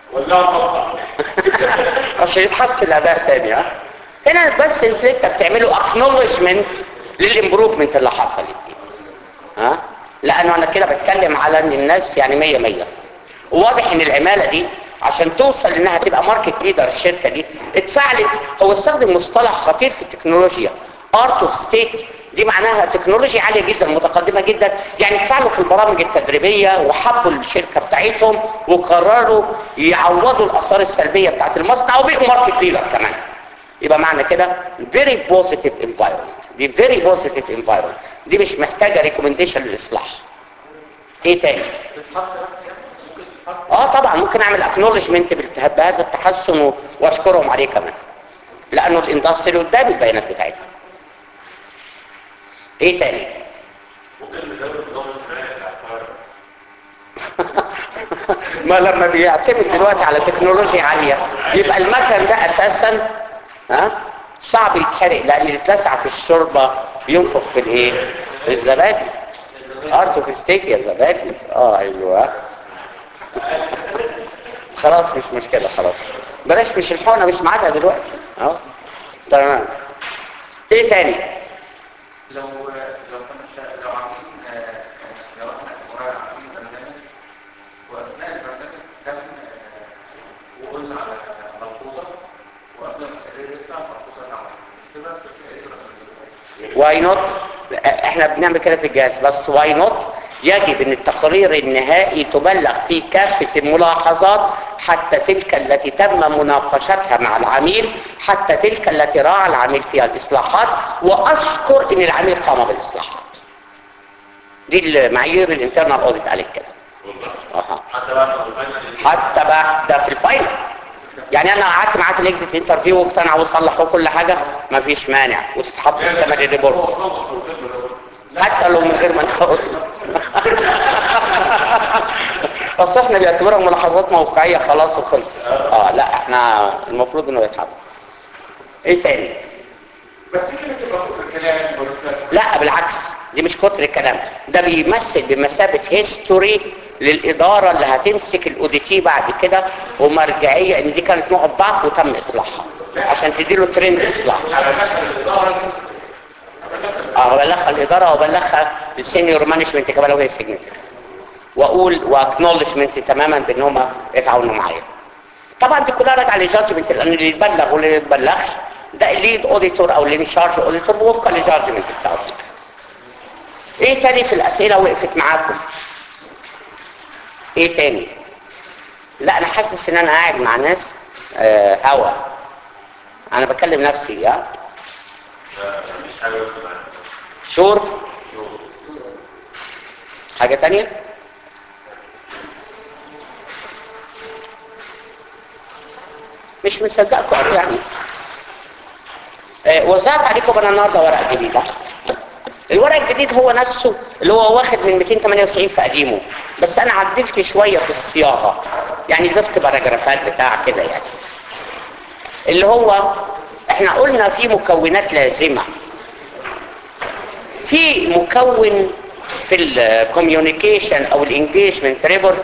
ولا مصنع عشان يتحسن الاداء تاني ها هنا بس انت انت بتعمله اكنولجمنت للامبروفمنت اللي حصلت دي ها لانه انا كده بتكلم على ان الناس يعني مية مية وواضح ان العمالة دي عشان توصل انها تبقى ماركت ليدر الشركة دي اتفعلت هو استخدم مصطلح خطير في التكنولوجيا ارت اوف ستيت دي معناها تكنولوجيا عالية جدا متقدمة جدا يعني اتفعلوا في البرامج التدريبية وحبوا الشركة بتاعتهم وقرروا يعوضوا الاثار السلبية بتاعت المصنع وبقوا ماركت ليدر كمان يبقى معنى كده very positive environment دي very positive environment دي مش محتاجة recommendation للإصلاح ايه تاني اه طبعا ممكن اعمل acknowledgement بالت- بهذا التحسن و- واشكرهم عليه كمان لانه الاندستري قدام البيانات بتاعتها ايه تاني ممكن نزود نظام الحماية بتاع الفرق ما لما بيعتمد دلوقتي على تكنولوجيا عالية يبقى المكن ده اساسا ها صعب يتحرق لان اللي اتلسع في الشوربة ينفخ في الايه في الزبادي ارت اوف ستيت يا زبادي اه ايوه خلاص مش مشكلة خلاص بلاش مش الحقنة مش معادها دلوقتي اه تمام ايه تاني لو لو كنا شا- لو عاملين آه، لو احنا ورايا عاملين برنامج واثناء البرنامج تم آه، وقلنا على ملحوظه وقبل ما التقرير يطلع ملحوظه اتعملت كده التقرير واي نوت احنا بنعمل كده في الجهاز بس واي نوت يجب ان التقرير النهائي تبلغ فيه كافة الملاحظات حتى تلك التي تم مناقشتها مع العميل حتى تلك التي راعى العميل فيها الاصلاحات واشكر ان العميل قام بالاصلاحات دي المعايير الانترنال اوديت عليك كده والله اها حتى بعد ما الفاينل حتى بقى ده في الفاينل يعني انا قعدت معاه في الاكزيت انترفيو واقتنع وصلح وكل حاجه مفيش مانع وتتحط في ثمن الريبورت هو صنف الخدمة ده حتى لو من غير ما نقول بس احنا بيعتبرها ملاحظات موقعية خلاص وخلص اه لا احنا المفروض انه يتحط ايه تاني بس كده تبقى كتر الكلام والاستاذ لا بالعكس دي مش كتر الكلام ده بيمثل بمثابة هيستوري للإدارة اللي هتمسك الأوديتي بعد كده ومرجعية ان دي كانت نقط ضعف وتم إصلاحها عشان تديله ترند إصلاح على دخل الإدارة اه ببلغها الإدارة وبلغها السينيور مانجمنت كمان لو هي سيجنتير واقول واكنولجمنت تماما بان هم يتعاونوا معايا طبعا دي كلها راجعه للجادجمنت لان اللي يتبلغ واللي ما يتبلغش ده الليد اوديتور او اللي انشارج اوديتور وفقا للجادجمنت بتاعته ايه تاني في الاسئله وقفت معاكم ايه تاني لا انا حاسس ان انا قاعد مع ناس آه هوا انا بكلم نفسي يا مش حاجة بس معانا شور حاجه تانية مش مصدقكم أوي يعني آه، وزعت عليكم انا النهارده ورقه جديده الورق الجديد هو نفسه اللي هو واخد من 298 في قديمه بس انا عدلت شويه في الصياغه يعني ضفت باراجرافات بتاع كده يعني اللي هو احنا قلنا في مكونات لازمه في مكون في الكوميونيكيشن او الانجيجمنت ريبورت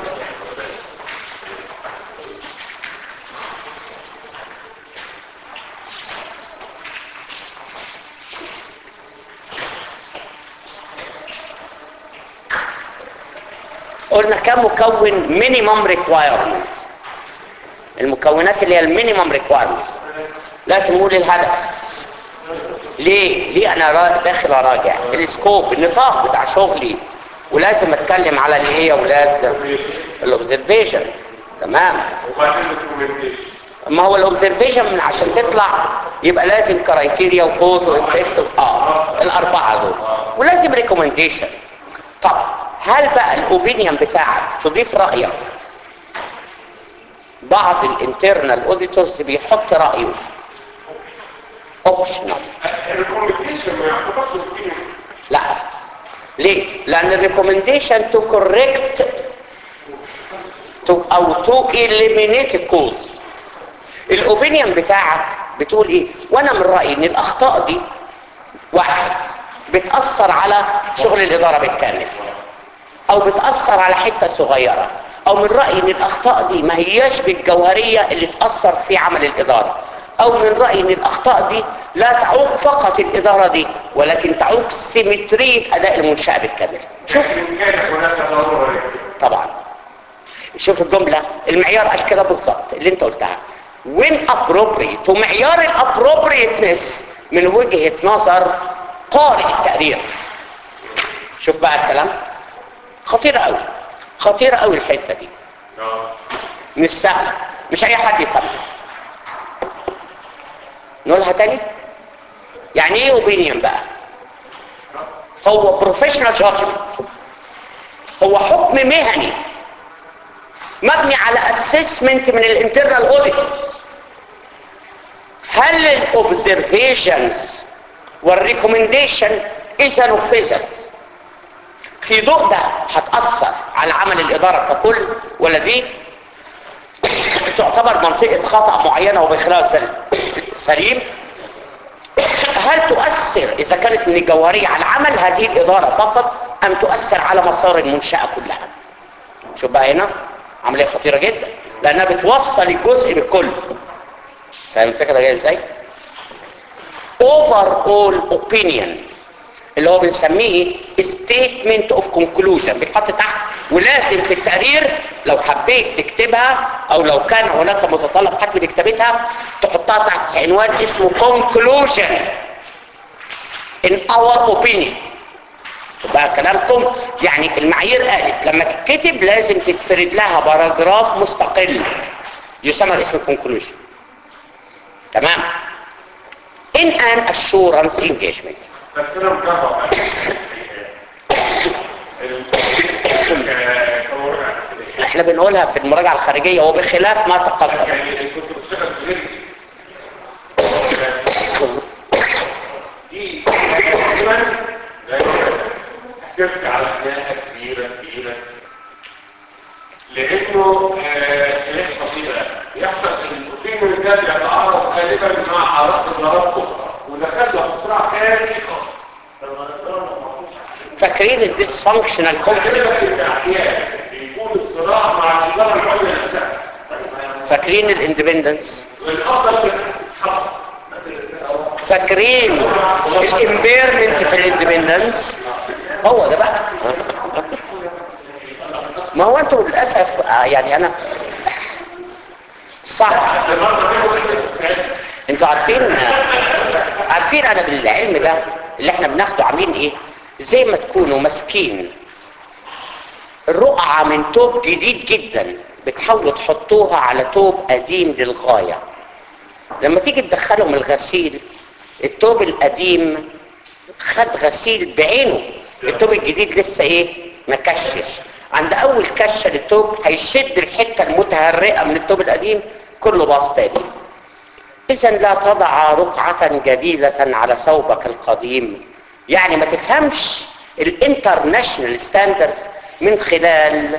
قلنا كم مكون مينيمم ريكوايرمنت المكونات اللي هي المينيمم ريكوايرمنت لازم نقول الهدف ليه ليه انا را- داخل اراجع السكوب النطاق بتاع شغلي ولازم اتكلم على اللي هي يا اولاد الاوبزرفيشن تمام وبعدين الدوكيومنتيشن ما هو الاوبزرفيشن من عشان تطلع يبقى لازم كرايتيريا وكوز وافكت اه الاربعه دول ولازم ريكومنديشن طب هل بقى الاوبينيون بتاعك تضيف رايك بعض الانترنال اوديتورز بيحط رايه اوبشنال الريكومنديشن ما يعتبرش opinion. لا ليه لان الريكومنديشن تو كوريكت او تو eliminate الكوز الاوبينيون بتاعك بتقول ايه وانا من رايي ان الاخطاء دي واحد بتاثر على شغل الاداره بالكامل او بتاثر على حته صغيره او من رأيي ان الاخطاء دي ما هياش بالجوهرية اللي تأثر في عمل الادارة او من رأيي ان الاخطاء دي لا تعوق فقط الادارة دي ولكن تعوق سيمترية اداء المنشأة بالكامل شوف إن كان هناك ضرورة طبعا شوف الجملة المعيار قال كده بالظبط اللي انت قلتها when appropriate ومعيار الابروبريتنس من وجهة نظر قارئ التقرير شوف بقى الكلام خطيرة قوي خطيرة قوي الحتة دي اه مش سهلة مش اي حد يفهمها نقولها تاني يعني ايه اوبينيون بقى هو بروفيشنال جادجمنت هو حكم مهني مبني على اسسمنت من الانترنال اوديتورز هل الاوبزرفيشنز والريكومنديشن اذا نفذت في ضوء ده هتأثر على عمل الإدارة ككل ولا دي تعتبر منطقة خطأ معينة وبخلاف سل- سليم هل تؤثر إذا كانت من الجوهرية على عمل هذه الإدارة فقط أم تؤثر على مسار المنشأة كلها شوف بقى هنا عملية خطيرة جدا لأنها بتوصل الجزء بالكل فاهم الفكرة جاية ازاي؟ overall opinion اللي هو بنسميه statement of conclusion بيتحط تحت ولازم في التقرير لو حبيت تكتبها او لو كان هناك متطلب حتم لكتابتها تحطها تحت عنوان اسمه conclusion in our opinion بقى كلامكم يعني المعايير قالت لما تتكتب لازم تتفرد لها باراجراف مستقل يسمى اسم conclusion تمام in an assurance engagement بس انا مجرب احنا بنقولها في المراجعة الخارجية وبخلاف ما تقدم يعني كنت بشتغل في غيري دي دايما هترسي على خناقه كبيره كبيره لانه آه، يحصل ايه بقى؟ يحصل ان الاوبينيون ده بيتعارض غالبا مع اراء ادارات اخرى ودخلنا في صراع تاني خالص فاكرين الديسفانكشنال كومباني غالبا احيانا بيكون الصراع مع الاداره العليا نفسها فاكرين الاندبندنس والافضل تتحفظ فاكرين الامبيرمنت في الاندبندنس هو ده بقى ما هو انتوا للاسف آه، يعني انا صح انتوا عارفين عارفين انا بالعلم ده اللي احنا بناخده عاملين ايه زي ما تكونوا ماسكين رقعة من توب جديد جدا بتحاولوا تحطوها على توب قديم للغاية لما تيجي تدخلهم الغسيل التوب القديم خد غسيل بعينه التوب الجديد لسه ايه مكشش عند اول كشة للتوب هيشد الحتة المتهرئة من التوب القديم كله باص تاني اذا لا تضع رقعة جديدة على ثوبك القديم يعني ما تفهمش الانترناشنال ستاندردز من خلال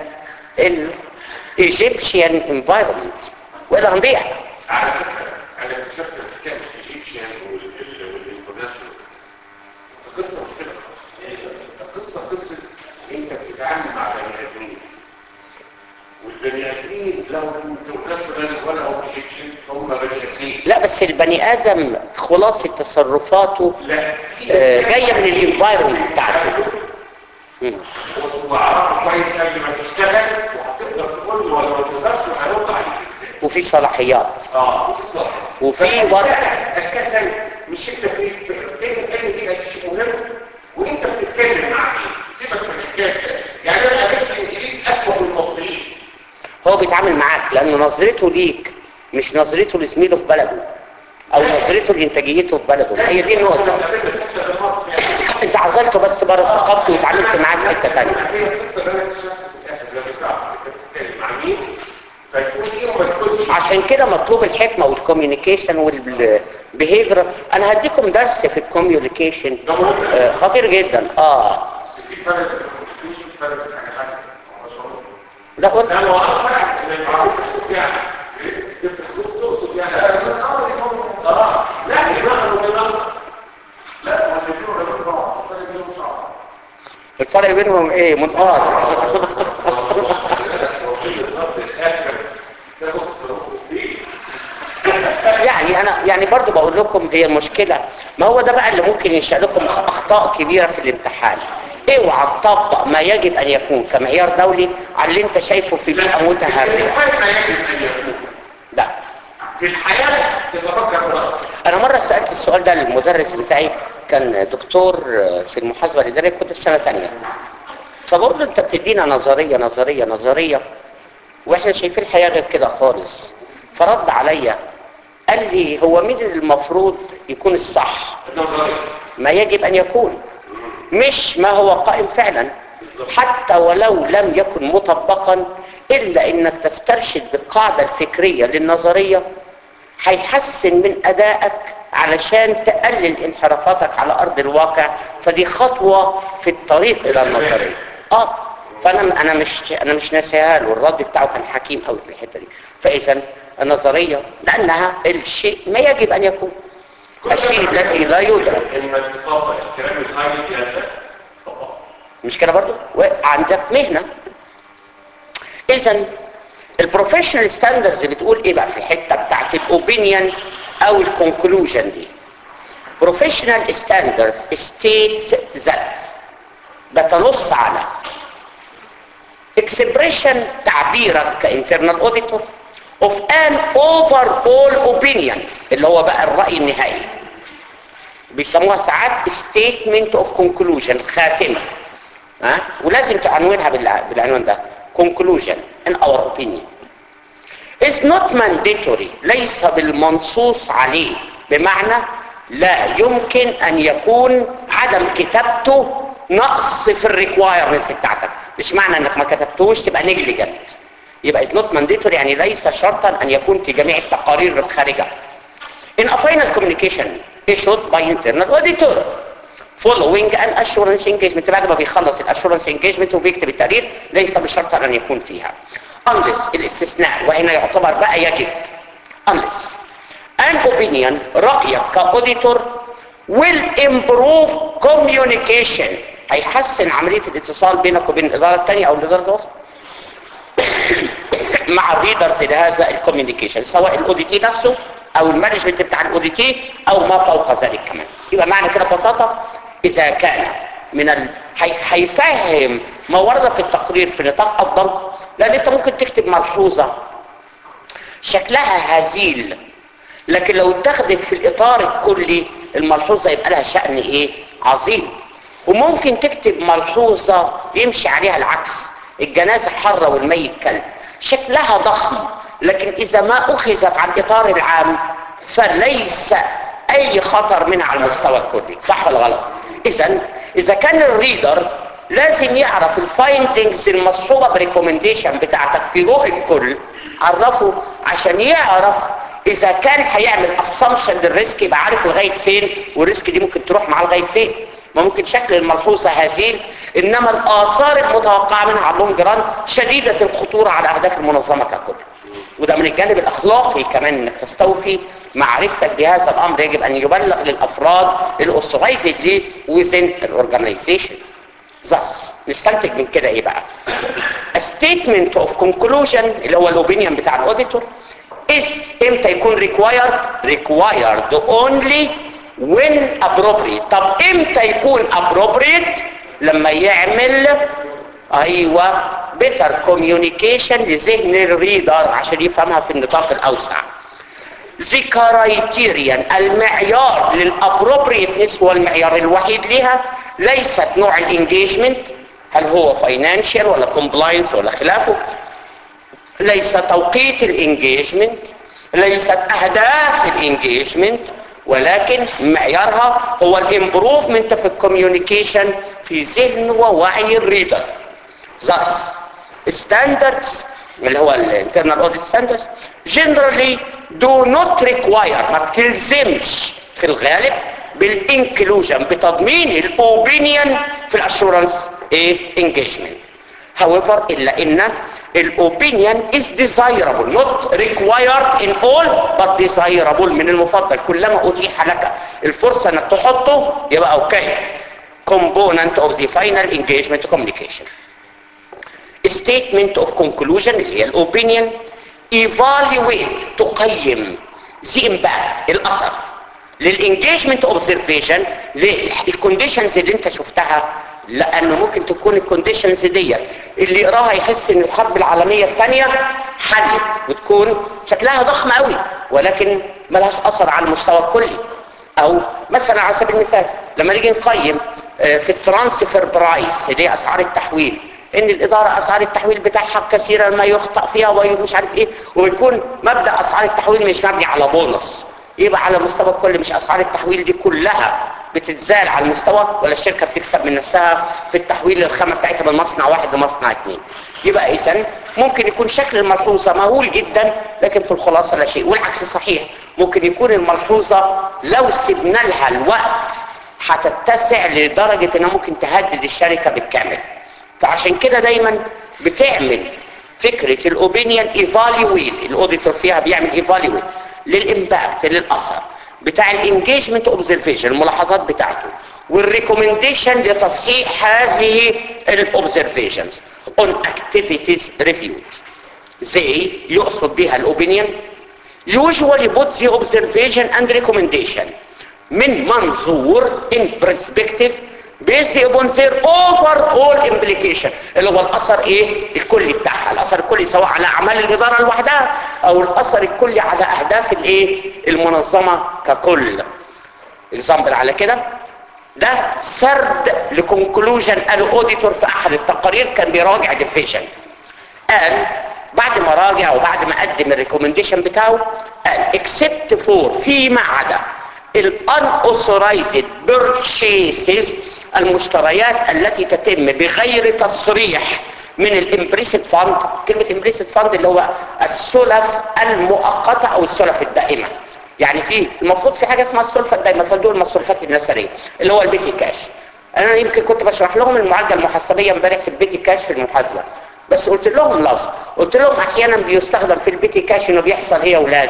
الايجيبشيان انفايرمنت والا هنضيع على فكرة أنا اكتشفت الحكاية مش ايجيبشيان والانترناشونال القصة مش كده القصة قصة أنت بتتعامل مع بني آدمين والبني آدمين لو انترناشونال ولا هو ايجيبشن هم بني آدمين لا بس البني ادم خلاصة تصرفاته لا آه، جاية من الانفايرمنت بتاعته مم. وعرفت كويس قبل ما تشتغل وهتقدر تقول له ولا ما تقدرش وهيرد عليك وفي صلاحيات اه بالظبط وفي وضع اساسا مش انت في انت بتتكلم ايه شيء مهم وانت بتتكلم مع مين سيبك من الحكايه يعني انا قابلت انجليز اسوء من المصريين هو بيتعامل معاك لان نظرته ليك مش نظرته لزميله في بلده او نظرته لانتاجيته في بلده هي دي النقطة قابلت الحته في مصر يعني انت عزلته بس بره ثقافته واتعاملت معاه في حتة تانية هي القصه اللي انا اكتشفتها في الاخر لما تعرف انت بتتكلم مع مين فتقول ايه وما تقولش عشان كده مطلوب الحكمة والكوميونيكيشن والبيهيفير انا هديكم درس في الكوميونيكيشن آه، خطير جدا اه في فرق في فرق بين حاجه لا قلت لا هو انا فرق ان المعروف يعني انت تقصد يعني اه لا يا جماعه المتناقض لا هو الاثنين غير بعض الفرق بينهم صعب الفرق بينهم ايه منقار يعني انا يعني برضو بقول لكم هي مشكلة ما هو ده بقى اللي ممكن ينشأ لكم اخطاء كبيرة في الامتحان اوعى تطبق ما يجب ان يكون كمعيار دولي على اللي انت شايفه في بيئة متهربة الامتحان ما يجب ان يكون لا في الحياة تتفكر بقى انا مرة سألت السؤال ده للمدرس بتاعي كان دكتور في المحاسبة الإدارية كنت في سنة تانية فبقول له انت بتدينا نظرية نظرية نظرية واحنا شايفين الحياة غير كده خالص فرد عليا قال لي هو مين اللي المفروض يكون الصح النظرية ما يجب ان يكون مش ما هو قائم فعلا حتى ولو لم يكن مطبقا الا انك تسترشد بالقاعدة الفكرية للنظرية هيحسن من ادائك علشان تقلل انحرافاتك على ارض الواقع فدي خطوة في الطريق الى النظرية اه فانا انا مش انا مش ناسيها له الرد بتاعه كان حكيم قوي في الحته دي فاذا النظريه لانها الشيء ما يجب ان يكون الشيء الذي لا يدرك انك تطبق الكلام الهايلي ده طبعا مش كده برضو وعندك مهنه اذا البروفيشنال ستاندردز بتقول ايه بقى في الحته بتاعت الاوبينيون او الكونكلوجن دي بروفيشنال ستاندردز ستيت ذات بتنص على expression تعبيرك كانترنال auditor of an overall opinion اللي هو بقى الرأي النهائي بيسموها ساعات statement of conclusion خاتمة ها ولازم تعنونها بالع- بالعنوان ده conclusion in our opinion is not mandatory ليس بالمنصوص عليه بمعنى لا يمكن ان يكون عدم كتابته نقص في الريكوايرمنتس بتاعتك مش معنى انك ما كتبتوش تبقى نيجليجنت يبقى is not mandatory يعني ليس شرطا ان يكون في جميع التقارير الخارجه in a final communication issued by internal auditor following an assurance engagement بعد ما بيخلص الاسورنس engagement وبيكتب التقرير ليس بشرط ان يكون فيها unless الاستثناء وهنا يعتبر بقى يجب unless an opinion رأيك كأوديتور will improve communication هيحسن عملية الاتصال بينك وبين الإدارة الثانية أو الإدارة الوسط مع الريدرز لهذا الكوميونيكيشن سواء الاوديتي نفسه او المانجمنت بتاع الاوديتي او ما فوق ذلك كمان يبقى معنى كده ببساطه اذا كان من ال... هي- هيفهم ما ورد في التقرير في نطاق افضل لان انت ممكن تكتب ملحوظه شكلها هزيل لكن لو اتخذت في الاطار الكلي الملحوظه يبقى لها شان ايه عظيم وممكن تكتب ملحوظه يمشي عليها العكس الجنازه حره والميت كلب شكلها ضخم لكن اذا ما اخذت عن الاطار العام فليس اي خطر منها على المستوى الكلي صح ولا غلط اذا اذا كان الريدر لازم يعرف الفايندنجز المصحوبه بريكومنديشن بتاعتك في ضوء الكل عرفه عشان يعرف اذا كان هيعمل اسامبشن للريسك يبقى عارف لغايه فين والريسك دي ممكن تروح معاه لغايه فين ما ممكن شكل الملحوظه هزيل انما الاثار المتوقعه منها على اللونج ران شديده الخطوره على اهداف المنظمه ككل وده من الجانب الاخلاقي كمان انك تستوفي معرفتك بهذا الامر يجب ان يبلغ للافراد الاوثرايزد دي within الاورجنايزيشن thus نستنتج من كده ايه بقى A statement of conclusion اللي هو الاوبينيون بتاع الاوديتور is امتى يكون required required only when appropriate طب امتى يكون appropriate لما يعمل ايوه better communication لذهن الريدر عشان يفهمها في النطاق الاوسع the criterion المعيار للappropriateness هو المعيار الوحيد لها ليست نوع الانجيجمنت هل هو فاينانشال ولا كومبلاينس ولا خلافه ليس توقيت الانجيجمنت ليست اهداف الانجيجمنت ولكن معيارها هو الامبروفمنت في الكوميونيكيشن في ذهن ووعي الريدر thus standards اللي هو الانترنال اوديت ستاندردز generally do not require ما بتلزمش في الغالب بالانكلوجن بتضمين الاوبينيون في الاشورنس ايه انجيجمنت however الا ان الاوبينيون is desirable not required in all but desirable من المفضل كلما اتيح لك الفرصه انك تحطه يبقى اوكي component of the final engagement communication statement of conclusion اللي هي الاوبينيون evaluate تقيم the impact الاثر للانجيجمنت اوبزرفيشن للكونديشنز اللي انت شفتها لانه ممكن تكون الكونديشنز ديت اللي يقراها يحس ان الحرب العالميه الثانيه حلت وتكون شكلها ضخم قوي ولكن ملهاش اثر على المستوى الكلي او مثلا على سبيل المثال لما نيجي نقيم آه، في الترانسفير برايس اللي هي اسعار التحويل ان الاداره اسعار التحويل بتاعها كثيرا ما يخطا فيها ومش عارف ايه ويكون مبدا اسعار التحويل مش مبني على بونص يبقى على مستوى الكل مش اسعار التحويل دي كلها بتتزال على المستوى ولا الشركه بتكسب من نفسها في التحويل الخامه بتاعتها من مصنع واحد لمصنع اثنين يبقى اذا ممكن يكون شكل الملحوظه مهول جدا لكن في الخلاصه لا شيء والعكس صحيح ممكن يكون الملحوظه لو سيبنا لها الوقت هتتسع لدرجه انها ممكن تهدد الشركه بالكامل فعشان كده دايما بتعمل فكره الاوبينيون ايفالويت الاوديتور فيها بيعمل ايفالويت للامباكت للاثر بتاع الانجيجمنت اوبزرفيشن الملاحظات بتاعته والريكومنديشن لتصحيح هذه الاوبزرفيشنز on activities reviewed زي يقصد بها الاوبينيون usually put the observation and recommendation من منظور in perspective based upon their overall implication اللي هو الاثر ايه الكلي بتاعها الاثر الكلي سواء على اعمال الاداره لوحدها او الاثر الكلي على اهداف الايه المنظمه ككل اكزامبل على كده ده سرد لكونكلوجن الاوديتور في احد التقارير كان بيراجع ديفيجن قال بعد ما راجع وبعد ما قدم الريكومنديشن بتاعه قال اكسبت فور فيما عدا الاوثورايزد بيرتشيسز المشتريات التي تتم بغير تصريح من الامبريسد فاند كلمة امبريسد فاند اللي هو السلف المؤقتة او السلف الدائمة يعني في المفروض في حاجة اسمها السلفة الدائمة صندوق المصروفات النسرية اللي هو البيتي كاش انا يمكن كنت بشرح لهم المعالجة المحاسبية امبارح في البيتي كاش في المحاسبة بس قلت لهم لفظ قلت لهم احيانا بيستخدم في البيتي كاش انه بيحصل ايه يا اولاد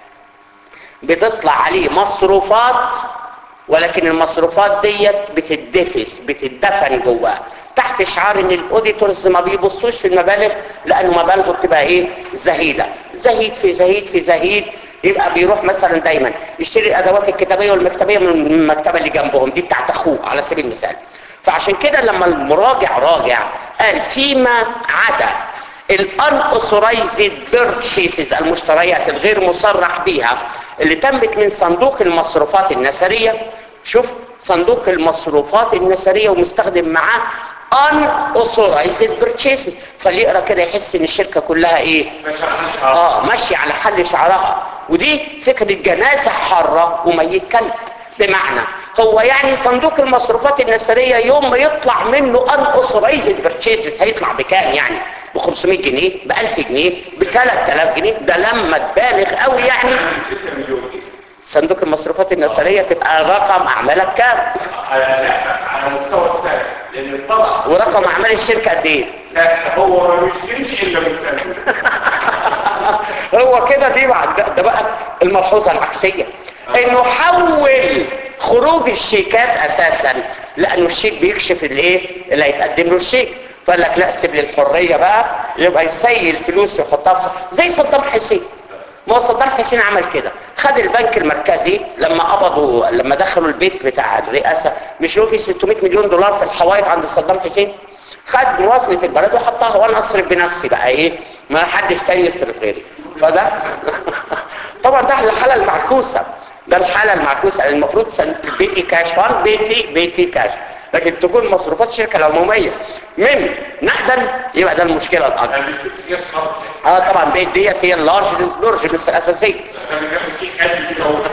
بتطلع عليه مصروفات ولكن المصروفات ديت بتدفس بتدفن جواه تحت شعار ان الاوديتورز ما بيبصوش في المبالغ لانه مبالغه بتبقى ايه زهيده زهيد في زهيد في زهيد يبقى بيروح مثلا دايما يشتري الادوات الكتابيه والمكتبيه من المكتبه اللي جنبهم دي بتاعت اخوه على سبيل المثال فعشان كده لما المراجع راجع قال فيما عدا الانأوثورايزد بيرتشيسز المشتريات الغير مصرح بيها اللي تمت من صندوق المصروفات النسرية شوف صندوق المصروفات النسرية ومستخدم معاه unauthorized purchases فاللي يقرا كده يحس ان الشركة كلها ايه اه ماشية على حل شعرها ودي فكرة جنازة حارة وميت كلب بمعنى هو يعني صندوق المصروفات النسرية يوم ما يطلع منه unauthorized purchases هيطلع بكام يعني ب 500 جنيه ب 1000 جنيه ب 3000 جنيه ده لما تبالغ قوي يعني 6 مليون صندوق المصروفات النسرية تبقى رقم اعمالك كام على على مستوى السنه لان الطبع ورقم اعمال الشركة قد ايه لا هو ما بيشتريش الا من سنه هو كده دي بعد ده, ده بقى الملحوظة العكسية انه حول خروج الشيكات اساسا لانه الشيك بيكشف الايه اللي هيتقدم له الشيك فقال لك لا سيب لي الحريه بقى يبقى يسيل فلوس يحطها في زي صدام حسين ما هو صدام حسين عمل كده خد البنك المركزي لما قبضوا لما دخلوا البيت بتاع الرئاسه مش له في 600 مليون دولار في الحوايط عند صدام حسين خد موازنه البلد وحطها وانا اصرف بنفسي بقى ايه ما حدش تاني يصرف غيري فده طبعا ده الحاله المعكوسه ده الحاله المعكوسه المفروض سن- بيتي كاش فان بيتي بيتي كاش لكن تكون مصروفات الشركه العموميه من نقدا يبقى ده المشكله الاكبر انا مش بتجيش خالص اه طبعا بيت ديت هي اللارج لارج الاساسيه انا جايب شيك قد كده اهو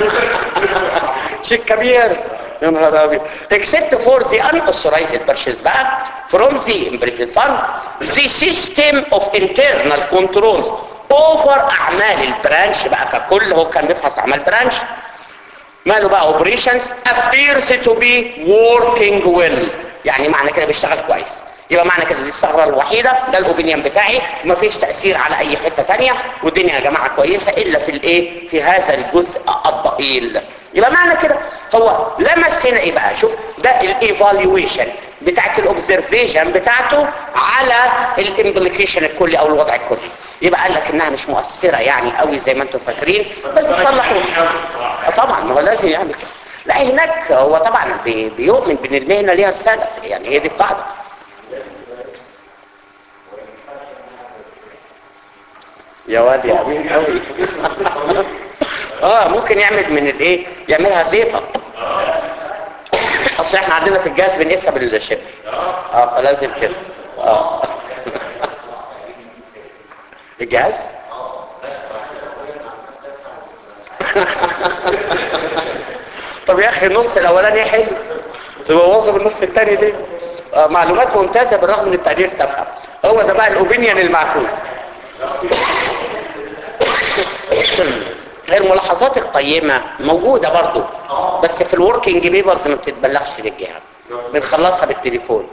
شيك كبير يا نهار ابيض except for the unauthorized purchase بقى from the implicit fund the system of internal controls over اعمال البرانش بقى ككل هو كان بيفحص اعمال برانش ماله بقى operations appears to be working well يعني معنى كده بيشتغل كويس يبقى معنى كده دي الثغره الوحيده ده الاوبينيون بتاعي ومفيش تاثير على اي حته تانية والدنيا يا جماعه كويسه الا في الايه في هذا الجزء الضئيل يبقى معنى كده هو لمس هنا ايه بقى شوف ده الايفالويشن بتاعت الاوبزرفيشن بتاعته على الامبليكيشن الكلي او الوضع الكلي يبقى قال لك انها مش مؤثره يعني قوي زي ما انتم فاكرين بس صلحوا آه طبعا ما هو لازم يعمل كده لا هناك هو طبعا بي- بيؤمن بان المهنه ليها رساله يعني هي دي القاعده يا واد يا امين قوي اه ممكن يعمل من الايه يعملها زيطه اصل احنا عندنا في الجهاز بنقيسها بالشبر اه فلازم كده اه الجهاز طب يا اخي النص الاولاني حلو تبوظه بالنص الثاني ليه آه معلومات ممتازه بالرغم من التقدير تفهم هو ده بقى الاوبينيون المعكوس الملاحظات القيمة موجودة برضو بس في الوركينج بيبرز ما بتتبلغش للجهة بنخلصها بالتليفون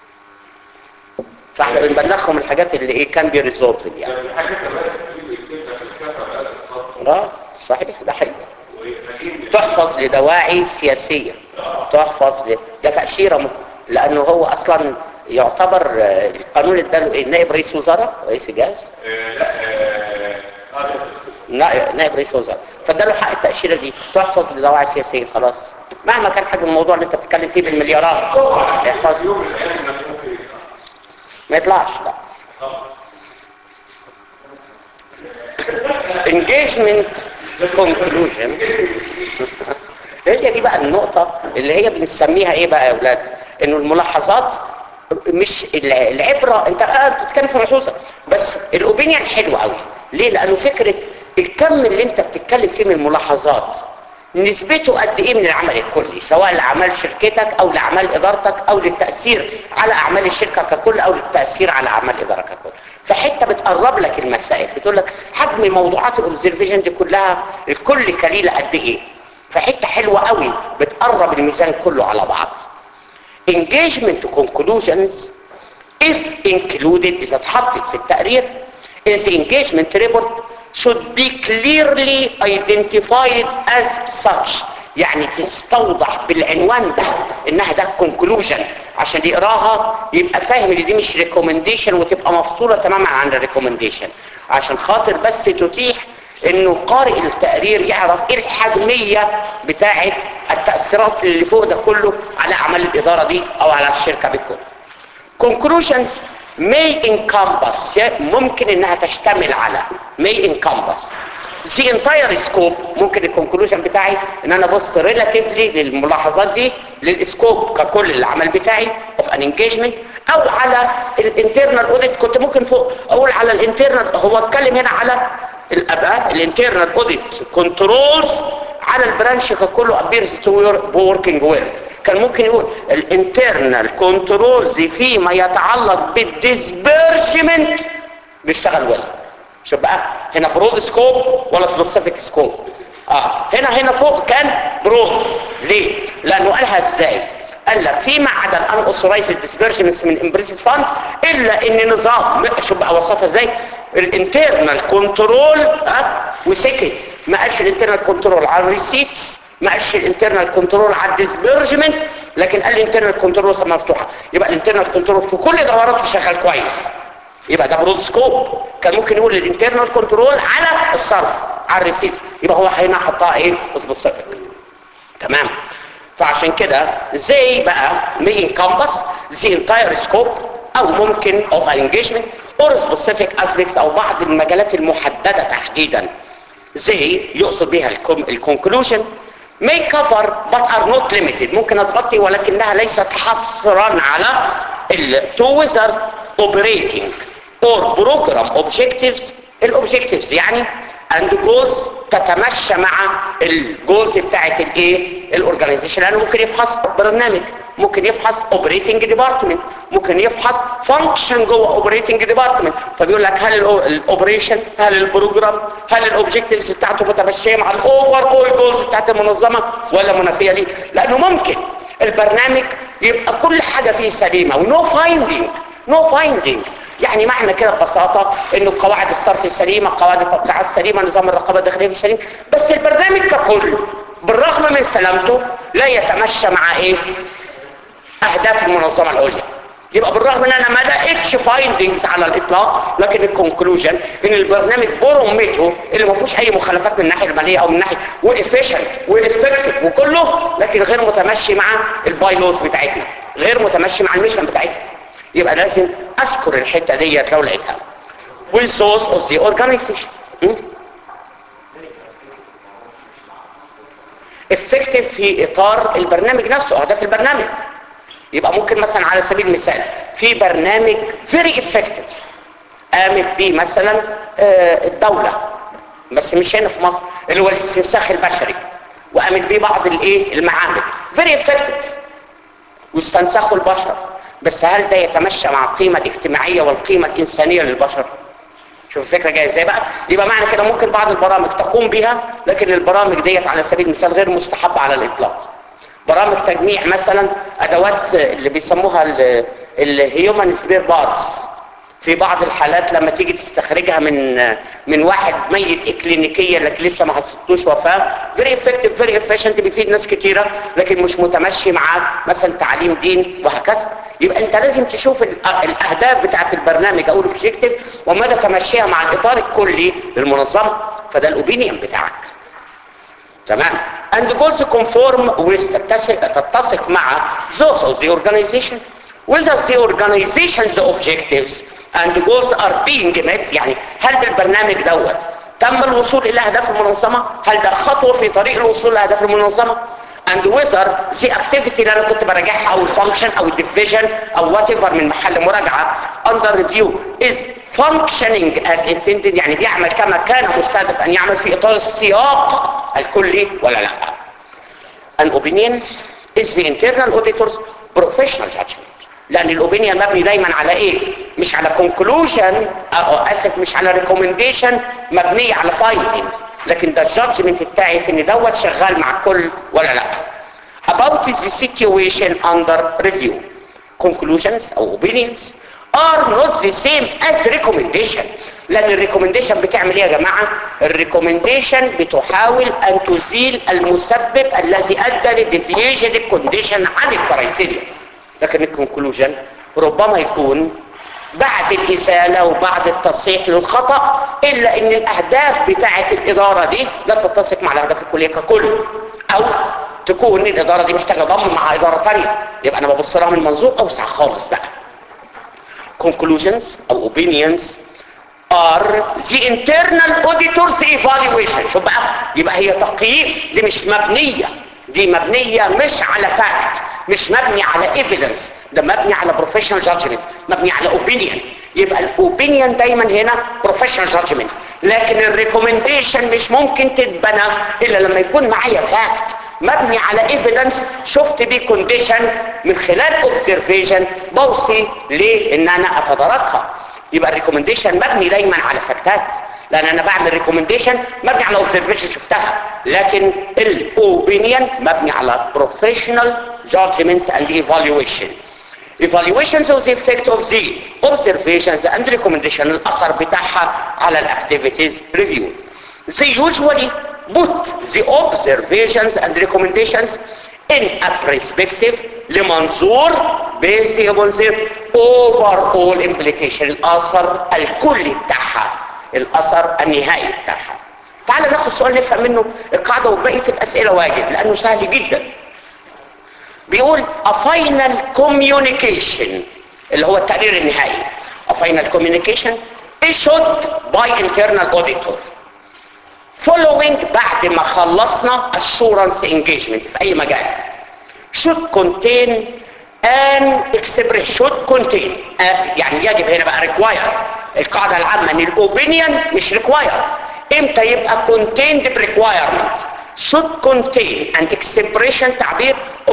فاحنا بنبلغهم الحاجات اللي ايه كان بي ريزولفد يعني يعني الحاجات اللي بس بتبقى في الكفر بقى الخط اه صحيح ده حقيقي ولكن تحفظ لدواعي سياسية تحفظ ل... ده تأشيرة م... لأنه هو أصلا يعتبر آه، القانون اداله ايه نائب رئيس وزراء رئيس الجهاز آه، لا آه، آه، نا- نائب رئيس وزراء فاداله حق التأشيرة دي تحفظ لدواعي سياسية خلاص مهما كان حجم الموضوع اللي انت بتتكلم فيه بالمليارات طبعا احفظ في يوم من الايام انك ممكن يطلع. ما يطلعش لا engagement conclusion هي دي بقى النقطة اللي هي بنسميها ايه بقى يا اولاد انه الملاحظات مش الع- العبرة انت اه انت بتتكلم في ملحوظة بس الاوبينيون حلو قوي ليه لانه فكرة الكم اللي انت بتتكلم فيه من الملاحظات نسبته قد ايه من العمل الكلي سواء لاعمال شركتك او لاعمال ادارتك او للتاثير على اعمال الشركه ككل او للتاثير على اعمال الاداره ككل فحته بتقرب لك المسائل بتقول لك حجم موضوعات الاوبزرفيشن دي كلها الكل كليله قد ايه فحته حلوه قوي بتقرب الميزان كله على بعض engagement conclusions if included إذا اتحطت في التقرير in the engagement report should be clearly identified as such يعني تستوضح بالعنوان ده انها ده conclusion عشان يقراها يبقى فاهم ان دي مش recommendation وتبقى مفصولة تماما عن الريكومنديشن عشان خاطر بس تتيح انه قارئ التقرير يعرف ايه الحجمية بتاعت التأثيرات اللي فوق ده كله على اعمال الادارة دي او على الشركة بالكل conclusions may encompass يعني ممكن انها تشتمل على may encompass the entire scope ممكن الكونكلوجن بتاعي ان انا ابص relatively للملاحظات دي للسكوب ككل العمل بتاعي of an engagement او على الانترنال اوديت كنت ممكن فوق اقول على الانترنال هو اتكلم هنا على الاباء الانترنال اوديت كنترولز على البرانش ككله appears to be working well كان ممكن يقول الانترنال كنترولز فيما يتعلق بالديسبيرشمنت بيشتغل ويل شوف بقى هنا برود سكوب ولا سبيسيفيك سكوب اه هنا هنا فوق كان برود ليه لانه قالها ازاي قال لك فيما عدا الان اوثرايزد ديسبيرشمنتس من امبريسد فاند الا ان نظام شوف بقى وصفها ازاي الانترنال كنترول اه وسكت ما قالش الانترنال كنترول على الريسيتس ما قالش الانترنال كنترول على الديسبيرجمنت لكن قال الانترنال كنترول مفتوحه يبقى الانترنال كنترول في كل دورات شغال كويس يبقى ده برود سكوب كان ممكن يقول الانترنال كنترول على الصرف على الريسيتس يبقى هو هنا حطها ايه سبيسيفيك تمام فعشان كده زي بقى مي انكمبس زي انتاير سكوب او ممكن اوف انجيجمنت اور سبيسيفيك اسبيكتس او بعض المجالات المحدده تحديدا زي يقصد بها الكونكلوجن may cover but are not limited ممكن تغطي ولكنها ليست حصرا على ال to whether operating or program objectives الاوبجكتيفز يعني and goals تتمشى مع الجولز بتاعت الايه الاورجانيزيشن لانه ممكن يفحص برنامج ممكن يفحص اوبريتنج ديبارتمنت ممكن يفحص فانكشن جوه اوبريتنج ديبارتمنت فبيقول لك هل الاوبريشن هل البروجرام هل الاوبجكتيفز بتاعته متمشيه مع الاوفر اول جولز بتاعت المنظمه ولا منافيه ليه لانه ممكن البرنامج يبقى كل حاجه فيه سليمه ونو فايندينج نو فايندينج يعني معنى كده ببساطة انه قواعد الصرف سليمة قواعد التوقيعات سليمة نظام الرقابة الداخلية في سليم بس البرنامج ككل بالرغم من سلامته لا يتمشى مع ايه اهداف المنظمة العليا يبقى بالرغم ان انا ما لقيتش فايندنجز على الاطلاق لكن الكونكلوجن ان البرنامج برمته اللي ما فيهوش اي مخالفات من الناحيه الماليه او من ناحيه وافيشنت وافكتيف وكله لكن غير متمشي مع البايلوز بتاعتنا غير متمشي مع الميشن بتاعتنا يبقى لازم اذكر الحته ديت لو لقيتها والسورس اوف ذا اورجانيزيشن افكتيف في اطار البرنامج نفسه اهداف البرنامج يبقى ممكن مثلا على سبيل المثال في برنامج فيري افكتيف قامت بيه مثلا آه، الدولة بس مش هنا في مصر اللي هو الاستنساخ البشري وقامت بيه بعض الايه المعامل فيري افكتيف واستنسخوا البشر بس هل ده يتمشى مع القيمة الاجتماعية والقيمة الإنسانية للبشر شوف الفكرة جاية ازاي بقى يبقى معنى كده ممكن بعض البرامج تقوم بها لكن البرامج ديت على سبيل المثال غير مستحبة على الإطلاق برامج تجميع مثلا ادوات اللي بيسموها الهيومن سبير بارتس في بعض الحالات لما تيجي تستخرجها من من واحد ميت اكلينيكيا لكن لسه ما حصلتوش وفاه فيري افكتيف فيري افيشنت بيفيد ناس كتيره لكن مش متمشي مع مثلا تعليم دين وهكذا يبقى انت لازم تشوف ال- الاهداف بتاعت البرنامج او الاوبجيكتيف ومدى تمشيها مع الاطار الكلي للمنظمه فده الاوبينيون بتاعك تمام and goals conform with تتسق, تتسق مع those of the organization whether the organization's objectives and goals are being met يعني هل بالبرنامج دوت تم الوصول الى اهداف المنظمه هل ده خطوه في طريق الوصول لاهداف المنظمه and whether the activity اللي انا كنت براجعها او الفانكشن او الديفيجن او وات ايفر من محل مراجعه under review is functioning as intended يعني بيعمل كما كان مستهدف ان يعمل في اطار السياق الكلي ولا لا an opinion is the internal auditor's professional judgment لان الاوبينيون مبني دايما على ايه مش على conclusion او اسف مش على recommendation مبنيه على findings لكن ده الجادجمنت بتاعي في ان دوت شغال مع الكل ولا لا about the situation under review conclusions او opinions are not the same as recommendation لان الريكومنديشن بتعمل ايه يا جماعه الريكومنديشن بتحاول ان تزيل المسبب الذي ادى للديفيجن الكونديشن عن الكرايتيريا لكن الكونكلوجن ربما يكون بعد الإزالة وبعد التصحيح للخطأ إلا أن الأهداف بتاعة الإدارة دي لا تتسق مع الأهداف الكلية ككل أو تكون الإدارة دي محتاجة ضم مع إدارة ثانيه يبقى أنا ببص لها من منظور أوسع خالص بقى conclusions أو opinions are the internal auditor's evaluation شوف بقى يبقى هي تقييم دي مش مبنية دي مبنية مش على fact مش مبني على evidence ده مبني على professional judgment مبني على opinion يبقى الاوبينيون دايما هنا professional judgment لكن الريكومنديشن مش ممكن تتبنى الا لما يكون معايا fact مبني على evidence شفت بيه condition من خلال observation بوصي ليه ان انا اتداركها يبقى الريكومنديشن مبني دايما على فاكتات لان انا بعمل ريكومنديشن مبني على observation شفتها لكن الاوبينيون مبني على professional judgment and evaluation evaluations of the effect of the observations and recommendation الاثر بتاعها على الاكتيفيتيز review they usually put the observations and recommendations in a perspective لمنظور based upon the overall implication الاثر الكلي بتاعها الاثر النهائي بتاعها تعال ناخد سؤال نفهم منه القاعدة وبقية الاسئلة واجب لانه سهل جدا بيقول a final communication اللي هو التقرير النهائي a final communication issued by internal auditor following بعد ما خلصنا assurance engagement في اي مجال should contain an express should contain uh, يعني يجب هنا بقى require القاعدة العامة ان الاوبينيون مش require امتى يبقى contained requirement should contain an expression تعبير of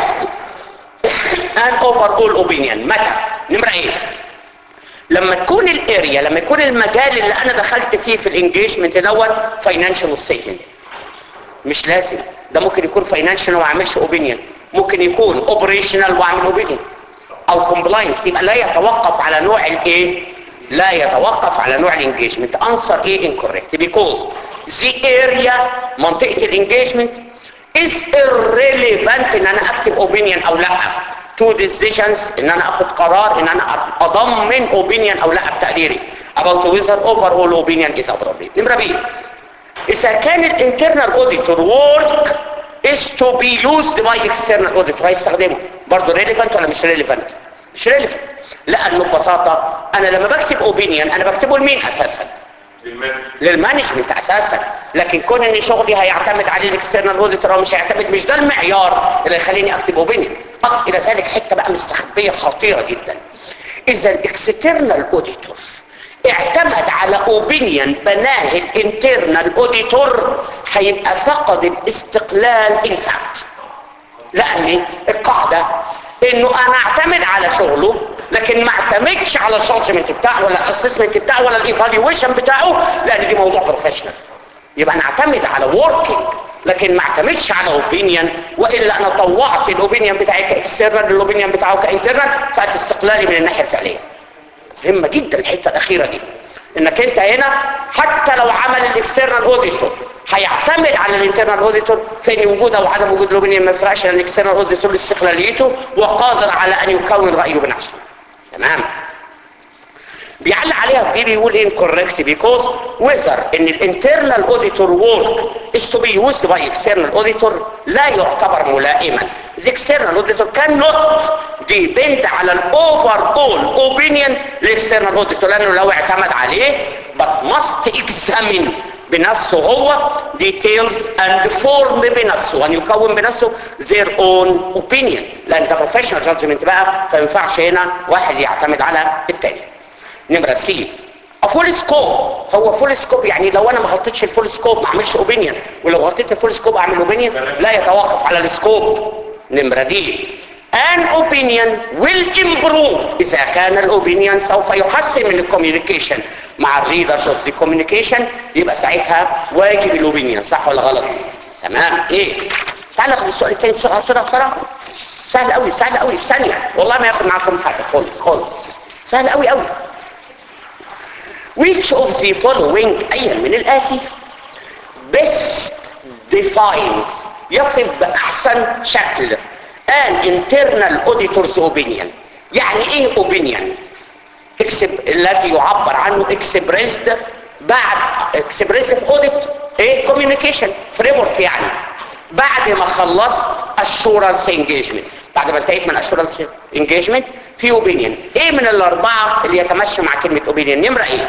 an overall opinion متى نمرة ايه لما تكون الاريا لما يكون المجال اللي انا دخلت فيه في الانجيجمنت دوت فاينانشال ستيتمنت مش لازم ده ممكن يكون فاينانشال وما اعملش اوبينيون ممكن يكون اوبريشنال واعمل اوبينيون او كومبلاينس يبقى لا يتوقف على نوع الايه لا يتوقف على نوع الانجيجمنت انسر ايه incorrect because the area منطقة الانجيجمنت is irrelevant ان انا اكتب opinion او لا تو decisions ان انا اخد قرار ان انا اضمن opinion او لا بتقديري about whether overall opinion is appropriate نمرة بي اذا كان الانترنال auditor work is to be used by external auditor هيستخدمه برضه relevant ولا مش relevant مش relevant لانه ببساطة انا لما بكتب opinion انا بكتبه لمين اساسا للمانجمنت للمانجمنت اساسا لكن كون ان شغلي هيعتمد عليه الاكسترنال اوديتور او مش هيعتمد مش ده المعيار اللي يخليني اكتب اوبينيون اضف الى ذلك حته بقى مستخبيه خطيره جدا اذا الاكسترنال اوديتور اعتمد على اوبينيون بناه الانترنال اوديتور هيبقى فقد الاستقلال ان فاكت لان القاعده انه انا اعتمد على شغله لكن ما اعتمدش على الجادجمنت بتاعه ولا الاسسمنت بتاعه ولا الايفالويشن بتاعه لان دي موضوع بروفيشنال يبقى انا اعتمد على وركينج لكن ما اعتمدش على اوبينيون والا انا طوعت الاوبينيون بتاعي كاكسترنال الاوبينيون بتاعه كانترنال فات استقلالي من الناحيه الفعليه مهمه جدا الحته الاخيره دي انك انت هنا حتى لو عمل الاكسترنال اوديتور هيعتمد على الانترنال اوديتور في ان وجود او عدم وجود الاوبينيون ما يفرقش لان الاكسترنال اوديتور لاستقلاليته وقادر على ان يكون رايه بنفسه تمام بيعلق عليها في بيقول incorrect because whether ان الانترنال auditor work is to be used by external auditor لا يعتبر ملائما the external auditor cannot depend على ال overall opinion للاكسترنال auditor لانه لو اعتمد عليه but must examine بنفسه هو details and form بنفسه وان يكون بنفسه their own opinion لان ده professional judgment بقى فينفعش هنا واحد يعتمد على التاني نمرة سي فول سكوب هو فول سكوب يعني لو انا ما غطيتش الفول سكوب ما اعملش اوبينيون ولو غطيت الفول سكوب اعمل اوبينيون لا يتوقف على السكوب نمرة دي an opinion will improve اذا كان الاوبينيون سوف يحسن من الكوميونيكيشن مع الريدرز اوف ذا كوميونيكيشن يبقى ساعتها واجب الاوبينيون صح ولا غلط تمام ايه تعال ناخد السؤال الثاني بسرعه بسرعه بسرعه سهل قوي سهل قوي في ثانيه والله ما ياخد معاكم حاجه خالص خالص سهل قوي قوي which of the following اي من الاتي best defines يصف باحسن شكل an internal auditor's opinion يعني ايه opinion اكسب الذي يعبر عنه expressed بعد expressed في audit ايه communication framework يعني بعد ما خلصت assurance engagement بعد ما انتهيت من assurance engagement في opinion ايه من الاربعه اللي يتمشى مع كلمه opinion نمره ايه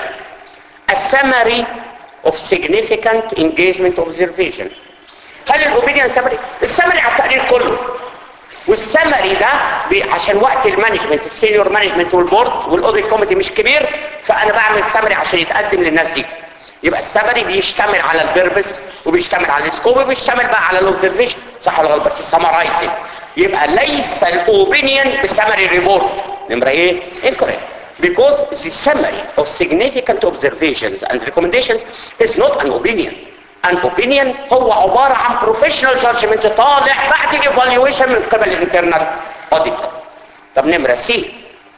السمري of significant engagement observation هل الاوبينيون سمري السمري على التقرير كله والسمري ده بي- عشان وقت المانجمنت السينيور مانجمنت والبورد والاوديت كوميتي مش كبير فانا بعمل سمري عشان يتقدم للناس دي يبقى السمري بيشتمل على البيربس وبيشتمل على السكوب وبيشتمل بقى على الاوبزرفيشن صح ولا غلط بس سمرايزنج يبقى ليس الاوبينيون بسمري ريبورت نمره ايه incorrect because the summary of significant observations and recommendations is not an opinion an opinion هو عبارة عن professional judgment طالع بعد evaluation من قبل الانترنال auditor طب نمرة سي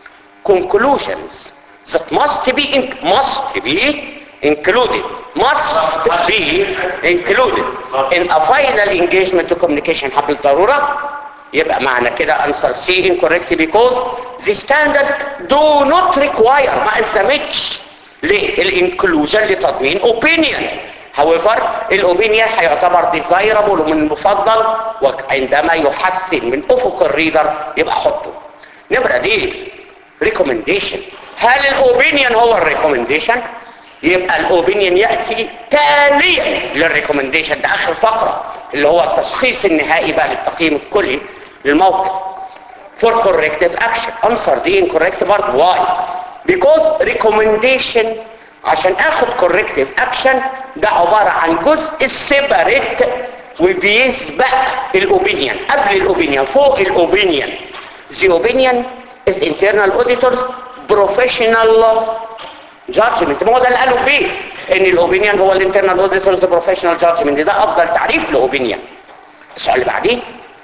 conclusions that must be in, must be included must be included in a final engagement to communication حبل الضرورة يبقى معنى كده answer C incorrect because the standards do not require ما الزمتش للإنكلوجن لتضمين opinion however الاوبينيون هيعتبر desirable ومن المفضل وعندما يحسن من افق الريدر يبقى حطه نمرة دي recommendation هل الاوبينيون هو الريكومنديشن يبقى الاوبينيون ياتي تاليا للريكومنديشن ده اخر فقره اللي هو التشخيص النهائي بقى للتقييم الكلي للموقف for corrective action answer دي incorrect برضه why because recommendation عشان اخد corrective action ده عبارة عن جزء separate وبيسبق الاوبينيون قبل الاوبينيون فوق الاوبينيون the opinion is internal auditors professional judgment ما هو ده اللي قالوا بيه ان الاوبينيون هو الانترنال اوديتورز بروفيشنال جادجمنت ده افضل تعريف لاوبينيون السؤال اللي بعديه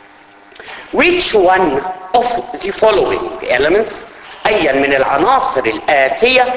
which one of the following elements ايا من العناصر الاتيه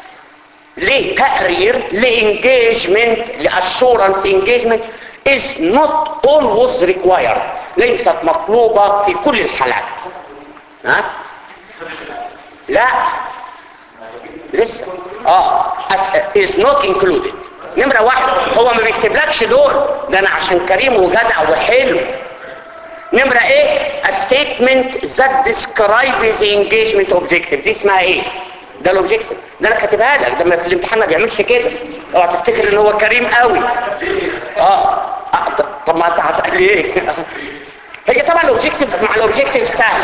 لتقرير لانجيجمنت لاشورنس انجيجمنت is not always required ليست مطلوبة في كل الحالات ها لا لسه اه as- is not included نمرة واحد هو ما بيكتبلكش دول ده انا عشان كريم وجدع وحلو نمرة ايه a statement that describes the engagement objective دي اسمها ايه ده الاوبجيكتيف ده انا كاتبها لك ده ما في الامتحان ما بيعملش كده اوعى تفتكر ان هو كريم قوي اه آه، ط- طب ما انت عارف ليه هي طبعا الاوبجيكتيف مع الاوبجيكتيف سهله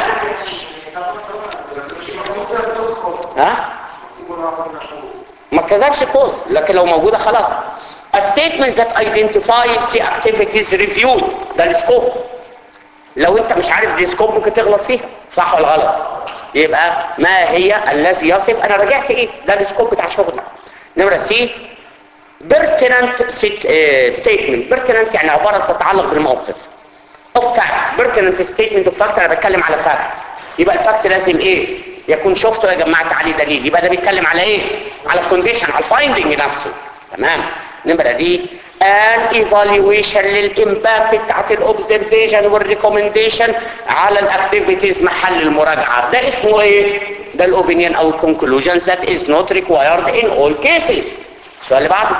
ها ما كذبش كوز لكن لو موجودة خلاص a statement that identifies the activities reviewed ده السكوب لو انت مش عارف دي سكوب ممكن تغلط فيها صح ولا غلط يبقى ما هي الذي يصف انا رجعت ايه ده السكوب بتاع شغلنا نمرة سي pertinent sit- آه، statement pertinent يعني عبارة تتعلق بالموقف of fact pertinent statement of fact انا بتكلم على fact يبقى الفاكت لازم ايه يكون شفته يا جماعه عليه دليل يبقى ده بيتكلم على ايه على الكونديشن على الفايندنج نفسه تمام نمره دي an evaluation للامباكت بتاعت الاوبزرفيشن والريكومنديشن على الاكتيفيتيز محل المراجعه ده اسمه ايه ده الاوبينيون او الكونكلوجن that is not required in all cases السؤال اللي بعده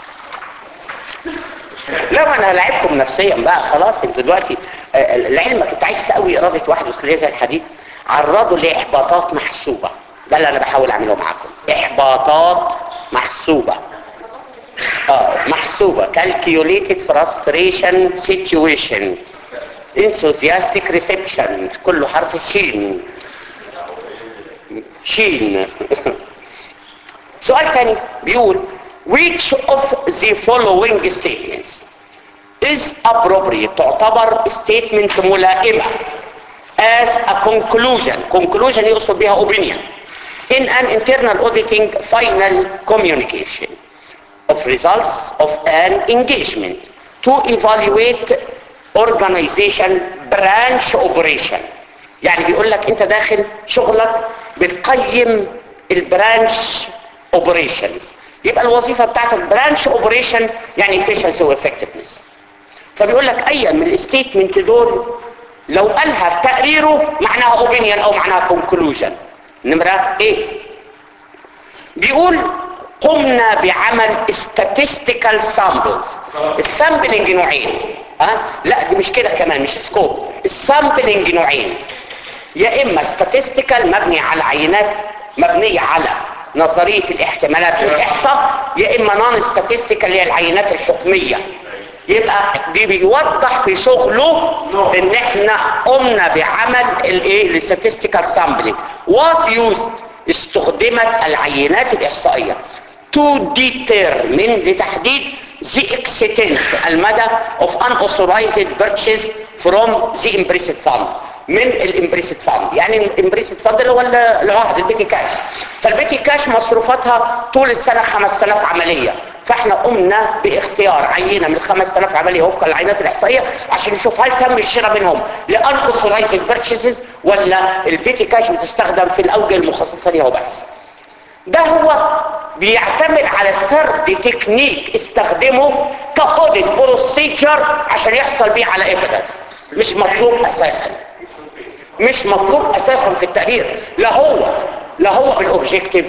لا ما انا هلاعبكم نفسيا بقى خلاص انتوا دلوقتي آه، لعلمك انت عايز تقوي اراده واحد وتخليها زي الحديد عرضوا لاحباطات محسوبه ده اللي انا بحاول اعمله معاكم احباطات محسوبه اه محسوبه calculated frustration situation enthusiastic reception كله حرف شين شين سؤال تاني بيقول which of the following statements is appropriate تعتبر statement ملائمة as a conclusion conclusion يقصد بها opinion in an internal auditing final communication of results of an engagement to evaluate organization branch operation يعني بيقول لك انت داخل شغلك بتقيم البرانش اوبريشنز يبقى الوظيفة بتاعتك برانش اوبريشن يعني efficiency و effectiveness فبيقول لك اي من الستيتمنت دول لو قالها في تقريره معناها اوبينيون او معناها كونكلوجن نمرة ايه بيقول قمنا بعمل statistical samples السامبلنج نوعين ها أه؟ لا دي مش كده كمان مش سكوب السامبلنج نوعين يا اما statistical مبني على عينات مبنية على نظرية الاحتمالات والاحصاء يا اما نون statistical اللي هي العينات الحكمية يبقى دي بيوضح في شغله ان احنا قمنا بعمل الايه الستاتستيكال سامبلينج was used استخدمت العينات الاحصائيه to determine لتحديد the extent المدى of unauthorized purchase from the implicit fund من الامبريسيد فاند يعني الامبريسيد فاند اللي هو العهد البيتي كاش فالبيتي كاش مصروفاتها طول السنه 5000 عمليه فاحنا قمنا باختيار عينه من 5000 عمليه وفقا للعينات الاحصائيه عشان نشوف هل تم الشراء منهم لانكوثورايزد بيرتشيزز ولا البيتي كاش بتستخدم في الاوجه المخصصه ليها وبس ده هو بيعتمد على سرد تكنيك استخدمه كاوديت بروسيجر عشان يحصل بيه على ايفيدنس مش مطلوب اساسا مش مطلوب اساسا في التقرير لا هو لا هو بالاوبجيكتيف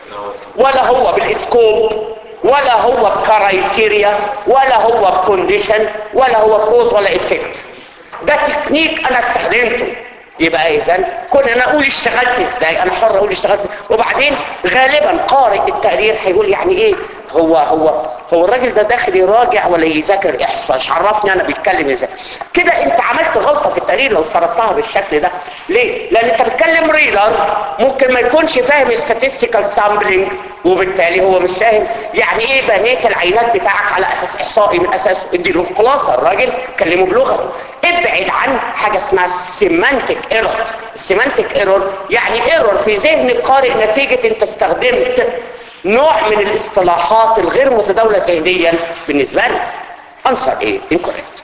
ولا هو بالاسكوب ولا هو بكرايتيريا ولا هو بكونديشن ولا هو كوز ولا افكت ده تكنيك انا استخدمته يبقى اذا كنا انا اقول اشتغلت ازاي انا حر اقول اشتغلت ازاي وبعدين غالبا قارئ التقرير هيقول يعني ايه هو هو هو الراجل ده داخل يراجع ولا يذاكر احصاء مش عرفني انا بيتكلم ازاي كده انت عملت غلطه في التقرير لو صرفتها بالشكل ده ليه لان انت بتكلم ريلر ممكن ما يكونش فاهم statistical sampling وبالتالي هو مش فاهم يعني ايه بنيت العينات بتاعك على اساس احصائي من اساس ادي له الخلاصه الراجل كلمه بلغته ابعد عن حاجه اسمها سيمانتك ايرور السيمانتك ايرور يعني ايرور في ذهن القارئ نتيجه انت استخدمت نوع من الاصطلاحات الغير متداولة ذهنيا بالنسبة لي answer A incorrect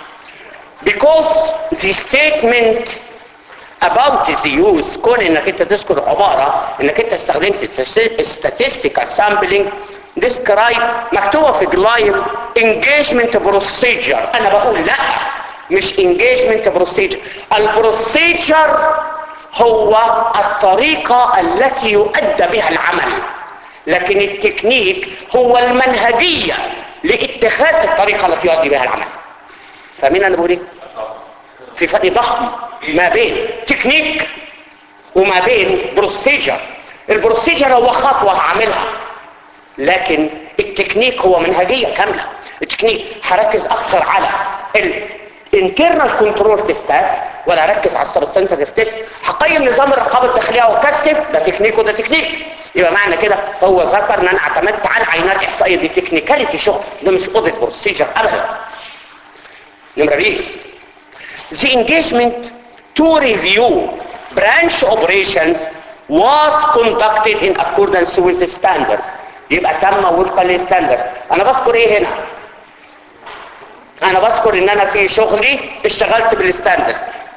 because the statement about the use كون انك انت تذكر عبارة انك انت استخدمت statistical sampling describe مكتوبة في جلايم engagement procedure انا بقول لا مش engagement procedure البروسيجر هو الطريقة التي يؤدى بها العمل لكن التكنيك هو المنهجية لاتخاذ الطريقة التي يؤدي بها العمل فاهمين انا بقول ايه في فرق ضخم ما بين تكنيك وما بين بروسيجر البروسيجر هو خطوة هعملها لكن التكنيك هو منهجية كاملة التكنيك هركز اكتر على الانترنال كنترول تيستات ولا اركز على السبستنتيف تيست هقيم نظام الرقابه الداخليه واكثف ده تكنيك وده تكنيك يبقى معنى كده هو ذكر ان انا اعتمدت على عينات احصائيه دي تكنيكاليتي شغل ده مش اوديت بروسيجر ابدا نمره بي the engagement to review branch operations was conducted in accordance with the standards يبقى تم وفقا للستاندرد انا بذكر ايه هنا انا بذكر ان انا في شغلي اشتغلت بالستاندرد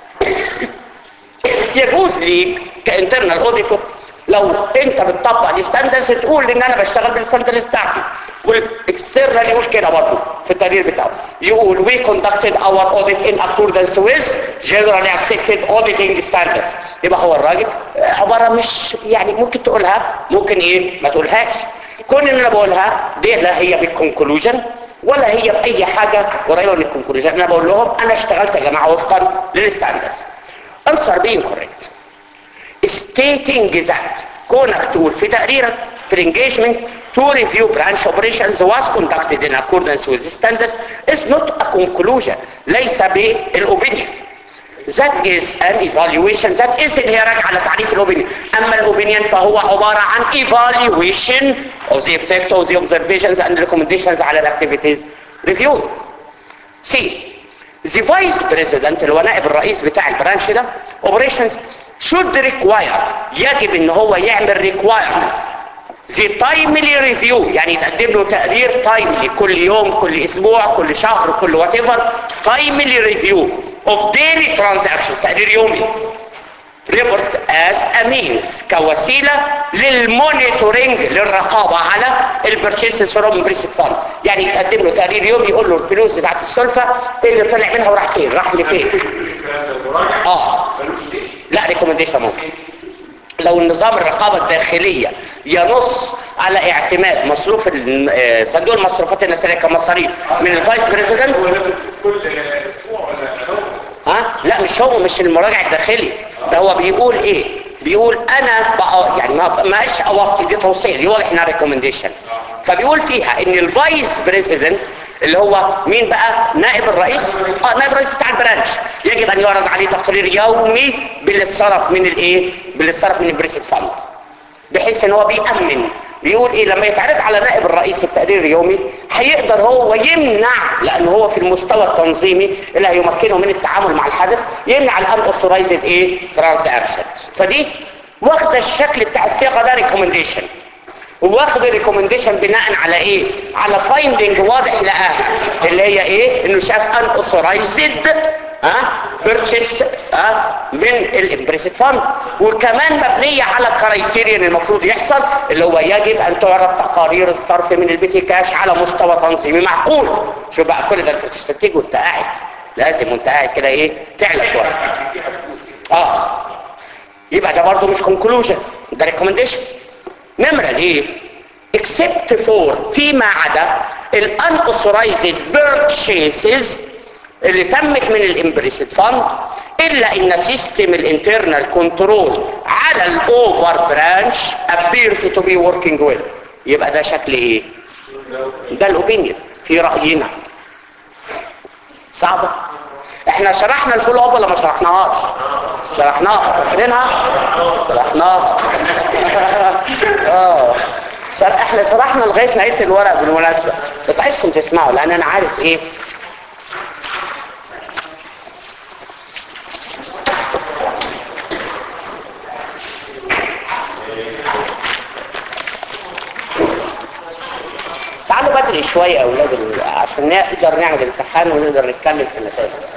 يجوز ليك كانترنال اوديتور لو انت بتطبق الستاندرز تقول ان انا بشتغل بالستاندرز بتاعتي والاكسترنال يقول كده برضه في التقرير بتاعه يقول we conducted our audit in accordance with generally accepted auditing standards يبقى هو الراجل عبارة مش يعني ممكن تقولها ممكن ايه ما تقولهاش كون ان انا بقولها دي لا هي بالكونكلوجن ولا هي باي حاجة قريبة من الكونكلوجن انا بقول لهم انا اشتغلت يا جماعة وفقا للستاندرز answer being correct stating that كونك تقول في تقريرك في الانجيجمنت to review branch operations was conducted in accordance with the standards is not a conclusion ليس بالاوبينيون that is an evaluation that is اللي هي راجعه على تعريف الاوبينيون اما الاوبينيون فهو عباره عن evaluation of the effect of the observations and recommendations على الاكتيفيتيز reviewed C the vice president اللي هو نائب الرئيس بتاع البرانش ده operations should require يجب ان هو يعمل requirement the timely review يعني يتقدم له تقرير timely كل يوم كل اسبوع كل شهر كل whatever timely review of daily transactions تقرير يومي report as a means كوسيلة للمونيتورنج للرقابة على البرشيسز فروم بريسك فاند يعني يتقدم له تقرير يومي يقول له الفلوس بتاعت السلفة ايه اللي طلع منها وراح فين راح لفين اه لا ريكومنديشن ممكن لو النظام الرقابة الداخلية ينص على اعتماد مصروف ال- آه، صندوق المصروفات النسائية كمصاريف من الفايس بريزيدنت كل اسبوع ولا شهر ها لا مش هو مش المراجع الداخلي ده هو بيقول ايه بيقول انا بقى يعني ما ماش اوصي دي توصيه دي واضح انها ريكومنديشن فبيقول فيها ان الفايس بريزيدنت اللي هو مين بقى نائب الرئيس اه نائب الرئيس بتاع البرانش يجب ان يعرض عليه تقرير يومي باللي اتصرف من الايه باللي اتصرف من البريسيد فاند بحيث ان هو بيأمن بيقول ايه لما يتعرض على نائب الرئيس التقرير اليومي هيقدر هو يمنع لان هو في المستوى التنظيمي اللي هيمكنه من التعامل مع الحدث يمنع الان اوثورايزد ايه ترانزاكشن فدي واخده الشكل بتاع الصيغه ده ريكومنديشن واخد الريكومنديشن بناء على ايه على فايندنج واضح لقاها اللي هي ايه انه شاف ان اوثورايزد ها بيرتشيس ها من الامبريسيد فاند وكمان مبنيه على كرايتيريان المفروض يحصل اللي هو يجب ان تعرض تقارير الصرف من البيتي كاش على مستوى تنظيمي معقول شوف بقى كل ده انت تستنتجه وانت قاعد لازم وانت قاعد كده ايه تعلى شويه اه يبقى ده برضه مش كونكلوجن ده ريكومنديشن نمرة ليه except for فيما عدا unauthorized purchases اللي تمت من الامبريسيد فاند الا ان سيستم الانترنال كنترول على الاوفر برانش appears to be working well يبقى ده شكل ايه ده الاوبينيون في راينا صعبه احنا شرحنا الفول اب ولا ما شرحناهاش شرحناها فاكرينها شرحناها اه شر- احنا شرحنا لغايه نهايه الورق بالمناسبه بس عايزكم تسمعوا لان انا عارف ايه تعالوا بدري شويه يا اولاد ال- عشان نقدر نعمل امتحان ونقدر نتكلم في النتائج